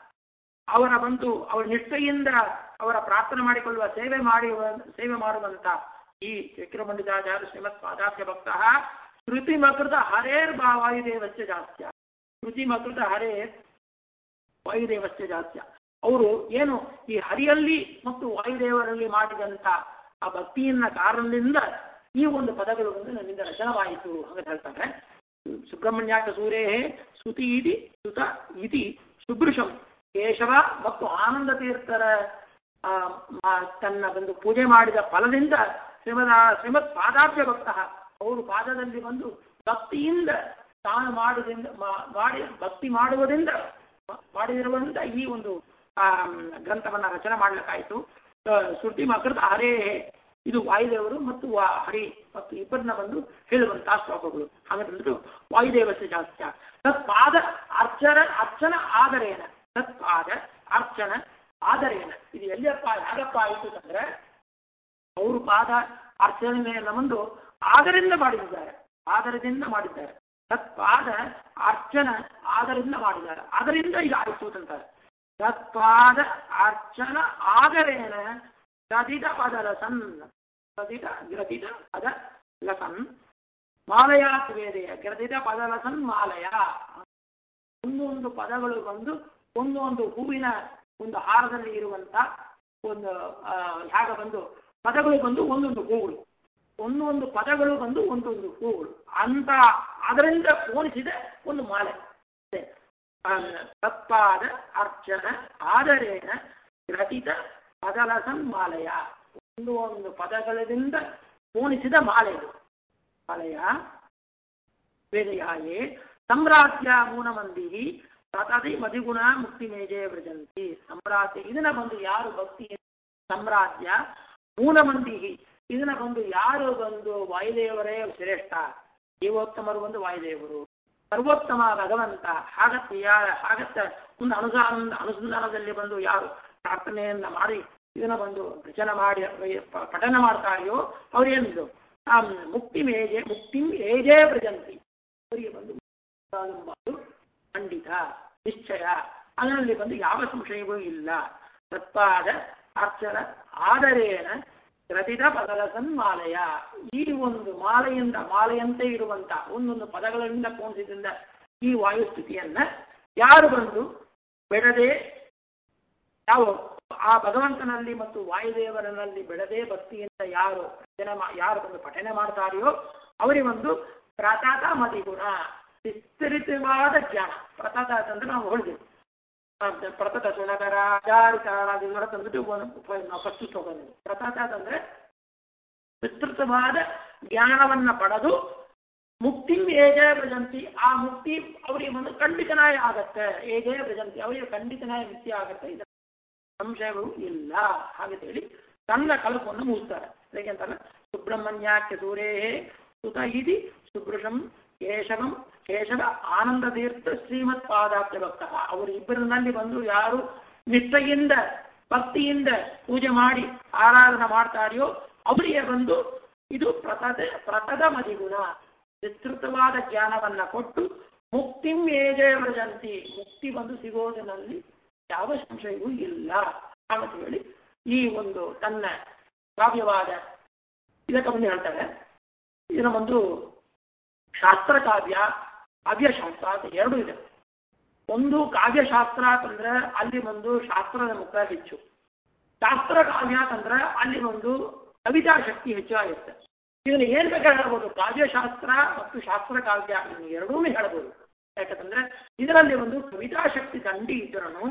ಅವರ ಬಂದು ಅವರ ನಿಷ್ಠೆಯಿಂದ ಅವರ ಪ್ರಾರ್ಥನೆ ಮಾಡಿಕೊಳ್ಳುವ ಸೇವೆ ಮಾಡಿ ಸೇವೆ ಮಾಡುವಂತ ಈ ವಿಕ್ರಮಂಡಿತಾಚಾರ್ಯ ಶ್ರೀಮತ್ ಪಾದಾಖ್ಯ ಭಕ್ತ ಶ್ರುತಿ ಮಕೃತ ಹರೇರ್ ಬಾ ವಾಯುದೇವಸ್ಯ ಜಾಸ್ತ್ಯ ಶ್ರುತಿ ಮಕೃತ ಹರೇರ್ ವಾಯುದೇವಸ್ಯ ಜಾಸ್ತ್ಯ ಅವರು ಏನು ಈ ಹರಿಯಲ್ಲಿ ಮತ್ತು ವಾಯುದೇವರಲ್ಲಿ ಮಾಡಿದಂತ ಆ ಭಕ್ತಿಯನ್ನ ಕಾರಣದಿಂದ ಈ ಒಂದು ಪದಗಳು ಒಂದು ನನ್ನಿಂದ ರಚನವಾಯಿತು ಅಂತ ಹೇಳ್ತಾರೆ ಸುಬ್ರಹ್ಮಣ್ಯಾಕ ಸೂರೇ ಸ್ತುತಿ ಇತಿ ಸುತ ಇತಿ ಸುಭೃಶಂ ಕೇಶವ ಮತ್ತು ಆನಂದ ತೀರ್ಥರ ಆ, ಮ- ತನ್ನ ಒಂದು ಪೂಜೆ ಮಾಡಿದ ಫಲದಿಂದ ಶ್ರೀಮದ ಶ್ರೀಮತ್ ಪಾದಾಭ್ಯ ಭಕ್ತ ಅವರು ಪಾದದಲ್ಲಿ ಬಂದು ಭಕ್ತಿಯಿಂದ ತಾನು ಮಾಡಿದಿಂದ ಮಾ- ಮಾಡಿ ಭಕ್ತಿ ಮಾಡುವುದರಿಂದ ಮ- ಮಾಡಿರುವಂತ ಈ ಒಂದು ಆ ಗ್ರಂಥವನ್ನ ರಚನೆ ಮಾಡ್ಲಿಕ್ಕಾಯ್ತು ಆ, ಶ್ರುತಿ ಮಕೃತ ಹರೇ ಇದು ವಾಯುದೇವರು ಮತ್ತು ವಾ- ಹರಿ ಮತ್ತು ಇಬ್ಬರನ್ನ ಬಂದು ಹೇಳುವಂತಹ ಶ್ಲೋಕಗಳು ಹಾಗಂದ್ರೆ ವಾಯುದೇವಸ್ಯ ಜಾಸ್ತ್ಯ ತತ್ಪಾದ ಅರ್ಚನ ಅರ್ಚನ ಆದರೇನ ತತ್ಪಾದ ಅರ್ಚನ ಆದರೇನ ಇದು ಎಲ್ಲಿಯಪ್ಪ ಯಾಗಪ್ಪ ಆಯಿತು ಅಂದ್ರೆ ಅವರು ಪಾದ ಅರ್ಚನೆಯನ್ನು ಬಂದು ಆದರಿಂದ ಮಾಡಿದ್ದಾರೆ ಆದರದಿಂದ ಮಾಡಿದ್ದಾರೆ ತತ್ಪಾದ ಅರ್ಚನ ಆದರಿಂದ ಮಾಡಿದ್ದಾರೆ ಅದರಿಂದ ಇದು ಆಯಿತು ಅಂತಾರೆ ತತ್ಪಾದ ಅರ್ಚನ ಆದರೇನ ಗದಿತ ಪದರಸನ್ ಗದಿತ ಗ್ರದಿತ ಪದ ಲಸನ್ ಮಾಲಯಾತ್ ವೇದೆಯ ಗ್ರದಿತ ಪದಲಸನ್ ಮಾಲಯ ಒಂದೊಂದು ಪದಗಳು ಬಂದು ಒಂದೊಂದು ಹೂವಿನ ಒಂದು ಹಾರದಲ್ಲಿ ಇರುವಂತ ಒಂದು ಆ, ಹ್ಯಾಗ ಬಂದು ಪದಗಳು ಬಂದು ಒಂದೊಂದು ಹೂಗಳು ಒಂದೊಂದು ಪದಗಳು ಬಂದು ಒಂದೊಂದು ಹೂಗಳು ಅಂತ ಅದರಿಂದ ಹೋಲಿಸಿದ ಒಂದು ಮಾಲೆ ಅಷ್ಟೇ. ಆ, ತಪ್ಪಾದ ಅರ್ಚನ ಆದರೇನ ಗ್ರಹಿತ ಪದಲಸನ್ ಮಾಲೆಯ ಒಂದು ಒಂದು ಪದಗಳಿಂದ ಪೋಣಿಸಿದ ಮಾಲೆ ಇದು ಮಾಲೆಯ ವೇದಯಾಯೇ ಸಮ್ರಾಜ್ಯ ಮೂನಮಂದಿ ತಥಾದಿ ಮದಿಗುಣ ಮುಕ್ತಿ ಮೇಜೆ ವ್ರಜಂತಿ ಸಾಮ್ರಾಜ್ಯ ಇದನ್ನ ಬಂದು ಯಾರು ಭಕ್ತಿ ಸಾಮ್ರಾಜ್ಯ ಮೂಲ ಮಂದಿ ಇದನ್ನ ಬಂದು ಯಾರು ಬಂದು ವಾಯುದೇವರೇ ಶ್ರೇಷ್ಠ ಜೀವೋತ್ತಮರು ಬಂದು ವಾಯುದೇವರು ಸರ್ವೋತ್ತಮ ಭಗವಂತ ಹಾಗತ್ತೆ ಯಾರ ಹಾಗತ್ತ ಒಂದು ಅನುಸಾರ ಅನುಸಂಧಾನದಲ್ಲಿ ಬಂದು ಯಾರು ಪ್ರಾರ್ಥನೆಯನ್ನ ಮಾಡಿ ಇದನ್ನ ಬಂದು ರಚನೆ ಮಾಡಿ ಪ- ಪಠನ ಮಾಡ್ತಾರೆಯೋ ಅವ್ರೇನಿದು ಆ ಮುಕ್ತಿ ಮೇಜೆ ಮುಕ್ತಿ ಏಜೇ ವ್ರಜಂತಿ ಅವರಿಗೆ ಬಂದು ಎಂಬುದು ಖಂಡಿತ ನಿಶ್ಚಯ ಅದರಲ್ಲಿ ಬಂದು ಯಾವ ಸಂಶಯವೂ ಇಲ್ಲ ತತ್ಪಾದ ಅರ್ಚನ ಆದರೇನ ರತಿತ ಪದದ ಸನ್ಮಾಲೆಯ ಈ ಒಂದು ಮಾಲೆಯಿಂದ ಮಾಲೆಯಂತೆ ಇರುವಂತ ಒಂದೊಂದು ಪದಗಳಿಂದ ಪೋಣಿಸಿದಿಂದ ಈ ವಾಯುಸ್ಥಿತಿಯನ್ನ ಯಾರು ಬಂದು ಬೆಡದೆ ಯಾವ ಆ ಭಗವಂತನಲ್ಲಿ ಮತ್ತು ವಾಯುದೇವರನಲ್ಲಿ ಬೆಳದೇ ಭಕ್ತಿಯಿಂದ ಯಾರು ಜನ ಯಾರು ಬಂದು ಪಠನೆ ಮಾಡ್ತಾರೆಯೋ ಅವರಿಗೆ ಒಂದು ಪ್ರತಾತ ಮತಿಗುಣ ವಿಸ್ತರಿತವಾದ ಜ್ಞಾನ ಪ್ರತಾತ ಅಂತಂದ್ರೆ ನಾವು ಹೊಳಿದೆವು ಪ್ರತತ ಸುನಗರ ಆಧಾರಿತ ತಂದ್ಬಿಟ್ಟು ನಾವು ಫಸ್ಟ್ ತಗೊಂಡು ಪ್ರತಾತ ಅಂತಂದ್ರೆ ವಿಸ್ತೃತವಾದ ಜ್ಞಾನವನ್ನ ಪಡೆದು ಮುಕ್ತಿ ಏಜಯ ಭಜಂತಿ ಆ ಮುಕ್ತಿ ಅವರಿಗೆ ಒಂದು ಖಂಡಿತನಾಯ ಆಗತ್ತೆ ಏಜಯ ಭಜಂತಿ ಅವರಿಗೆ ಖಂಡಿತನಾಯ ನಿತ್ಯ ಆಗತ್ತೆ ಇದು ಸಂಶಯಗಳು ಇಲ್ಲ ಹಾಗೆ ಹೇಳಿ ತನ್ನ ಕಲ್ಪವನ್ನು ಮುಗಿಸ್ತಾರೆ ಹೇಗೆಂತಲ್ಲ ಸುಬ್ರಹ್ಮಣ್ಯಾಖ್ಯ ಸೂರೇ ಸುತ ಇದಿ ಸುಭೃಷಂ ಕೇಶವಂ ಕೇಶವ ಆನಂದ ತೀರ್ಥ ಶ್ರೀಮತ್ ಪಾದಾಬ್ಜ ಭಕ್ತ ಅವರು ಇಬ್ಬರಿನಲ್ಲಿ ಬಂದು ಯಾರು ನಿಷ್ಠೆಯಿಂದ ಭಕ್ತಿಯಿಂದ ಪೂಜೆ ಮಾಡಿ ಆರಾಧನೆ ಮಾಡ್ತಾರೆಯೋ ಅವರಿಗೆ ಬಂದು ಇದು ಪ್ರತದ ಪ್ರತದ ಮದಿಗುಣ ವಿಸ್ತೃತವಾದ ಜ್ಞಾನವನ್ನ ಕೊಟ್ಟು ಮುಕ್ತಿಂ ಏಜೇ ವ್ರಜಂತಿ ಮುಕ್ತಿ ಬಂದು ಸಿಗೋದಿನಲ್ಲಿ ಯಾವ ಸಂಶಯವೂ ಇಲ್ಲ ಅಂತ ಹೇಳಿ ಈ ಒಂದು ತನ್ನ ಕಾವ್ಯವಾದ ಇದಕ್ಕೆ ಬಂದು ಹೇಳ್ತಾರೆ ಇದನ್ನ ಒಂದು ಶಾಸ್ತ್ರ ಕಾವ್ಯ ಕಾವ್ಯಶಾಸ್ತ್ರ ಅಂತ ಎರಡು ಇದೆ ಒಂದು ಕಾವ್ಯಶಾಸ್ತ್ರ ಅಂತಂದ್ರೆ ಅಲ್ಲಿ ಒಂದು ಶಾಸ್ತ್ರದ ಮುಖ ಹೆಚ್ಚು ಶಾಸ್ತ್ರ ಕಾವ್ಯ ಅಂತಂದ್ರೆ ಅಲ್ಲಿ ಒಂದು ಕವಿತಾ ಶಕ್ತಿ ಹೆಚ್ಚಾಗಿರುತ್ತೆ ಇದನ್ನ ಏನ್ ಬೇಕಾದ್ರೆ ಹೇಳ್ಬೋದು ಕಾವ್ಯಶಾಸ್ತ್ರ ಮತ್ತು ಶಾಸ್ತ್ರ ಕಾವ್ಯ ಇದನ್ನ ಎರಡೂ ಹೇಳ್ಬೋದು ಯಾಕಂತಂದ್ರೆ ಇದರಲ್ಲಿ ಒಂದು ಕವಿತಾ ಶಕ್ತಿ ದಂಡಿ ಇದ್ರೂ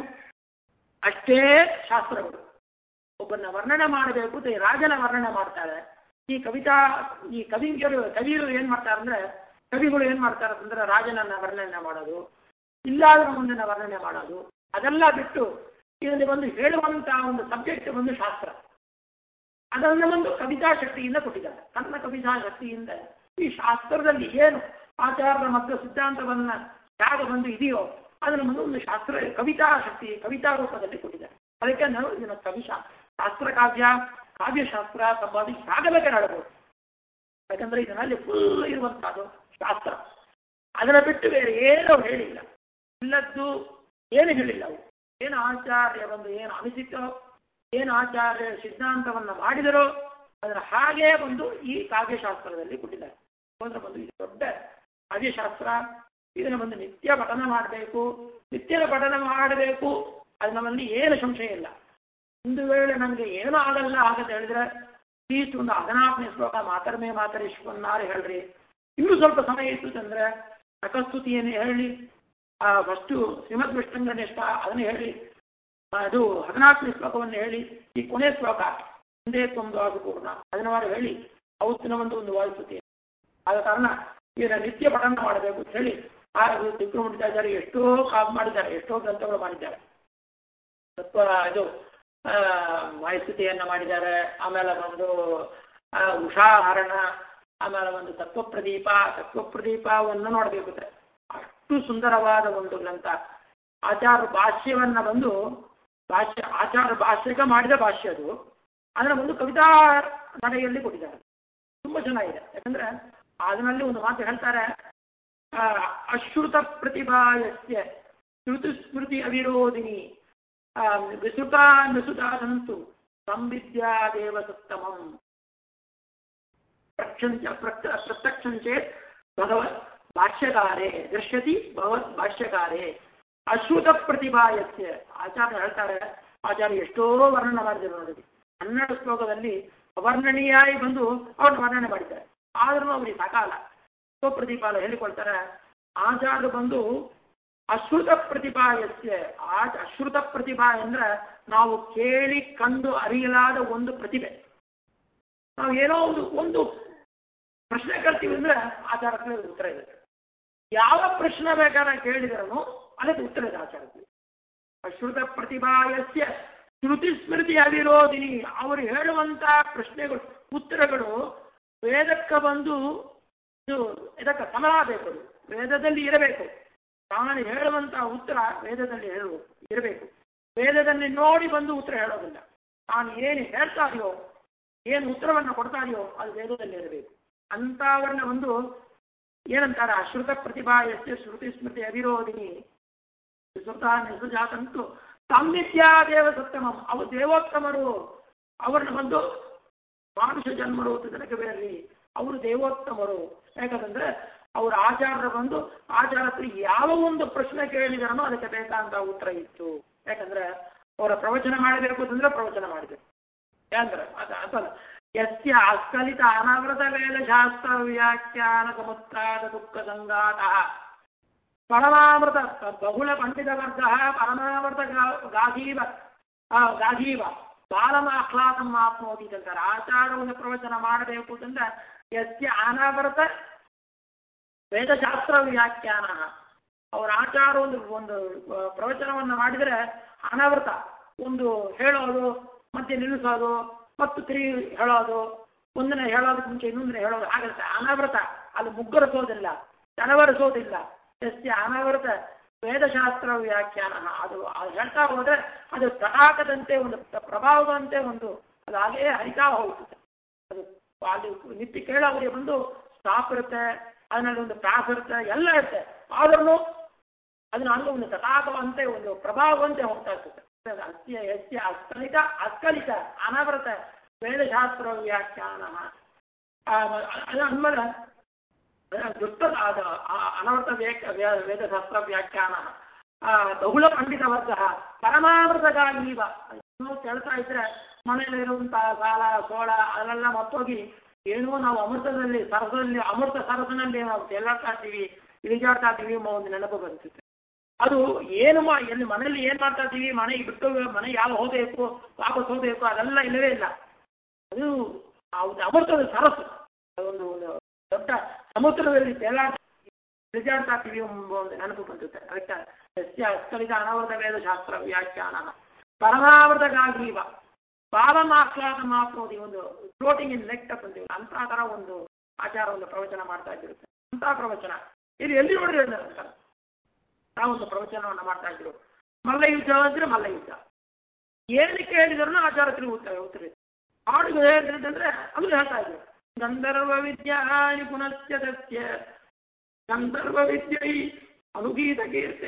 ಅಷ್ಟೇ ಶಾಸ್ತ್ರಗಳು ಒಬ್ಬರನ್ನ ವರ್ಣನೆ ಮಾಡಬೇಕು ಅಂತ ಈ ರಾಜನ ವರ್ಣನೆ ಮಾಡ್ತಾರೆ ಈ ಕವಿತಾ ಈ ಕವಿಗಳು ಕವಿಗಳು ಏನ್ ಮಾಡ್ತಾರೆ ಅಂದ್ರೆ ಕವಿಗಳು ಏನ್ ಮಾಡ್ತಾರೆ ಅಂದ್ರೆ ರಾಜನನ್ನ ವರ್ಣನೆ ಮಾಡೋದು ಇಲ್ಲಾದ್ರ ಮುಂದಿನ ವರ್ಣನೆ ಮಾಡೋದು ಅದೆಲ್ಲ ಬಿಟ್ಟು ಇದರಲ್ಲಿ ಒಂದು ಹೇಳುವಂತ ಒಂದು ಸಬ್ಜೆಕ್ಟ್ ಒಂದು ಶಾಸ್ತ್ರ ಅದನ್ನ ಒಂದು ಕವಿತಾ ಶಕ್ತಿಯಿಂದ ಕೊಟ್ಟಿದ್ದಾರೆ ತನ್ನ ಕವಿತಾ ಶಕ್ತಿಯಿಂದ ಈ ಶಾಸ್ತ್ರದಲ್ಲಿ ಏನು ಆಚಾರ್ಯರ ಮತ್ತು ಸಿದ್ಧಾಂತವನ್ನ ಯಾಗ ಬಂದು ಇದೆಯೋ ಅದನ್ನ ಒಂದು ಒಂದು ಶಾಸ್ತ್ರ ಕವಿತಾ ಶಕ್ತಿ ಕವಿತಾ ರೂಪದಲ್ಲಿ ಕೊಟ್ಟಿದ್ದಾರೆ ಅದಕ್ಕೆ ನಾವು ಇದನ್ನ ಕವಿಶಾ ಶಾಸ್ತ್ರ ಕಾವ್ಯ ಕಾವ್ಯಶಾಸ್ತ್ರ ಸಂವಾದಿ ಯಾಗಬೇಕೆ ಹೇಳಬಹುದು ಯಾಕಂದ್ರೆ ಇದರಲ್ಲಿ ಫುಲ್ ಇರುವಂತಹದ್ದು ಶಾಸ್ತ್ರ ಅದನ್ನ ಬಿಟ್ಟು ಬೇರೆ ಏನೂ ಹೇಳಿಲ್ಲ ಇಲ್ಲದ್ದು ಏನು ಹೇಳಿಲ್ಲ ಅವು ಏನು ಆಚಾರ್ಯ ಬಂದು ಏನು ಅನಿಸಿತೋ ಏನು ಆಚಾರ್ಯ ಸಿದ್ಧಾಂತವನ್ನ ಮಾಡಿದರೋ ಅದರ ಹಾಗೇ ಬಂದು ಈ ಕಾವ್ಯಶಾಸ್ತ್ರದಲ್ಲಿ ಕೊಟ್ಟಿದ್ದಾರೆ ಅಂದ್ರೆ ಬಂದು ಇದು ದೊಡ್ಡ ಕಾವ್ಯಶಾಸ್ತ್ರ ಇದನ್ನ ಬಂದು ನಿತ್ಯ ಪಠನ ಮಾಡಬೇಕು ನಿತ್ಯದ ಪಠನ ಮಾಡಬೇಕು ಅದು ನಮ್ಮಲ್ಲಿ ಏನು ಸಂಶಯ ಇಲ್ಲ ಒಂದು ವೇಳೆ ನಮ್ಗೆ ಏನೂ ಆಗಲ್ಲ ಆಗಅಂತ ಹೇಳಿದ್ರೆ ಅಟ್ಲೀಸ್ಟ್ ಒಂದು ಹದಿನಾಲ್ಕನೇ ಶ್ಲೋಕ ಮಾತರ್ಮೇ ಮಾತರಿಶ್ವನ್ನಾರು ಹೇಳ್ರಿ ಇನ್ನೂ ಸ್ವಲ್ಪ ಸಮಯ ಇತ್ತು ಅಂದ್ರೆ ಪ್ರಕಸ್ತುತಿಯನ್ನು ಹೇಳಿ ಆ ಫಸ್ಟು ಶ್ರೀಮದ್ ವಿಷ್ಣುಂಗನಿಷ್ಠ ಅದನ್ನ ಹೇಳಿ ಅದು ಹದಿನಾಲ್ಕನೇ ಶ್ಲೋಕವನ್ನು ಹೇಳಿ ಈ ಕೊನೆ ಶ್ಲೋಕ ಒಂದೇ ಒಂದು ಅದು ಪೂರ್ಣ ಅದನ್ನ ಮಾಡಿ ಹೇಳಿ ಅವತ್ತಿನ ಒಂದು ಒಂದು ವಾಯುಸ್ತುತಿ ಆದ ಕಾರಣ ಇದನ್ನ ನಿತ್ಯ ಪಠನ ಮಾಡಬೇಕು ಅಂತ ಹೇಳಿ ಆ ತಿರುಮುಡಿತಾಚಾರ್ಯ ಎಷ್ಟೋ ಕಾವ್ ಮಾಡಿದ್ದಾರೆ ಎಷ್ಟೋ ಗ್ರಂಥಗಳು ಮಾಡಿದ್ದಾರೆ ತತ್ವ ಇದು ಆ ವಾಯುಸ್ತುತಿಯನ್ನ ಮಾಡಿದ್ದಾರೆ ಆಮೇಲೆ ಒಂದು ಆ ಉಷಾಹರಣ ಆಮೇಲೆ ಒಂದು ತತ್ವಪ್ರದೀಪ ತತ್ವಪ್ರದೀಪವನ್ನು ನೋಡಬೇಕು ಅಷ್ಟು ಸುಂದರವಾದ ಒಂದು ಗ್ರಂಥ ಆಚಾರ ಭಾಷ್ಯವನ್ನ ಬಂದು ಭಾಷ್ಯ ಆಚಾರ ಭಾಷ್ಯಕ್ಕೆ ಮಾಡಿದ ಭಾಷ್ಯ ಅದು ಅದನ್ನ ಒಂದು ಕವಿತಾ ನಡೆಯಲ್ಲಿ ಕೊಟ್ಟಿದ್ದಾರೆ ತುಂಬಾ ಚೆನ್ನಾಗಿದೆ ಯಾಕಂದ್ರೆ ಅದರಲ್ಲಿ ಒಂದು ಮಾತು ಹೇಳ್ತಾರೆ ಆ, ಅಶ್ರುತ ಪ್ರತಿಭಾಯಸ್ಯ ಶ್ರುತಿ ಸ್ಮೃತಿ ಅವಿರೋಧಿನಿ ಆ, ವಿಸುತಾ ನುಸುತಾದಂತು ಸಂವಿದ್ಯಾದೇವ ಸತ್ತಮಂ ಪ್ರಕ್ಷಂಚ ಪ್ರತ್ಯ- ಪ್ರತ್ಯಕ್ಷಂ ಚೇತ್ ಭಗವತ್ ಭಾಷ್ಯಕಾರೇ ದೃಶ್ಯತಿ ಭಗವತ್ ಭಾಷ್ಯಕಾರೇ ಅಶ್ರುತ ಪ್ರತಿಭಾಯಸ್ಯ ಆಚಾರ್ಯ ಹೇಳ್ತಾರೆ ಆಚಾರ್ಯ ಎಷ್ಟೋ ವರ್ಣನೆ ಮಾಡಿದ್ರು ನೋಡಿ ಹನ್ನೆರಡು ಶ್ಲೋಕದಲ್ಲಿ ಅವರ್ಣನೀಯಾಗಿ ಬಂದು ಅವ್ರನ್ನ ವರ್ಣನೆ ಮಾಡಿದ್ದಾರೆ ಆದ್ರೂ ಅವರಿಗೆ ಸಕಾಲ ಪ್ರತಿಪಾಲ ಹೇಳಿಕೊಳ್ತಾರೆ ಆಚಾರ್ಯ ಬಂದು ಅಶ್ರುತ ಪ್ರತಿಭಾಯಸ್ಯ ಆ ಅಶ್ರುತ ಪ್ರತಿಭಾ ಅಂದ್ರೆ ನಾವು ಕೇಳಿ ಕಂಡು ಅರಿಯಲಾದ ಒಂದು ಪ್ರತಿಭೆ ನಾವು ಏನೋ ಒಂದು ಒಂದು ಪ್ರಶ್ನೆ ಕೇಳ್ತೀವಿ ಅಂದ್ರೆ ಆಚಾರಕ್ಕೆ ಉತ್ತರ ಇದೆ ಯಾವ ಪ್ರಶ್ನೆ ಬೇಕಾದ್ರೆ ಕೇಳಿದ್ರೂ ಅದಕ್ಕೆ ಉತ್ತರದ ಆಚಾರಕ್ಕೆ ಅಶ್ರುತ ಪ್ರತಿಭಾಯಸ್ಯ ಶ್ರುತಿ ಸ್ಮೃತಿ ಅವಿರೋಧಿನಿ ಅವರು ಹೇಳುವಂತ ಪ್ರಶ್ನೆಗಳು ಉತ್ತರಗಳು ವೇದಕ್ಕೆ ಬಂದು ಇದು ಇದಕ್ಕೆ ಸಮನಾಗಬೇಕು ಅದು. ವೇದದಲ್ಲಿ ಇರಬೇಕು ತಾನು ಹೇಳುವಂತಹ ಉತ್ತರ ವೇದದಲ್ಲಿ ಹೇಳುವ ಇರಬೇಕು ವೇದದಲ್ಲಿ ನೋಡಿ ಬಂದು ಉತ್ತರ ಹೇಳೋದಿಲ್ಲ ತಾನು ಏನು ಹೇಳ್ತಾ ಇದೆಯೋ ಏನು ಉತ್ತರವನ್ನು ಕೊಡ್ತಾ ಇದೆಯೋ ಅದು ವೇದದಲ್ಲಿ ಇರಬೇಕು ಅಂತವರನ್ನ ಒಂದು ಏನಂತಾರೆ ಅಶ್ರುತ ಪ್ರತಿಭಾ ಎಷ್ಟೇ ಶ್ರುತಿ ಸ್ಮೃತಿ ಅವಿರೋಧಿನಿ ಸ್ವತಃ ನೆಸಜಾತಂತು ಸಂವಿದ್ಯಾ ದೇವ ಸತ್ತಮಂ ಅವು ದೇವೋತ್ತಮರು ಅವರನ್ನ ಬಂದು ಮಾನುಷ ಜನ್ಮರು ಅಂತ ಜನಕ್ಕೆ ಬೇರೆ ಅವರು ದೇವೋತ್ತಮರು ಯಾಕಂದ್ರೆ ಅವ್ರ ಆಚಾರ್ಯರು ಬಂದು ಆಚಾರത്തിൽ ಯಾವ ಒಂದು ಪ್ರಶ್ನೆ ಕೇಳಿದರನೋ ಅದಕ್ಕೆ ಬೇಕಾದಂತ ಉತ್ತರ ಇತ್ತು ಯಾಕಂದ್ರೆ ಅವರ ಪ್ರವಚನ ಮಾಡಬೇಕು ಅಂತಂದ್ರೆ ಪ್ರವಚನ ಮಾಡಬೇಕು ಯಾಕಂದ್ರೆ ಅದ ಅದಲ್ಲ ಯಸ್ಯ ಅಸ್ಕಲಿತ ಅನಾವೃತ ವೇದ ಶಾಸ್ತ್ರ ವ್ಯಾಖ್ಯಾನ ಸಮುತ್ರಾದ ದುಃಖ ಸಂಗಾತ ಪರಮಾಮೃತ ಬಹುಳ ಪಂಡಿತ ವರ್ಗ ಪರಮಾಮೃತ ಗಾ- ಗಾಧೀವ ಆ, ಗಾಧೀವ ಬಾಲಮ ಆಹ್ಲಾದಂ ಆಪ್ನೋತಿ ಅಂತಾರೆ ಆಚಾರವನ್ನು ಪ್ರವಚನ ಮಾಡಬೇಕು ಅಂತಂದ್ರೆ ಯಸ್ಯ ಅನಾವೃತ ವೇದಶಾಸ್ತ್ರ ವ್ಯಾಖ್ಯಾನ ಅವರ ಆಚಾರ ಒಂದು ಒಂದು ಆ, ಪ್ರವಚನವನ್ನ ಮಾಡಿದ್ರೆ ಅನಾವೃತ ಒಂದು ಹೇಳೋದು ಮತ್ತೆ ನಿಲ್ಲಿಸೋದು ಮತ್ತು ತಿರುಗಿ ಹೇಳೋದು ಒಂದನೇ ಹೇಳೋದಕ್ಕೆ ಮುಂಚೆ ಇನ್ನೊಂದನೇ ಹೇಳೋದು ಆಗುತ್ತೆ ಅನಾವೃತ ಅದು ಮುಗ್ಗರಿಸೋದಿಲ್ಲ ತನವರಿಸೋದಿಲ್ಲ ಎಸ್ಯ ಅನಾವೃತ ವೇದಶಾಸ್ತ್ರ ವ್ಯಾಖ್ಯಾನ ಅದು ಅದು ಹೇಳ್ತಾ ಹೋದ್ರೆ ಅದು ತಟಾಕದಂತೆ ಒಂದು ಪ್ರಭಾವದಂತೆ ಒಂದು ಅದು ಹಾಗೇ ಹರಿತಾ ಹೋಗ್ತದೆ ಅದು ಅಲ್ಲಿ ನಿತ್ಯ ಕೇಳೋರಿಗೆ ಬಂದು ಸ್ಟಾಪ್ ಇರುತ್ತೆ ಅದರಲ್ಲಿ ಒಂದು ಪ್ಯಾಸ್ ಇರುತ್ತೆ ಎಲ್ಲ ಇರುತ್ತೆ ಆದ್ರೂ ಅದನ್ನ ಹಂಗೆ ಒಂದು ತಟಾಕವಂತೆ ಒಂದು ಪ್ರಭಾವವಂತೆ ಹೋಗ್ತಾ ಇರ್ತದೆ ಅಸ್ಯ ಯಸ್ಯ ಅಸ್ಕಲಿತ ಅಸ್ಕಲಿತ ಅನಾವೃತ ವೇದಶಾಸ್ತ್ರ ವ್ಯಾಖ್ಯಾನ ಅದಾದ್ಮೇಲೆ ದುಷ್ಟ ಆದ ಆ ಅನವೃತ ವೇಕ ವೇ- ವೇದಶಾಸ್ತ್ರ ವ್ಯಾಖ್ಯಾನ ಆ, ಬಹುಳ ಪಂಡಿತ ವರ್ಗ ಪರಮಾಮೃತಗಾಗೀವ ನಾವು ಕೇಳ್ತಾ ಇದ್ರೆ ಮನೆಯಲ್ಲಿರುವಂತಹ ಸಾಲ ಸೋಳ ಅದನ್ನೆಲ್ಲ ಮತ್ತೋಗಿ ಏನೋ ನಾವು ಅಮೃತದಲ್ಲಿ ಸರಸದಲ್ಲಿ ಅಮೃತ ಸರಸನಲ್ಲಿ ನಾವು ತೇಲಾಡ್ತಾ ಇದ್ದೀವಿ ಇಳಿಜಾಡ್ತಾ ಇದ್ದೀವಿ ಎಂಬ ಒಂದು ನೆನಪು ಬರುತ್ತದೆ ಅದು ಏನು ಮಾ ಎಲ್ಲಿ ಮನೆಯಲ್ಲಿ ಏನ್ ಮಾಡ್ತಾ ಇದ್ದೀವಿ ಮನೆಗೆ ಬಿಟ್ಟು ಮನೆ ಯಾವ ಹೋಗಬೇಕು ವಾಪಸ್ ಹೋಗಬೇಕು ಅದೆಲ್ಲ ಇಲ್ಲವೇ ಇಲ್ಲ ಅದು ಆ ಒಂದು ಅಮೃತದ ಸರಸ್ಸು ಅದೊಂದು ಒಂದು ದೊಡ್ಡ ಸಮುದ್ರದಲ್ಲಿ ತೇಲಾಟ ಇಳಿಜಾಡ್ತಾ ಇದ್ದೀವಿ ಎಂಬ ಒಂದು ನೆನಪು ಬಂದಿರುತ್ತೆ ಅದಕ್ಕೆ ಸಸ್ಯ ಅಸ್ಕಲಿತ ಅನಾವೃತ ವೇದ ಶಾಸ್ತ್ರ ವ್ಯಾಖ್ಯಾನ ಪರಮಾವೃತಗಾಗೀವ ಪಾಲಮಾಹ್ಲಾದ ಮಾಪ್ನೋದಿ ಒಂದು ಫ್ಲೋಟಿಂಗ್ ಇನ್ ನೆಕ್ಟ್ ಅಂತೀವಿ ಅಂತ ತರ ಒಂದು ಆಚಾರ ಒಂದು ಪ್ರವಚನ ಮಾಡ್ತಾ ಇದ್ದಿರುತ್ತೆ ಅಂತ ಪ್ರವಚನ ಇದು ಎಲ್ಲಿ ನೋಡಿದ್ರೆ ಅಂತಾರೆ ನಾವೊಂದು ಪ್ರವಚನವನ್ನ ಮಾಡ್ತಾ ಇದ್ರು ಮಲ್ಲಯುದ್ಧ ಅಂದ್ರೆ ಮಲ್ಲಯುದ್ಧ ಏನಕ್ಕೆ ಹೇಳಿದ್ರು ಆಚಾರ ತಿರುಗಿ ಉತ್ತರ ಉತ್ತರ ಹಾಡು ಹೇಳಿದ್ರೆ ಅದು ಹೇಳ್ತಾ ಇದ್ರು ಗಂಧರ್ವ ವಿದ್ಯಾ ನಿಪುಣಸ್ಯ ತಸ್ಯ ಗಂಧರ್ವ ವಿದ್ಯೈ ಅನುಗೀತ ಕೀರ್ತೆ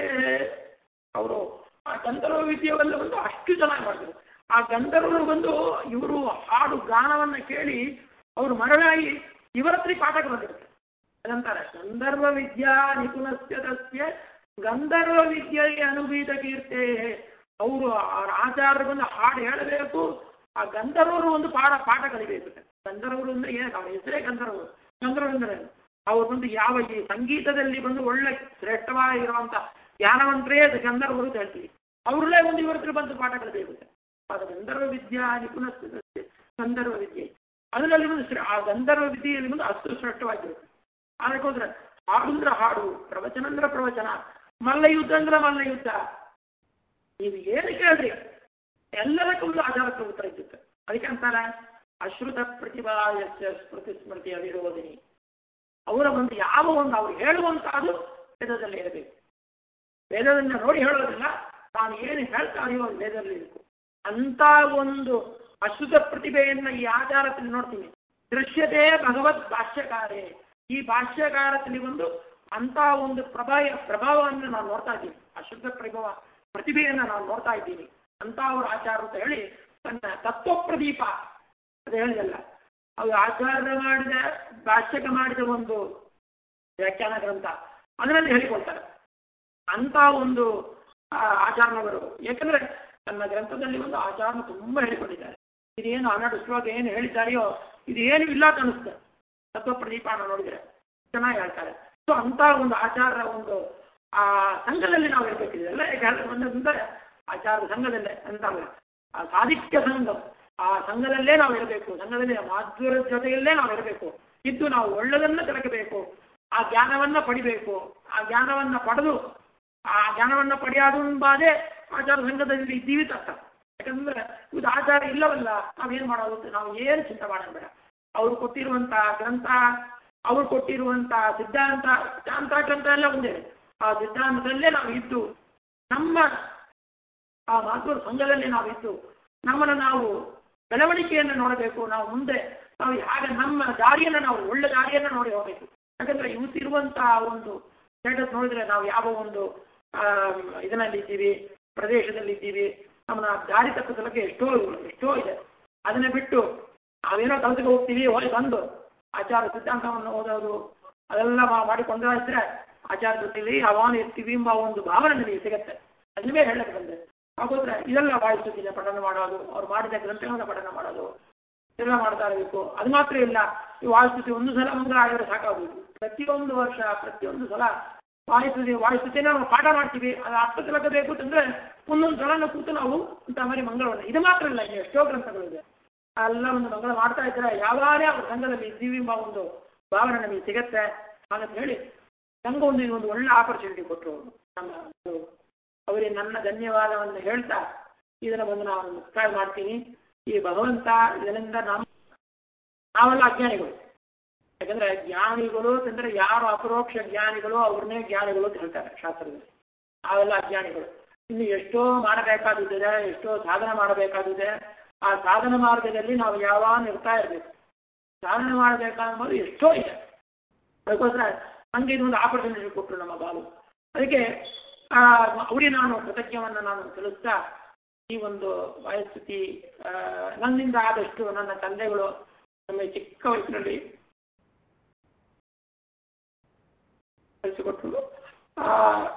ಅವರು ಆ ಗಂಧರ್ವ ವಿದ್ಯೆಯಲ್ಲ ಬಂದು ಅಷ್ಟು ಚೆನ್ನಾಗಿ ಮಾಡಿದ್ರು ಆ ಗಂಧರ್ವರು ಬಂದು ಇವರು ಹಾಡು ಗಾನವನ್ನ ಕೇಳಿ ಅವರು ಮರಳಾಗಿ ಇವರ ಹತ್ರ ಪಾಠಕ್ಕೆ ಬಂದಿರುತ್ತೆ ಅದಂತಾರೆ ಗಂಧರ್ವ ವಿದ್ಯಾ ನಿಪುಣಸ್ಯ ತಸ್ಯ ಗಂಧರ್ವ ವಿದ್ಯೆ ಅನುಭೀತ ಕೀರ್ತೆ ಅವರು ಆಚಾರ್ಯರು ಬಂದು ಹಾಡು ಹೇಳಬೇಕು ಆ ಗಂಧರ್ವರು ಒಂದು ಪಾಠ ಪಾಠ ಕಲಿಬೇಕು ಗಂಧರ್ವರು ಅಂದ್ರೆ ಏನು ಅವ್ರ ಹೆಸರೇ ಗಂಧರ್ವರು ಗಂಧರ್ವರು ಅಂದ್ರೆ ಏನು? ಅವ್ರು ಬಂದು ಯಾವ ಈ ಸಂಗೀತದಲ್ಲಿ ಬಂದು ಒಳ್ಳೆ ಶ್ರೇಷ್ಠವಾಗಿರುವಂತ ಜ್ಞಾನವಂತರೇ ಅದು ಗಂಧರ್ವರು ಅಂತ ಹೇಳ್ತೀವಿ ಅವ್ರಲ್ಲೇ ಒಂದು ಇವ್ರ ಹತ್ರ ಬಂದು ಪಾಠ ಕಲಿಬೇಕು ಅದು ಗಂಧರ್ವ ವಿದ್ಯಾ ನಿಪುಣ ಗಂಧರ್ವ ವಿದ್ಯೆ ಅದರಲ್ಲಿ ಒಂದು ಶ್ರೇ- ಆ ಗಂಧರ್ವ ವಿದ್ಯೆಯಲ್ಲಿ ಒಂದು ಅಷ್ಟು ಶ್ರೇಷ್ಠವಾಗಿರುತ್ತೆ ಅದಕ್ಕೆ ಹೋದ್ರೆ ಹಾಡು ಅಂದ್ರೆ ಹಾಡು ಪ್ರವಚನ ಅಂದ್ರೆ ಪ್ರವಚನ ಮಲ್ಲಯುದ್ಧ ಅಂದ್ರೆ ಮಲ್ಲಯುದ್ಧ ನೀವು ಏನು ಕೇಳ್ರಿ ಎಲ್ಲದಕ್ಕೂ ಒಂದು ಆಧಾರಕ್ಕೆ ಉತ್ತರ ಇದ್ದಿತ್ತು ಅದಕ್ಕೆ ಅಂತಾರೆ ಅಶ್ರುತ ಪ್ರತಿಭಾಯಸ್ಯ ಸ್ಮೃತಿ ಸ್ಮೃತಿ ಅವಿರೋಧಿನಿ ಅವರ ಒಂದು ಯಾವ ಒಂದು ಅವ್ರು ಹೇಳುವಂತಹದ್ದು ವೇದದಲ್ಲಿ ಇರಬೇಕು ವೇದದನ್ನ ನೋಡಿ ಹೇಳೋದಿಲ್ಲ ತಾನು ಏನು ಹೇಳ್ತಾರೆಯೋ ಅದು ವೇದದಲ್ಲಿ ಇರಬೇಕು ಅಂತ ಒಂದು ಅಶ್ರುತ ಪ್ರತಿಭೆಯನ್ನ ಈ ಆಚಾರದಲ್ಲಿ ನೋಡ್ತೀನಿ ದೃಶ್ಯತೆ ಭಗವದ್ ಭಾಷ್ಯಕಾರೇ ಈ ಭಾಷ್ಯಕಾರದಲ್ಲಿ ಒಂದು ಅಂತ ಒಂದು ಪ್ರಭಾವ ಪ್ರಭಾವವನ್ನು ನಾವು ನೋಡ್ತಾ ಇದ್ದೀವಿ ಅಶುದ್ಧ ಪ್ರಭಾವ ಪ್ರತಿಭೆಯನ್ನ ನಾವು ನೋಡ್ತಾ ಇದ್ದೀವಿ ಅಂತ ಅವರು ಆಚಾರ ಅಂತ ಹೇಳಿ ತನ್ನ ತತ್ವ ಪ್ರದೀಪ ಅದು ಹೇಳಿದಲ್ಲ ಅವರು ಆಚಾರ್ಯ ಮಾಡಿದ ಭಾಷ್ಯಕ ಮಾಡಿದ ಒಂದು ವ್ಯಾಖ್ಯಾನ ಗ್ರಂಥ ಅದರಲ್ಲಿ ಹೇಳಿಕೊಳ್ತಾರೆ ಅಂತ ಒಂದು ಆ, ಆಚಾರ್ಯವರು ಯಾಕಂದ್ರೆ ತನ್ನ ಗ್ರಂಥದಲ್ಲಿ ಒಂದು ಆಚಾರ್ಯ ತುಂಬಾ ಹೇಳಿಕೊಂಡಿದ್ದಾರೆ ಇದೇನು ಹನ್ನೆರಡು ಶ್ಲೋಕ ಏನು ಹೇಳಿದ್ದಾರೆಯೋ ಇದು ಏನು ಇಲ್ಲ ಅಂತ ಅನಿಸ್ತದೆ ತತ್ವ ಪ್ರದೀಪಾನ ನೋಡಿದ್ರೆ ಚೆನ್ನಾಗಿ ಹೇಳ್ತಾರೆ ಸೊ ಅಂತ ಒಂದು ಆಚಾರ ಒಂದು ಆ ಸಂಘದಲ್ಲಿ ನಾವು ಇರ್ಬೇಕಿದೆ ಎಲ್ಲ ಒಂದಂದ್ರೆ ಆಚಾರ ಸಂಘದಲ್ಲೇ ಅಂತಲ್ಲ ಆ ಸಾಧಿಕ್ಯ ಸಂಘ ಆ ಸಂಘದಲ್ಲೇ ನಾವು ಇರಬೇಕು ಸಂಘದಲ್ಲಿ ಮಾಧ್ವರ ಜೊತೆಯಲ್ಲೇ ನಾವು ಇರಬೇಕು ಇದ್ದು ನಾವು ಒಳ್ಳೆದನ್ನ ತಿಳಕಬೇಕು ಆ ಜ್ಞಾನವನ್ನ ಪಡಿಬೇಕು ಆ ಜ್ಞಾನವನ್ನ ಪಡೆದು ಆ ಜ್ಞಾನವನ್ನ ಪಡೆಯೋದು ಬಾದೆ ಆಚಾರ ಸಂಘದಲ್ಲಿ ಇದ್ದೀವಿ ತಕ್ಕ ಯಾಕಂದ್ರೆ ಇದು ಆಚಾರ ಇಲ್ಲವಲ್ಲ ನಾವೇನ್ ಮಾಡೋದು ನಾವು ಏನು ಚಿಂತೆ ಮಾಡೋಣ ಬೇಡ ಅವ್ರು ಕೊಟ್ಟಿರುವಂತ ಗ್ರಂಥ ಅವ್ರು ಕೊಟ್ಟಿರುವಂತ ಸಿದ್ಧಾಂತ ಸಿದ್ಧಾಂತ ಗ್ರಂಥ ಎಲ್ಲ ಒಂದೇ ಆ ಸಿದ್ಧಾಂತದಲ್ಲೇ ನಾವು ಇದ್ದು ನಮ್ಮ ಆ ಮಹಾತ್ಮರ ಸಂಘದಲ್ಲಿ ನಾವು ಇದ್ದು ನಮ್ಮನ್ನು ನಾವು ಬೆಳವಣಿಗೆಯನ್ನು ನೋಡಬೇಕು ನಾವು ಮುಂದೆ ನಾವು ಹಾಗೆ ನಮ್ಮ ದಾರಿಯನ್ನು ನಾವು ಒಳ್ಳೆ ದಾರಿಯನ್ನು ನೋಡಿ ಹೋಗಬೇಕು ಯಾಕಂದ್ರೆ ಇವತ್ತಿರುವಂತಹ ಒಂದು ಸ್ಟೇಟಸ್ ನೋಡಿದ್ರೆ ನಾವು ಯಾವ ಒಂದು ಆ ಇದರಲ್ಲಿ ಇದ್ದೀವಿ ಪ್ರದೇಶದಲ್ಲಿ ಇದ್ದೀವಿ ನಮ್ಮನ್ನ ದಾರಿ ತಪ್ಪಿಸಲಿಕ್ಕೆ ಎಷ್ಟೋ ಎಷ್ಟೋ ಇದೆ ಅದನ್ನ ಬಿಟ್ಟು ನಾವೇನೋ ಕಲ್ತಿಗೆ ಹೋಗ್ತೀವಿ ಹೋಗಿ ಬಂದು ಆಚಾರ ಸಿದ್ಧಾಂತವನ್ನು ಓದೋದು ಅದೆಲ್ಲ ಮಾ- ಮಾಡಿಕೊಂಡ್ರೆ ಇದ್ರೆ ಆಚಾರ ಜೊತೆಲಿ ಯಾವಾಗ ಇರ್ತೀವಿ ಎಂಬ ಒಂದು ಭಾವನೆ ನನಗೆ ಸಿಗತ್ತೆ ಅದನ್ನೇ ಹೇಳಕ್ಕೆ ಬಂದೆ ಹಾಗಾದ್ರೆ ಇದೆಲ್ಲ ವಾಯಿಸ್ತಿದ್ದೀನಿ ಪಠನ ಮಾಡೋದು ಅವ್ರು ಮಾಡಿದ ಗ್ರಂಥಗಳನ್ನ ಪಠನ ಮಾಡೋದು ಎಲ್ಲ ಮಾಡ್ತಾ ಇರಬೇಕು ಅದು ಮಾತ್ರ ಇಲ್ಲ ಈ ವಾಯುಸ್ತುತಿ ಒಂದು ಸಲ ಮಂಗಳ ಆಗಿದ್ರೆ ಸಾಕಾಗುವುದು ಪ್ರತಿಯೊಂದು ವರ್ಷ ಪ್ರತಿಯೊಂದು ಸಲ ವಾಯುಸ್ತುತಿ ವಾಯುಸ್ತುತಿನ ನಾವು ಪಾಠ ಮಾಡ್ತೀವಿ ಅದು ಅರ್ಥ ತಿಳಕಬೇಕು ಅಂತಂದ್ರೆ ಒಂದೊಂದು ಸಲ ಕೂತು ನಾವು ಇಂಥ ಮರಿ ಮಂಗಳವನ್ನ ಇದು ಮಾತ್ರ ಇಲ್ಲ ಇನ್ನು ಎಷ್ಟೋ ಗ್ರಂಥಗಳಿದೆ ಎಲ್ಲ ಒಂದು ಮಂಗಳ ಮಾಡ್ತಾ ಇದ್ರೆ ಯಾವಾಗಲೇ ಅವ್ರ ಸಂಘದಲ್ಲಿ ಇದ್ದೀವಿ ಎಂಬ ಒಂದು ಭಾವನೆ ನಮಗೆ ಸಿಗತ್ತೆ ಹಾಗಂತ ಹೇಳಿ ಸಂಘ ಒಂದು ಈಗ ಒಂದು ಒಳ್ಳೆ ಆಪರ್ಚುನಿಟಿ ಕೊಟ್ಟರು ನಮ್ಮ ಒಂದು ಅವರಿಗೆ ನನ್ನ ಧನ್ಯವಾದವನ್ನು ಹೇಳ್ತಾ ಇದನ್ನ ಬಂದು ನಾನು ಮುಕ್ತಾಯ ಮಾಡ್ತೀನಿ ಈ ಭಗವಂತ ಇದರಿಂದ ನಮ್ಮ ನಾವೆಲ್ಲ ಅಜ್ಞಾನಿಗಳು ಯಾಕಂದ್ರೆ ಜ್ಞಾನಿಗಳು ಅಂತಂದ್ರೆ ಯಾರು ಅಪರೋಕ್ಷ ಜ್ಞಾನಿಗಳು ಅವ್ರನ್ನೇ ಜ್ಞಾನಿಗಳು ಅಂತ ಹೇಳ್ತಾರೆ ಶಾಸ್ತ್ರದಲ್ಲಿ ನಾವೆಲ್ಲ ಅಜ್ಞಾನಿಗಳು ಇನ್ನು ಎಷ್ಟೋ ಮಾಡಬೇಕಾದಿದೆ ಎಷ್ಟೋ ಸಾಧನೆ ಮಾಡಬೇಕಾದಿದೆ ಆ ಸಾಧನ ಮಾರ್ಗದಲ್ಲಿ ನಾವು ಯಾವಾಗ ಇರ್ತಾ ಇರ್ಬೇಕು ಸಾಧನೆ ಮಾಡಬೇಕಾದ್ಬೋದು ಎಷ್ಟೋ ಇದೆ ಅದಕ್ಕೋಸ್ಕರ ಹಂಗೆ ಇದೊಂದು ಆಪರ್ಚುನಿಟಿ ಕೊಟ್ಟರು ನಮ್ಮ ಬಾಲು ಅದಕ್ಕೆ ಆ ಅವರಿಗೆ ನಾನು ಕೃತಜ್ಞವನ್ನ ನಾನು ತಿಳಿಸ್ತಾ ಈ ಒಂದು ವಾಯುಸ್ಥಿತಿ ಆ, ನನ್ನಿಂದ ಆದಷ್ಟು ನನ್ನ ತಂದೆಗಳು ನಮಗೆ ಚಿಕ್ಕ ವಯಸ್ಸಿನಲ್ಲಿ ಕಲಿಸಿಕೊಟ್ರು ಆ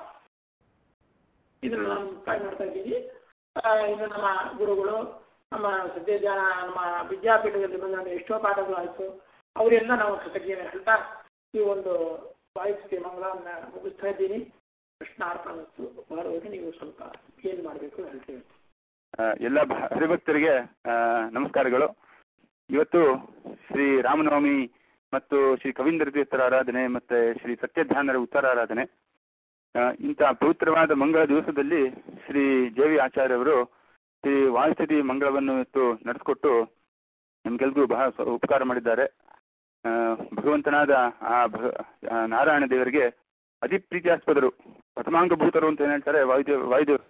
ಇದನ್ನು ನಾನು ಮುಕ್ತಾಯ ಮಾಡ್ತಾ ಇದ್ದೀನಿ ಆ, ಇದು ನಮ್ಮ ಗುರುಗಳು ನಮ್ಮ ಸದ್ಯಜ್ಞಾನ ನಮ್ಮ ವಿದ್ಯಾಪೀಠದಲ್ಲಿ ಬಂದ ನಮಗೆ ಎಷ್ಟೋ ಪಾಠಗಳು ಆಯ್ತು ಅವರೆಲ್ಲ ನಾವು ಕೃತಜ್ಞತೆ ಹೇಳ್ತಾ ಈ ಒಂದು ವಾಯುಸ್ಥಿತಿ ಮಂಗಳವನ್ನ ಮುಗಿಸ್ತಾ ಇದ್ದೀನಿ ಕೃಷ್ಣ ಅರ್ಪಣ ವಸ್ತು ಭಾರವಾಗಿ ನೀವು ಸ್ವಲ್ಪ ಏನ್ ಮಾಡಬೇಕು ಹೇಳ್ತೀವಿ ಆ, ಎಲ್ಲ ಭ- ಹರಿಭಕ್ತರಿಗೆ ಆ, ನಮಸ್ಕಾರಗಳು ಇವತ್ತು ಶ್ರೀ ರಾಮನವಮಿ ಮತ್ತು ಶ್ರೀ ಕವೀಂದ್ರ ತೀರ್ಥರ ಆರಾಧನೆ ಮತ್ತೆ ಶ್ರೀ ಸತ್ಯಧ್ಯಾನರ ಉತ್ತರ ಆರಾಧನೆ ಆ, ಇಂಥ ಪವಿತ್ರವಾದ ಮಂಗಳ ದಿವಸದಲ್ಲಿ ಶ್ರೀ ಜೇವಿ ಆಚಾರ್ಯ ಅವರು ಶ್ರೀ ವಾಯುಸ್ಥಿತಿ ಮಂಗಳವನ್ನು ಇವತ್ತು ನಡೆಸಿಕೊಟ್ಟು ನಮ್ಗೆಲ್ರಿಗೂ ಬಹಳ ಸ- ಉಪಕಾರ ಮಾಡಿದ್ದಾರೆ ಆ, ಭಗವಂತನಾದ ಆ ಭಗ- ಆ ನಾರಾಯಣ ದೇವರಿಗೆ ಅತಿ ಪ್ರೀತ್ಯಾಸ್ಪದರು ಪ್ರಥಮಾಂಗಭೂತರು ಅಂತ ಏನ್ ಹೇಳ್ತಾರೆ ವಾಯುದೇವ ವಾಯುದೇವ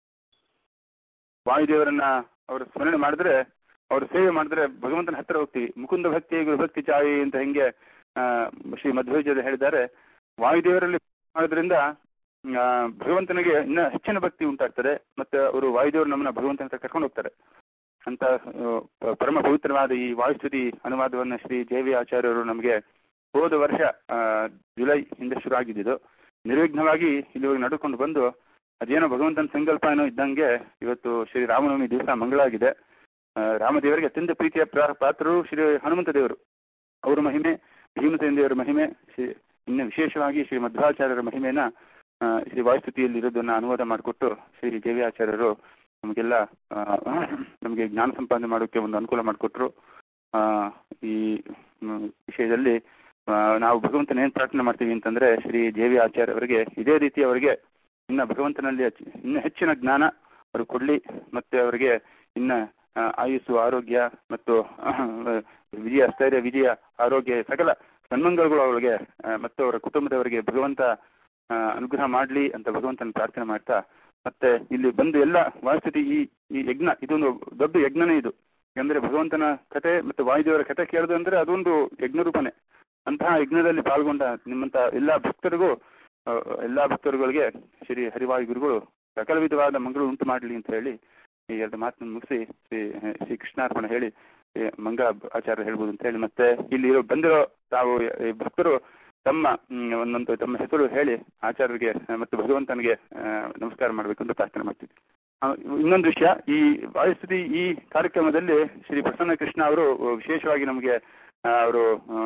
ವಾಯುದೇವರನ್ನ ಅವರು ಸ್ಮರಣೆ ಮಾಡಿದ್ರೆ ಅವ್ರ ಸೇವೆ ಮಾಡಿದ್ರೆ ಭಗವಂತನ ಹತ್ತಿರ ಹೋಗ್ತೀವಿ ಮುಕುಂದ ಭಕ್ತಿ ಗುರುಭಕ್ತಿ ಚಾಯಿ ಅಂತ ಹೆಂಗೆ ಆ, ಶ್ರೀ ಮಧ್ವೇಜರು ಹೇಳಿದ್ದಾರೆ ವಾಯುದೇವರಲ್ಲಿ ಮಾಡೋದ್ರಿಂದ ಆ, ಭಗವಂತನಿಗೆ ಇನ್ನ ಹೆಚ್ಚಿನ ಭಕ್ತಿ ಉಂಟಾಗ್ತದೆ ಮತ್ತೆ ಅವರು ವಾಯುದೇವರು ನಮ್ಮನ್ನ ಭಗವಂತನ ಹತ್ರ ಕರ್ಕೊಂಡು ಹೋಗ್ತಾರೆ ಅಂತ ಆ, ಪರಮ ಪವಿತ್ರವಾದ ಈ ವಾಯುಸ್ತುತಿ ಅನುವಾದವನ್ನ ಶ್ರೀ ಜೇವಿ ಆಚಾರ್ಯರು ನಮಗೆ ಹೋದ ವರ್ಷ ಆ, ಜುಲೈ ಹಿಂದೆ ಶುರು ಆಗಿದ್ದು ನಿರ್ವಿಘ್ನವಾಗಿ ಇಲ್ಲಿವರೆಗೆ ನಡ್ಕೊಂಡು ಬಂದು ಅದೇನೋ ಭಗವಂತನ ಸಂಕಲ್ಪ ಏನೋ ಇದ್ದಂಗೆ ಇವತ್ತು ಶ್ರೀ ರಾಮನವಮಿ ದಿವಸ ಮಂಗಳಾಗಿದೆ ಆ, ರಾಮದೇವರಿಗೆ ಅತ್ಯಂತ ಪ್ರೀತಿಯ ಪ್ರಾ- ಪಾತ್ರರು ಶ್ರೀ ಹನುಮಂತ ದೇವರು ಅವರ ಮಹಿಮೆ ಭೀಮಸೇನ ದೇವರ ಮಹಿಮೆ ಶ್ರೀ ಇನ್ನು ವಿಶೇಷವಾಗಿ ಶ್ರೀ ಮಧ್ವಾಚಾರ್ಯರ ಮಹಿಮೆನ ಆ, ಶ್ರೀ ವಾಯುಸ್ತುತಿಯಲ್ಲಿ ಇರೋದನ್ನ ಅನುವಾದ ಮಾಡಿಕೊಟ್ಟು ಶ್ರೀ ದೇವಿ ಆಚಾರ್ಯರು ನಮಗೆಲ್ಲ ಆ, ನಮಗೆ ಜ್ಞಾನ ಸಂಪಾದನೆ ಮಾಡೋಕೆ ಒಂದು ಅನುಕೂಲ ಮಾಡಿಕೊಟ್ರು ಆ ಈ ಮ್, ವಿಷಯದಲ್ಲಿ ಆ, ನಾವು ಭಗವಂತನ ಏನ್ ಪ್ರಾರ್ಥನೆ ಮಾಡ್ತೀವಿ ಅಂತಂದ್ರೆ ಶ್ರೀ ದೇವಿ ಆಚಾರ್ಯ ಅವರಿಗೆ ಇದೇ ರೀತಿ ಅವರಿಗೆ ಇನ್ನ ಭಗವಂತನಲ್ಲಿ ಹೆಚ್ಚು- ಇನ್ನ ಹೆಚ್ಚಿನ ಜ್ಞಾನ ಅವರು ಕೊಡ್ಲಿ ಮತ್ತೆ ಅವರಿಗೆ ಇನ್ನ ಆ, ಆಯುಸ್ಸು ಆರೋಗ್ಯ ಮತ್ತು ಆಹ್, ವಿಜಯ ಸ್ಥೈರ್ಯ ವಿಜಯ ಆರೋಗ್ಯ ಸಕಲ ಸನ್ಮಂಗಲಗಳು ಅವರಿಗೆ ಆ, ಮತ್ತು ಅವರ ಕುಟುಂಬದವರಿಗೆ ಭಗವಂತ ಆ, ಅನುಗ್ರಹ ಮಾಡ್ಲಿ ಅಂತ ಭಗವಂತನ ಪ್ರಾರ್ಥನೆ ಮಾಡ್ತಾ ಮತ್ತೆ ಇಲ್ಲಿ ಬಂದು ಎಲ್ಲ ವಾಯುಸ್ಥಿತಿ ಈ ಈ ಯಜ್ಞ ಇದೊಂದು ದೊಡ್ಡ ಯಜ್ಞನೇ ಇದು ಅಂದ್ರೆ ಭಗವಂತನ ಕಥೆ ಮತ್ತು ವಾಯುದೇವರ ಕಥೆ ಕೇಳೋದು ಅಂದ್ರೆ ಅದೊಂದು ಯಜ್ಞ ರೂಪನೇ ಅಂತಹ ಯಜ್ಞದಲ್ಲಿ ಪಾಲ್ಗೊಂಡ ನಿಮ್ಮಂತ ಎಲ್ಲಾ ಭಕ್ತರಿಗೂ ಆ, ಎಲ್ಲಾ ಭಕ್ತರುಗಳಿಗೆ ಶ್ರೀ ಹರಿವಾಯು ಗುರುಗಳು ಸಕಲ ವಿಧವಾದ ಮಂಗಳು ಉಂಟು ಮಾಡಲಿ ಅಂತ ಹೇಳಿ ಈ ಎರಡು ಮಾತನ್ನು ಮುಗಿಸಿ ಶ್ರೀ ಶ್ರೀ ಕೃಷ್ಣಾರ್ಪಣ ಹೇಳಿ ಈ ಮಂಗಳ ಆಚಾರ್ಯ ಹೇಳ್ಬೋದು ಅಂತ ಹೇಳಿ ಮತ್ತೆ ಇಲ್ಲಿ ಇರೋ ಬಂದಿರೋ ತಾವು ಈ ಭಕ್ತರು ತಮ್ಮ ಹ್ಮ್, ಒಂದೊಂದು ತಮ್ಮ ಹೆಸರು ಹೇಳಿ ಆಚಾರ್ಯರಿಗೆ ಆ, ಮತ್ತು ಭಗವಂತನಿಗೆ ಆ, ನಮಸ್ಕಾರ ಮಾಡಬೇಕು ಅಂತ ಪ್ರಾರ್ಥನೆ ಮಾಡ್ತೀವಿ ಆ, ಇನ್ನೊಂದು ವಿಷಯ ಈ ವಾಯುಸ್ಥಿತಿ ಈ ಕಾರ್ಯಕ್ರಮದಲ್ಲಿ ಶ್ರೀ ಪ್ರಸನ್ನ ಕೃಷ್ಣ ಅವರು ವಿಶೇಷವಾಗಿ ನಮಗೆ ಅವರು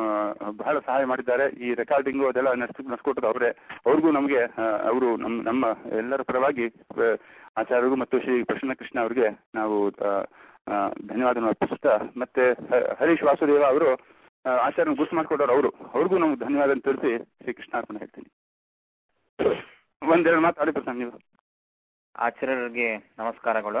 ಬಹಳ ಸಹಾಯ ಮಾಡಿದ್ದಾರೆ ಈ ರೆಕಾರ್ಡಿಂಗು ಅದೆಲ್ಲ ನಡೆಸ್ ನಡೆಸ್ಕೊಟ್ಟದ್ದು ಅವರೇ ಅವ್ರಿಗೂ ನಮಗೆ ಅವರು ನಮ್ಮ ನಮ್ಮ ಎಲ್ಲರ ಪರವಾಗಿ ಆ, ಆಚಾರ್ಯರಿಗೂ ಮತ್ತು ಶ್ರೀ ಪ್ರಸನ್ನ ಕೃಷ್ಣ ಅವರಿಗೆ ನಾವು ಆ, ಆ, ಧನ್ಯವಾದವನ್ನು ಅರ್ಪಿಸುತ್ತಾ ಮತ್ತೆ ಹ- ಹರೀಶ್ ವಾಸುದೇವ ಅವರು ಆಚಾರ್ಯನ ಗುರುತು ಮಾಡ್ಕೊಡೋರು ಅವರು ಅವ್ರಿಗೂ ನಮ್ಗೆ ಧನ್ಯವಾದ ತಿಳಿಸಿ ಶ್ರೀ ಕೃಷ್ಣಾರ್ಪಣೆ ಹೇಳ್ತೀನಿ ಒಂದೆರಡು ಮಾತಾಡಿ ಪ್ರಸನ್ನ ನೀವು ಆಚಾರ್ಯರಿಗೆ ನಮಸ್ಕಾರಗಳು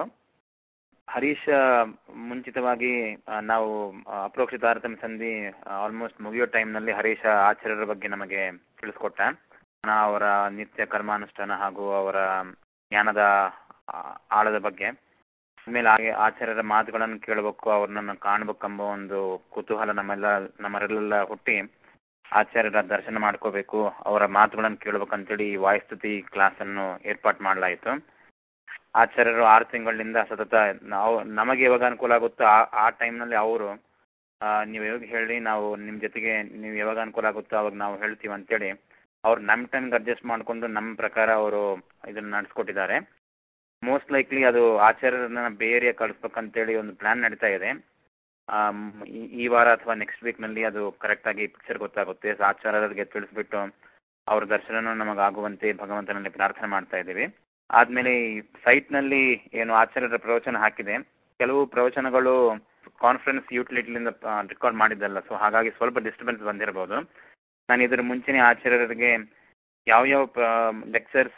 ಹರೀಶ್ ಮುಂಚಿತವಾಗಿ ಆ, ನಾವು ಆ, ಅಪ್ರೋಕ್ಷಿತ ತಾರತಮ್ಯ ಸಂಧಿ ಆಲ್ಮೋಸ್ಟ್ ಮುಗಿಯೋ time ನಲ್ಲಿ ಹರೀಶ ಆಚಾರ್ಯರ ಬಗ್ಗೆ ನಮಗೆ ತಿಳಿಸ್ಕೊಟ್ಟ ಆ, ಅವರ ನಿತ್ಯ ಕರ್ಮಾನುಷ್ಠಾನ ಹಾಗೂ ಅವರ ಜ್ಞಾನದ ಆ, ಆಳದ ಬಗ್ಗೆ ಆಮೇಲೆ ಹಾಗೆ ಆಚಾರ್ಯರ ಮಾತುಗಳನ್ನು ಕೇಳಬೇಕು ಅವ್ರನ್ನ ಕಾಣಬೇಕೆಂಬ ಒಂದು ಕುತೂಹಲ ನಮ್ಮೆಲ್ಲ ನಮ್ಮರೆಲ್ಲ ಹುಟ್ಟಿ ಆಚಾರ್ಯರ ದರ್ಶನ ಮಾಡ್ಕೋಬೇಕು ಅವರ ಮಾತುಗಳನ್ನು ಕೇಳ್ಬೇಕಂತೇಳಿ ಈ ವಾಯುಸ್ತುತಿ ಕ್ಲಾಸ್ ಅನ್ನು ಏರ್ಪಾಟ್ ಮಾಡಲಾಯಿತು ಆಚಾರ್ಯರು ಆರು ತಿಂಗಳಿಂದ ಸತತ ನಾವು ನಮಗೆ ಯಾವಾಗ ಅನುಕೂಲ ಆಗುತ್ತೋ ಆ ಆ time ನಲ್ಲಿ ಅವರು ನೀವು ಯಾವಾಗ ಹೇಳಿ ನಾವು ನಿಮ್ ಜೊತೆಗೆ ನೀವು ಯಾವಾಗ ಅನುಕೂಲ ಆಗುತ್ತೋ ಅವಾಗ ನಾವು ಹೇಳ್ತೀವಿ ಅಂತೇಳಿ ಅವ್ರು ನಮ್ ಟೈಮ್ಗೆ ಅಡ್ಜಸ್ಟ್ ಮಾಡ್ಕೊಂಡು ನಮ್ಮ ಪ್ರಕಾರ ಅವರು ಇದನ್ನ ನಡೆಸ್ಕೊಟ್ಟಿದ್ದಾರೆ ಮೋಸ್ಟ್ ಲೈಕ್ಲಿ ಅದು ಆಚಾರ್ಯರನ್ನ ಬೇರೆ ಕಳಿಸ್ಬೇಕಂತೇಳಿ ಒಂದು ಪ್ಲಾನ್ ನಡೀತಾ ಇದೆ ಆಮ್, ಈ- ಈ ವಾರ ಅಥವಾ ನೆಕ್ಸ್ಟ್ ವೀಕ್ ನಲ್ಲಿ ಅದು ಕರೆಕ್ಟ್ ಆಗಿ ಪಿಕ್ಚರ್ ಗೊತ್ತಾಗುತ್ತೆ ಸೊ ಆಚಾರ್ಯರಿಗೆ ತಿಳಿಸ್ಬಿಟ್ಟು ಅವ್ರ ದರ್ಶನ ನಮಗಾಗುವಂತೆ ಭಗವಂತನಲ್ಲಿ ಪ್ರಾರ್ಥನೆ ಮಾಡ್ತಾ ಇದ್ದೀವಿ ಆದ್ಮೇಲೆ ಈ ಸೈಟ್ ನಲ್ಲಿ ಏನು ಆಚಾರ್ಯರ ಪ್ರವಚನ ಹಾಕಿದೆ ಕೆಲವು ಪ್ರವಚನಗಳು ಕಾನ್ಫರೆನ್ಸ್ ಯೂಟಿಲಿಟಿಲಿಂದ ರೆಕಾರ್ಡ್ ಮಾಡಿದ್ದಲ್ಲ ಸೊ ಹಾಗಾಗಿ ಸ್ವಲ್ಪ ಡಿಸ್ಟರ್ಬೆನ್ಸ್ ಬಂದಿರಬಹುದು ನಾನು ಇದ್ರ ಮುಂಚೆನೆ ಆಚಾರ್ಯರಿಗೆ ಯಾವ ಯಾವ ಲೆಕ್ಚರ್ಸ್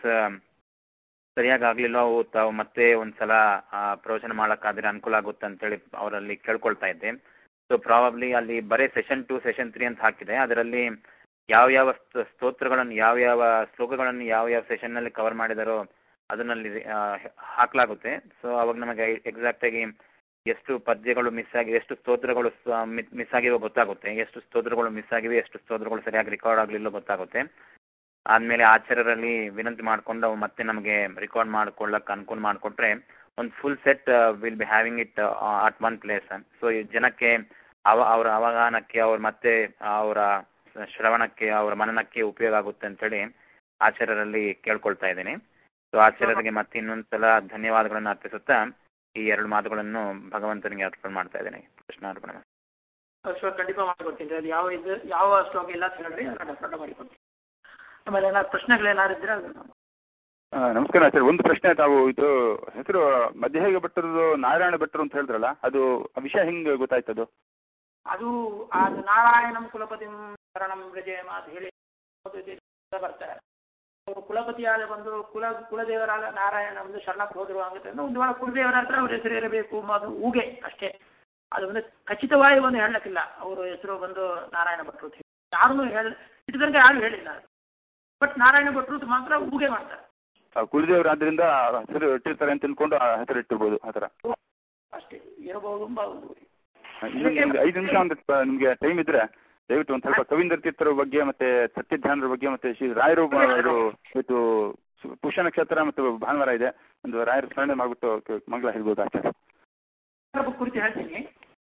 ಸರಿಯಾಗಿ ಆಗ್ಲಿಲ್ಲ ಅವು ತಾವು ಮತ್ತೆ ಒಂದ್ಸಲ ಆ, ಪ್ರವಚನ ಮಾಡಕ್ಕಾದ್ರೆ ಅನುಕೂಲ ಆಗುತ್ತೆ ಅಂತೇಳಿ ಅವರಲ್ಲಿ ಕೇಳ್ಕೊಳ್ತಾ ಇದ್ದೆ ಸೊ ಪ್ರಾಬಬ್ಲಿ ಅಲ್ಲಿ ಬರೀ ಸೆಷನ್ ಟು ಸೆಷನ್ ತ್ರೀ ಅಂತ ಹಾಕಿದೆ ಅದರಲ್ಲಿ ಯಾವ ಯಾವ ಸ್ತೋ- ಸ್ತೋತ್ರಗಳನ್ನು ಯಾವ ಯಾವ ಶ್ಲೋಕಗಳನ್ನು ಯಾವ ಯಾವ ಸೆಷನ್ ನಲ್ಲಿ ಕವರ್ ಮಾಡಿದಾರೋ ಅದನ್ನಲ್ಲಿ ಆ, ಹಾಕ್ಲಾಗುತ್ತೆ ಸೊ ಅವಾಗ ನಮಗೆ ಎಕ್ಸಾಕ್ಟ್ ಆಗಿ ಎಷ್ಟು ಪದ್ಯಗಳು ಮಿಸ್ ಆಗಿ ಎಷ್ಟು ಸ್ತೋತ್ರಗಳು ಮಿಸ್ ಆಗಿವೆ ಗೊತ್ತಾಗುತ್ತೆ ಎಷ್ಟು ಸ್ತೋತ್ರಗಳು ಮಿಸ್ ಆಗಿವೆ ಎಷ್ಟು ಸ್ತೋತ್ರಗಳು ಸರಿಯಾಗಿ ರೆಕಾರ್ಡ್ ಆಗ್ಲಿಲ್ಲ ಗೊತ್ತಾಗುತ್ತೆ ಆದ್ಮೇಲೆ ಆಚಾರ್ಯರಲ್ಲಿ ವಿನಂತಿ ಮಾಡ್ಕೊಂಡು ಅವು ಮತ್ತೆ ನಮಗೆ ರೆಕಾರ್ಡ್ ಮಾಡ್ಕೊಳ್ಳಕ್ ಅನುಕೂಲ ಮಾಡ್ಕೊಟ್ರೆ ಒಂದು full set will be having it at one place so ಈ ಜನಕ್ಕೆ ಅವ ಅವರ ಅವಗಾಹನಕ್ಕೆ ಅವ್ರ ಮತ್ತೆ ಅವರ ಶ್ರವಣಕ್ಕೆ ಅವರ ಮನನಕ್ಕೆ ಉಪಯೋಗ ಆಗುತ್ತೆ ಅಂತೇಳಿ ಆಚಾರ್ಯರಲ್ಲಿ ಕೇಳ್ಕೊಳ್ತಾ ಇದ್ದೀನಿ ಸೊ ಆಚಾರ್ಯರಿಗೆ ಮತ್ತೆ ಇನ್ನೊಂದ್ಸಲ ಧನ್ಯವಾದಗಳನ್ನು ಅರ್ಪಿಸುತ್ತಾ ಈ ಎರಡು ಮಾತುಗಳನ್ನು ಭಗವಂತನಿಗೆ ಅರ್ಪಣೆ ಮಾಡ್ತಾ ಇದ್ದೇನೆ ಕೃಷ್ಣಾರ್ಪಣೆ ಶ್ಲೋಕ ಖಂಡಿತ ಮಾಡ್ಕೊಡ್ತೀನಿ ಅದು ಯಾವ ಇದು ಯಾವ ಶ್ಲೋಕ ಇಲ್ಲ ಅಂತ ಹೇಳ್ರಿ ಅದನ್ನ ರೆಫರ್ ಮಾಡ್ಕೊಡ್ತೀನಿ ಆಮೇಲೆ ಏನಾದ್ರು ಪ್ರಶ್ನೆಗಳೇನಾದ್ರು ಇದ್ರೆ ಅದನ್ನ ಆ, ನಮಸ್ಕಾರ ಸರ್ ಒಂದು ಪ್ರಶ್ನೆ ತಾವು ಇದು ಹೆಸರು ಮಧ್ಯಹೇಗ ಭಟ್ಟರದು ನಾರಾಯಣ ಭಟ್ಟರು ಅಂತ ಹೇಳಿದ್ರಲ್ಲ ಅದು ಆ ವಿಷಯ ಹೆಂಗ್ ಗೊತ್ತಾಯ್ತದು ಅದು ಅದು ನಾರಾಯಣಂ ಕುಲಪತಿಂ ಶರಣಂ ವ್ರಜೇಮ ಅಂತ ಹೇಳಿ ಒಂದು ಇದು ಬರ್ತಾರೆ ಅವರು ಕುಲಪತಿಯಾದ ಬಂದು ಕುಲ ಕುಲದೇವರಾದ ನಾರಾಯಣ ಒಂದು ಶರಣಕ್ಕೆ ಹೋದ್ರು ಆಗುತ್ತೆ ಅಂದ್ರೆ ಒಂದು ವೇಳೆ ಕುಲದೇವರ ಹತ್ರ ಅವ್ರ ಹೆಸರು ಇರಬೇಕು ಅದು ಊಗೆ ಅಷ್ಟೇ ಅದು ಒಂದು ಖಚಿತವಾಗಿ ಒಂದು ಹೇಳಕ್ಕಿಲ್ಲ ಅವ್ರ ಹೆಸರು ಬಂದು ನಾರಾಯಣ ಭಟ್ರು ಅಂತ ಹೇಳಿ. ಯಾರನ್ನೂ ಹೇಳ ಇಟ್ಟು ತನಕ ಯಾರು ಹೇಳಿಲ್ಲ ಬಟ್ ನಾರಾಯಣ ಭಟ್ರು ಅಂತ ಮಾತ್ರ ಊಗೆ ಮಾಡ್ತಾರೆ ಆ, ಕುಲದೇವರಾದ್ರಿಂದ ಹೆಸರು ಇಟ್ಟಿರ್ತಾರೆ ಅಂತ ಅನ್ಕೊಂಡು ಆ ಹೆಸರು ಇಟ್ಟಿರ್ಬೋದು ಆತರ ಅಷ್ಟೇ ಇರಬಹುದು ಎಂಬ ಒಂದು ಇನ್ನೊಂದು ಒಂದು ಐದು ನಿಮಿಷ ಒಂದು ಪ- ನಿಮ್ಗೆ ಟೈಮ್ ಇದ್ರೆ ದಯವಿಟ್ಟು ಒಂದ್ ಸ್ವಲ್ಪ ಕವೀಂದ್ರ ತೀರ್ಥರ ಬಗ್ಗೆ ಮತ್ತೆ ಸತ್ಯಧ್ಯಾನರ ಬಗ್ಗೆ ಮತ್ತೆ ಶ್ರೀ ರಾಯರು ಮ- ಅವರು ಇವತ್ತು ಸು- ಪುಷ್ಯ ನಕ್ಷತ್ರ ಮತ್ತು ಭಾನುವಾರ ಇದೆ ಒಂದು ರಾಯರ ಸ್ಮರಣೆ ಮಾಡ್ಬಿಟ್ಟು ಕ- ಮಂಗಳ ಹೇಳ್ಬೋದು ಆಚಾರ್ಯ ಸಂದರ್ಭ ಕುರಿತು ಹೇಳ್ತೀನಿ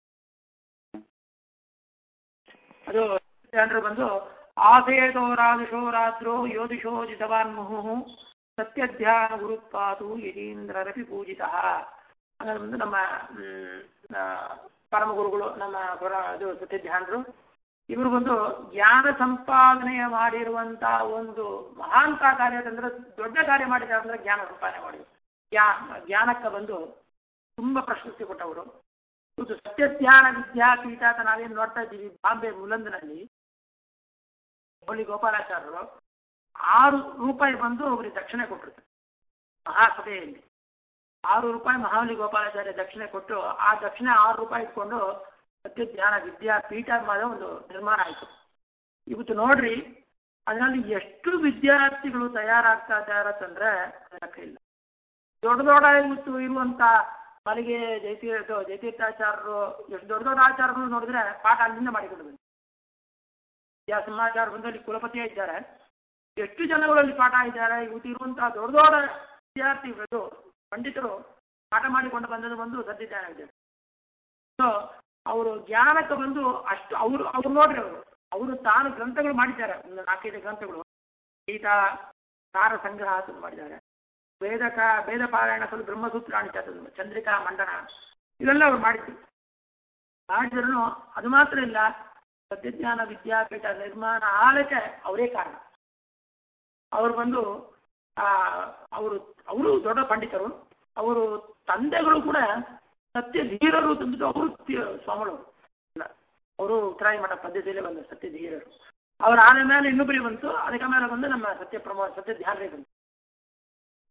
ಅದು ಜನರು ಬಂದು ಆಸೇತೋ ರಾಜಶೋ ರಾತ್ರೋ ಯೋಧಿಶೋ ಜಿತವಾನ್ ಮುಹು ಸತ್ಯಧ್ಯಾನ ಗುರುತ್ಪಾತು ಯತೀಂದ್ರರಪಿ ಪೂಜಿತ ಅಂದ್ರೆ ಬಂದು ನಮ್ಮ ಹ್ಮ್, ಆ, ಪರಮ ಗುರುಗಳು ನಮ್ಮ ಹೊರ ಇದು ಸತ್ಯಧ್ಯಾನರು ಇವರು ಬಂದು ಜ್ಞಾನ ಸಂಪಾದನೆಯ ಮಾಡಿರುವಂತ ಒಂದು ಮಹಾಂತ ಕಾರ್ಯ ಅಂದ್ರೆ ದೊಡ್ಡ ಕಾರ್ಯ ಮಾಡಿದ್ದಾರೆ ಅಂದ್ರೆ ಜ್ಞಾನ ಸಂಪಾದನೆ ಮಾಡಿದ್ರು ಜ್ಞಾ- ಜ್ಞಾನಕ್ಕೆ ಬಂದು ತುಂಬಾ ಪ್ರಶಸ್ತಿ ಕೊಟ್ಟವರು ಇದು ಸತ್ಯಜ್ಞಾನ ವಿದ್ಯಾಪೀಠ ಅಂತ ನಾವೇನು ನೋಡ್ತಾ ಇದ್ದೀವಿ ಬಾಂಬೆ ಮುಲಂದ್ನಲ್ಲಿ ಹುಬ್ಬಳ್ಳಿ ಗೋಪಾಲಾಚಾರ್ಯರು ಆರು ರೂಪಾಯಿ ಬಂದು ಅವರಿಗೆ ದಕ್ಷಿಣೆ ಕೊಟ್ಟರು ಮಹಾಸಭೆಯಲ್ಲಿ ಆರು ರೂಪಾಯಿ ಮಹಾವಲಿ ಗೋಪಾಲಾಚಾರ್ಯ ದಕ್ಷಿಣೆ ಕೊಟ್ಟು ಆ ದಕ್ಷಿಣೆ ಆರು ರೂಪಾಯಿ ಇಟ್ಕೊಂಡು ಸತ್ಯಜ್ಞಾನ ವಿದ್ಯಾಪೀಠ ಮಾಡೋ ಒಂದು ನಿರ್ಮಾಣ ಆಯಿತು ಇವತ್ತು ನೋಡ್ರಿ ಅದರಲ್ಲಿ ಎಷ್ಟು ವಿದ್ಯಾರ್ಥಿಗಳು ತಯಾರಾಗ್ತಾ ಇದ್ದಾರೆ ಅಂತಂದ್ರೆ ಲೆಕ್ಕ ಇಲ್ಲ ದೊಡ್ಡ ದೊಡ್ಡ ಇವತ್ತು ಇರುವಂತ ಮಲಿಗೆ ಜಯತೀರ್ಥ ಜಯತೀರ್ಥಾಚಾರ್ಯರು ಎಷ್ಟು ದೊಡ್ಡ ದೊಡ್ಡ ಆಚಾರ್ಯರು ನೋಡಿದ್ರೆ ಪಾಠ ಅಲ್ಲಿಂದ ಮಾಡಿಕೊಂಡು ಬಂದ್ರು ವಿದ್ಯಾ ಸಮಾಚಾರ ಬಂದಲ್ಲಿ ಕುಲಪತಿಯೇ ಇದ್ದಾರೆ ಎಷ್ಟು ಜನಗಳಲ್ಲಿ ಪಾಠ ಇದ್ದಾರೆ ಇವತ್ತು ಇರುವಂತಹ ದೊಡ್ಡ ದೊಡ್ಡ ವಿದ್ಯಾರ್ಥಿಗಳು ಪಂಡಿತರು ಪಾಠ ಮಾಡಿಕೊಂಡು ಬಂದದ್ದು ಬಂದು ಸದ್ದಿದ್ದಾನೆ ಇದ್ದಾರೆ ಸೊ ಅವರು ಜ್ಞಾನಕ್ಕೆ ಬಂದು ಅಷ್ಟು ಅವರು ಅವ್ರು ನೋಡ್ರಿ ಅವರು ಅವರು ತಾನು ಗ್ರಂಥಗಳು ಮಾಡಿದ್ದಾರೆ ಒಂದು ನಾಲ್ಕೈದು ಗ್ರಂಥಗಳು ಗೀತಾ ಸಾರ ಸಂಗ್ರಹ ಅಂತ ಮಾಡಿದ್ದಾರೆ ವೇದಕ ವೇದ ಪಾರಾಯಣ ಸ್ವಲ್ಪ ಬ್ರಹ್ಮಸೂತ್ರ ಅಣಿತದ್ದು ಚಂದ್ರಿಕಾ ಮಂಡನ ಇವೆಲ್ಲ ಅವ್ರು ಮಾಡಿದ್ರು ಮಾಡಿದ್ರು ಅದು ಮಾತ್ರ ಇಲ್ಲ ಸತ್ಯಜ್ಞಾನ ವಿದ್ಯಾಪೀಠ ನಿರ್ಮಾಣ ಆಲಕ್ಕೆ ಅವರೇ ಕಾರಣ ಅವರು ಬಂದು ಆ ಅವರು ಅವರು ದೊಡ್ಡ ಪಂಡಿತರು ಅವರು ತಂದೆಗಳು ಕೂಡ ಸತ್ಯ ಧೀರರು ತಂದಿದ್ದು ಅವರು ಸ್ವಾಮಿಗಳು ಇಲ್ಲ ಅವರು ಉತ್ತರಾಯಿ ಮಠ ಪದ್ಧತಿಯಲ್ಲೇ ಬಂದ ಸತ್ಯ ಧೀರರು ಅವ್ರ ಆದ ಮೇಲೆ ಇನ್ನೊಬ್ಬರಿಗೆ ಬಂತು ಅದಕ್ಕೆ ಮೇಲೆ ಬಂದು ನಮ್ಮ ಸತ್ಯ ಪ್ರಮೋ ಸತ್ಯ ಧ್ಯಾನರೇ ಬಂತು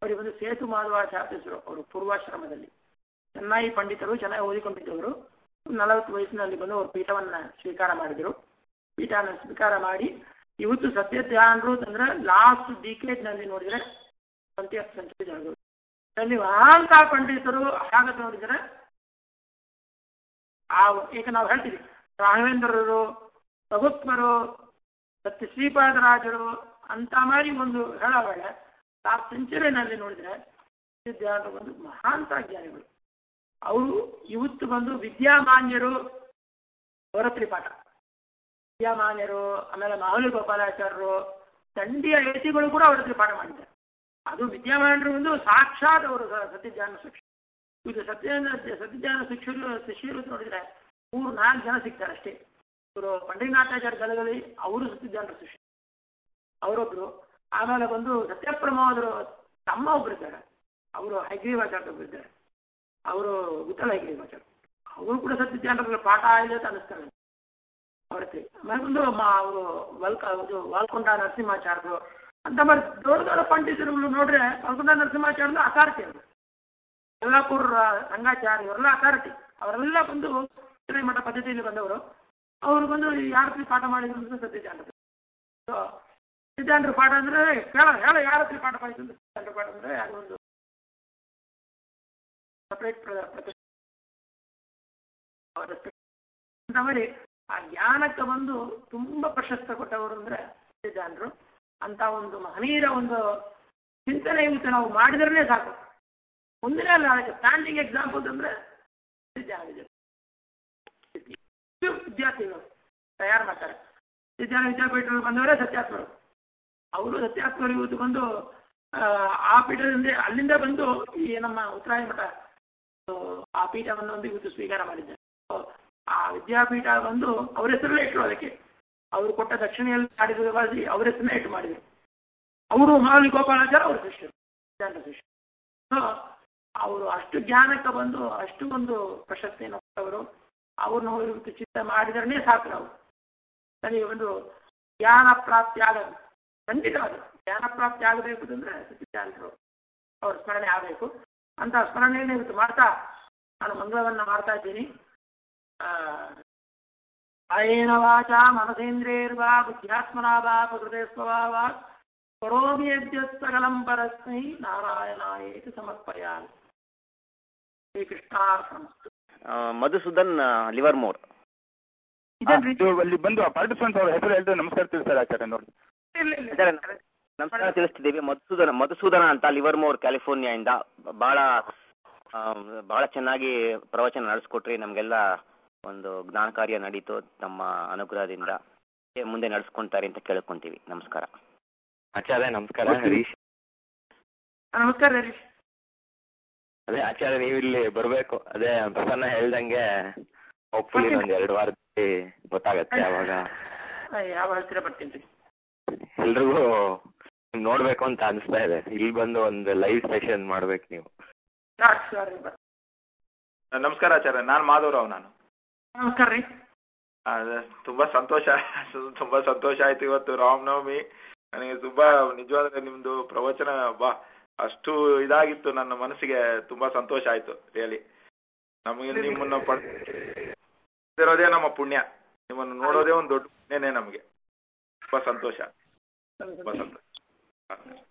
ಅವರಿಗೆ ಒಂದು ಸೇತು ಮಾಧವಾಚಾರ್ಯರು ಅವರು ಪೂರ್ವಾಶ್ರಮದಲ್ಲಿ ಚೆನ್ನಾಗಿ ಪಂಡಿತರು ಚೆನ್ನಾಗಿ ಓದಿಕೊಂಡಿದ್ದವರು ನಲವತ್ತು ವಯಸ್ಸಿನಲ್ಲಿ ಬಂದು ಅವರು ಪೀಠವನ್ನ ಸ್ವೀಕಾರ ಮಾಡಿದರು ಪೀಠನ ಸ್ವೀಕಾರ ಮಾಡಿ ಇವತ್ತು ಸತ್ಯಧ್ಯಾನರು ಅಂದ್ರೆ ಲಾಸ್ಟ್ ಡಿಕೇಡ್ ನಲ್ಲಿ ನೋಡಿದ್ರೆ ಟ್ವೆಂಟಿಯತ್ ಸೆಂಚುರಿ ಜನಗಳು ಅಲ್ಲಿ ಮಹಾಂತ ಪಂಡಿತರು ಹಾಗತ್ ನೋಡಿದ್ರೆ ಆ ಈಗ ನಾವು ಹೇಳ್ತೀವಿ ರಾಘವೇಂದ್ರರು ಪ್ರಭುತ್ವರು ಸತ್ಯ ಶ್ರೀಪಾದರಾಜರು ಅಂತ ಮಾಡಿ ಒಂದು ಹೇಳೋವೇಳೆ ಲಾಸ್ಟ್ ಸೆಂಚುರಿನಲ್ಲಿ ನೋಡಿದ್ರೆ ವಿದ್ಯಾರ್ಥಿ ಒಂದು ಮಹಾಂತ ಜ್ಞಾನಿಗಳು ಅವರು ಇವತ್ತು ಬಂದು ವಿದ್ಯಾಮಾನ್ಯರು ಅವರ ತ್ರಿಪಾಠ ವಿದ್ಯಾಮಾನ್ಯರು ಆಮೇಲೆ ಮಾಹುಲಿ ಗೋಪಾಲಾಚಾರ್ಯರು ದಂಡಿಯ ಯತಿಗಳು ಕೂಡ ಅವರ ತ್ರಿಪಾಠ ಮಾಡಿದ್ದಾರೆ ಅದು ವಿದ್ಯಾಮಾನ್ಯರು ಒಂದು ಸಾಕ್ಷಾತ್ ಅವರು ಸತ್ಯಜ್ಞಾನ ಶಿಕ್ಷ ಇದು ಸತ್ಯಜ್ಞಾನ ಸತ್ಯಜ್ಞಾನ ಶಿಕ್ಷರು ಶಿಷ್ಯರು ನೋಡಿದ್ರೆ ಮೂರು ನಾಲ್ಕು ಜನ ಸಿಗ್ತಾರೆ ಅಷ್ಟೇ ಇವರು ಪಂಡಿನಾಥಾಚಾರ್ಯ ಗಲಗಲಿ ಅವರು ಸತ್ಯಜ್ಞಾನ ಶಿಷ್ಯ ಅವರೊಬ್ರು ಆಮೇಲೆ ಬಂದು ಸತ್ಯಪ್ರಮೋದರು ತಮ್ಮ ಒಬ್ರು ಇದ್ದಾರೆ ಅವರು ಹೈಗ್ರೀವಾಚಾರ್ಯ ಒಬ್ರು ಇದ್ದಾರೆ ಅವರು ವಿಠಲ ಹೈಗ್ರೀವಾಚಾರ್ಯ ಅವರು ಕೂಡ ಸತ್ಯಜ್ಞಾನರ ಪಾಠ ಇಲ್ಲ ಅಂತ ಅನಿಸ್ತಾರೆ ಅವ್ರಕ್ಕೆ ಆಮೇಲೆ ಒಂದು ಅವರು ವಲ್ಕ ಇದು ವಾಲ್ಕೊಂಡ ನರಸಿಂಹಾಚಾರ್ಯರು ಅಂತ ಮಾಡಿ ದೊಡ್ಡ ದೊಡ್ಡ ಪಂಡಿತರುಗಳು ನೋಡ್ರೆ ವಾಲ್ಕೊಂಡ ನರಸಿಂಹಾಚಾರ್ಯ ಅಥಾರಿಟಿ ಅವರು ಯಲ್ಲಾಪುರ ರಂಗಾಚಾರ್ಯ ಇವರೆಲ್ಲ ಅಥಾರಿಟಿ ಅವರೆಲ್ಲ ಬಂದು ಮಠ ಪದ್ಧತಿಯಲ್ಲಿ ಬಂದವರು ಅವರು ಬಂದು ಯಾರ ಹತ್ರ ಪಾಠ ಮಾಡಿದ್ರು ಅಂದ್ರೆ ಸತ್ಯಜಾನರು ಸತ್ಯಜಾನರು ಪಾಠ ಅಂದ್ರೆ ಹೇಳ ಹೇಳ ಯಾರ ಹತ್ರ ಪಾಠ ಮಾಡಿದ್ರು ಸತ್ಯಜಾನರು ಪಾಠ ಅಂದ್ರೆ ಅದು ಒಂದು ಸಪರೇಟ್ ಅಂತ ಮಾಡಿ ಆ ಜ್ಞಾನಕ್ಕೆ ಬಂದು ತುಂಬಾ ಪ್ರಶಸ್ತ ಕೊಟ್ಟವರು ಅಂದ್ರೆ ಸತ್ಯಜಾನರು ಅಂತ ಒಂದು ಮಹನೀಯರ ಒಂದು ಚಿಂತನೆ ಇವತ್ತು ನಾವು ಮಾಡಿದ್ರೆ ಸಾಕು ಮುಂದಿನ ಅದಕ್ಕೆ ಸ್ಟ್ಯಾಂಡಿಂಗ್ ಎಕ್ಸಾಂಪಲ್ ಅಂದ್ರೆ ಸತ್ಯಜಾನ ವಿದ್ಯಾರ್ಥಿಗಳು ತಯಾರು ಮಾಡ್ತಾರೆ ವಿದ್ಯಾನ ವಿದ್ಯಾಪೀಠಗಳು ಬಂದವರೇ ಸತ್ಯಾತ್ಮರು ಅವರು ಸತ್ಯಾತ್ಮರು ಇವತ್ತು ಬಂದು ಆ ಪೀಠದಿಂದ ಅಲ್ಲಿಂದ ಬಂದು ಈ ನಮ್ಮ ಉತ್ತರಾಯ ಮಠ ಆ ಪೀಠವನ್ನು ಒಂದು ಇವತ್ತು ಸ್ವೀಕಾರ ಮಾಡಿದ್ದಾರೆ ಆ ವಿದ್ಯಾಪೀಠ ಬಂದು ಅವರ ಹೆಸರಲ್ಲೇ ಇಟ್ಟರು ಅದಕ್ಕೆ ಅವರು ಕೊಟ್ಟ ದಕ್ಷಿಣೆಯಲ್ಲಿ ಮಾಡಿದ ಅವರ ಹೆಸರನ್ನೇ ಇಟ್ಟು ಮಾಡಿದರು ಅವರು ಮಾವಲಿ ಗೋಪಾಲಾಚಾರ್ಯ ಅವ್ರ ಶಿಷ್ಯರು ಜ್ಞಾನ ಶಿಷ್ಯರು ಅವರು ಅಷ್ಟು ಜ್ಞಾನಕ್ಕೆ ಬಂದು ಅಷ್ಟು ಒಂದು ಪ್ರಶಸ್ತಿಯನ್ನು ಕೊಟ್ಟವರು ಅವ್ರನ್ನ ಇವತ್ತು ಚಿತ್ತ ಮಾಡಿದ್ರೆ ಸಾಕು ನಾವು ನನಗೆ ಒಂದು ಜ್ಞಾನ ಪ್ರಾಪ್ತಿ ಆಗದು ಖಂಡಿತ ಅದು ಜ್ಞಾನ ಪ್ರಾಪ್ತಿ ಆಗಬೇಕು ಅಂದ್ರೆ ಸತ್ಯಜ್ಞಾನರು ಅವ್ರ ಸ್ಮರಣೆ ಆಗಬೇಕು ಅಂತ ಸ್ಮರಣೆಯನ್ನು ಇವತ್ತು ಮಾಡ್ತಾ ನಾನು ಮಂಗಳವನ್ನ ಮಾಡ್ತಾ ಇದ್ದೀನಿ ಆಯೇನ ವಾಚ ಮನಸೇಂದ್ರೇರ್ವಾ ಬುದ್ಧ್ಯಾತ್ಮನಾ ವಾ ಪ್ರಕೃತೆ ಸ್ವಭಾವ ಕರೋಮಿ ಯದ್ಯತ್ಸಕಲಂ ಪರಸ್ಮೈ ನಾರಾಯಣಾಯೇತಿ ಸಮರ್ಪಯಾಮಿ ಶ್ರೀಕೃಷ್ಣಾರ್ಪಣ ಮಧುಸೂದನ್ ಲಿವರ್ ಮೋರ್ ಇದು ಅಲ್ಲಿ ಬಂದು ಪಾರ್ಟಿಸಿಪೆಂಟ್ಸ್ ಅವ್ರ ಹೆಸರು ಹೇಳ್ತಾರೆ ನಮಸ್ಕಾರ ತಿಳಿಸ್ತಾರೆ ಆಚಾರ್ಯ ನೋಡಿ ನಮಸ್ಕಾರ ತಿಳಿಸ್ತಿದ್ದೀವಿ ಮಧುಸೂದನ ಮಧುಸೂದನ ಅಂತ ಲಿವರ್ ಮೋರ್ ಕ್ಯಾಲಿಫೋರ್ನಿಯಾ ಇಂದ ಬಹಳ ಬಹಳ ಚೆನ್ನಾಗಿ ಪ್ರವಚನ ನಡೆಸ್ಕೊಟ್ರಿ ನಮ್ಗೆಲ್ಲ ಒಂದು ಜ್ಞಾನ ಕಾರ್ಯ ನಡೀತು ನಮ್ಮ ಅನುಗ್ರಹದಿಂದ ಮುಂದೆ ನಡೆಸ್ಕೊಂತಾರೆ ಅಂತ ಕೇಳ್ಕೊಂತೀವಿ ನಮಸ್ಕಾರ ಆಚಾರ್ಯ ನಮಸ್ಕಾರ ಹರೀಶ್ ನಮಸ್ಕಾರ ಹರೀಶ್ ಅದೇ ಆಚಾರ್ಯ ನೀವು ಇಲ್ಲಿ ಬರ್ಬೇಕು ಅದೇ ಪ್ರಸನ್ನ ಹೇಳ್ದಂಗೆ ಹೋಪ್ಫುಲಿ ಒಂದ್ ಎರಡು ವಾರದಲ್ಲಿ ಗೊತ್ತಾಗತ್ತೆ ಅವಾಗ ಯಾವ ಹೇಳ್ತೀರಾ ಬರ್ತೀನಿ ಎಲ್ರಿಗೂ ನೋಡ್ಬೇಕು ಅಂತ ಅನಿಸ್ತಾ ಇದೆ ಇಲ್ಲಿ ಬಂದು ಒಂದು ಲೈವ್ ಸೆಷನ್ ಮಾಡ್ಬೇಕು ನೀವು ನಮಸ್ಕಾರ ಆಚಾರ್ಯ ನಾನು ಮಾಧವರಾವ್ ನಾನು ನಮಸ್ಕಾರ ರೀ ತುಂಬಾ ಸಂತೋಷ ತುಂಬಾ ಸಂತೋಷ ಆಯ್ತು ಇವತ್ತು ರಾಮನವಮಿ ನನಗೆ ತುಂಬಾ ನಿಜವಾದ ನಿಮ್ದು ಪ್ರವಚನ ಬಾ ಅಷ್ಟು ಇದಾಗಿತ್ತು ನನ್ನ ಮನಸ್ಸಿಗೆ ತುಂಬಾ ಸಂತೋಷ ಆಯ್ತು ರಿಯಲಿ ನಮಗೆ ನಿಮ್ಮನ್ನ ಪಡೆದಿರೋದೇ ನಮ್ಮ ಪುಣ್ಯ ನಿಮ್ಮನ್ನು ನೋಡೋದೇ ಒಂದು ದೊಡ್ಡ ಪುಣ್ಯನೇ ನಮಗೆ ತುಂಬಾ ಸಂತೋಷ ತುಂಬಾ ಸಂತೋಷ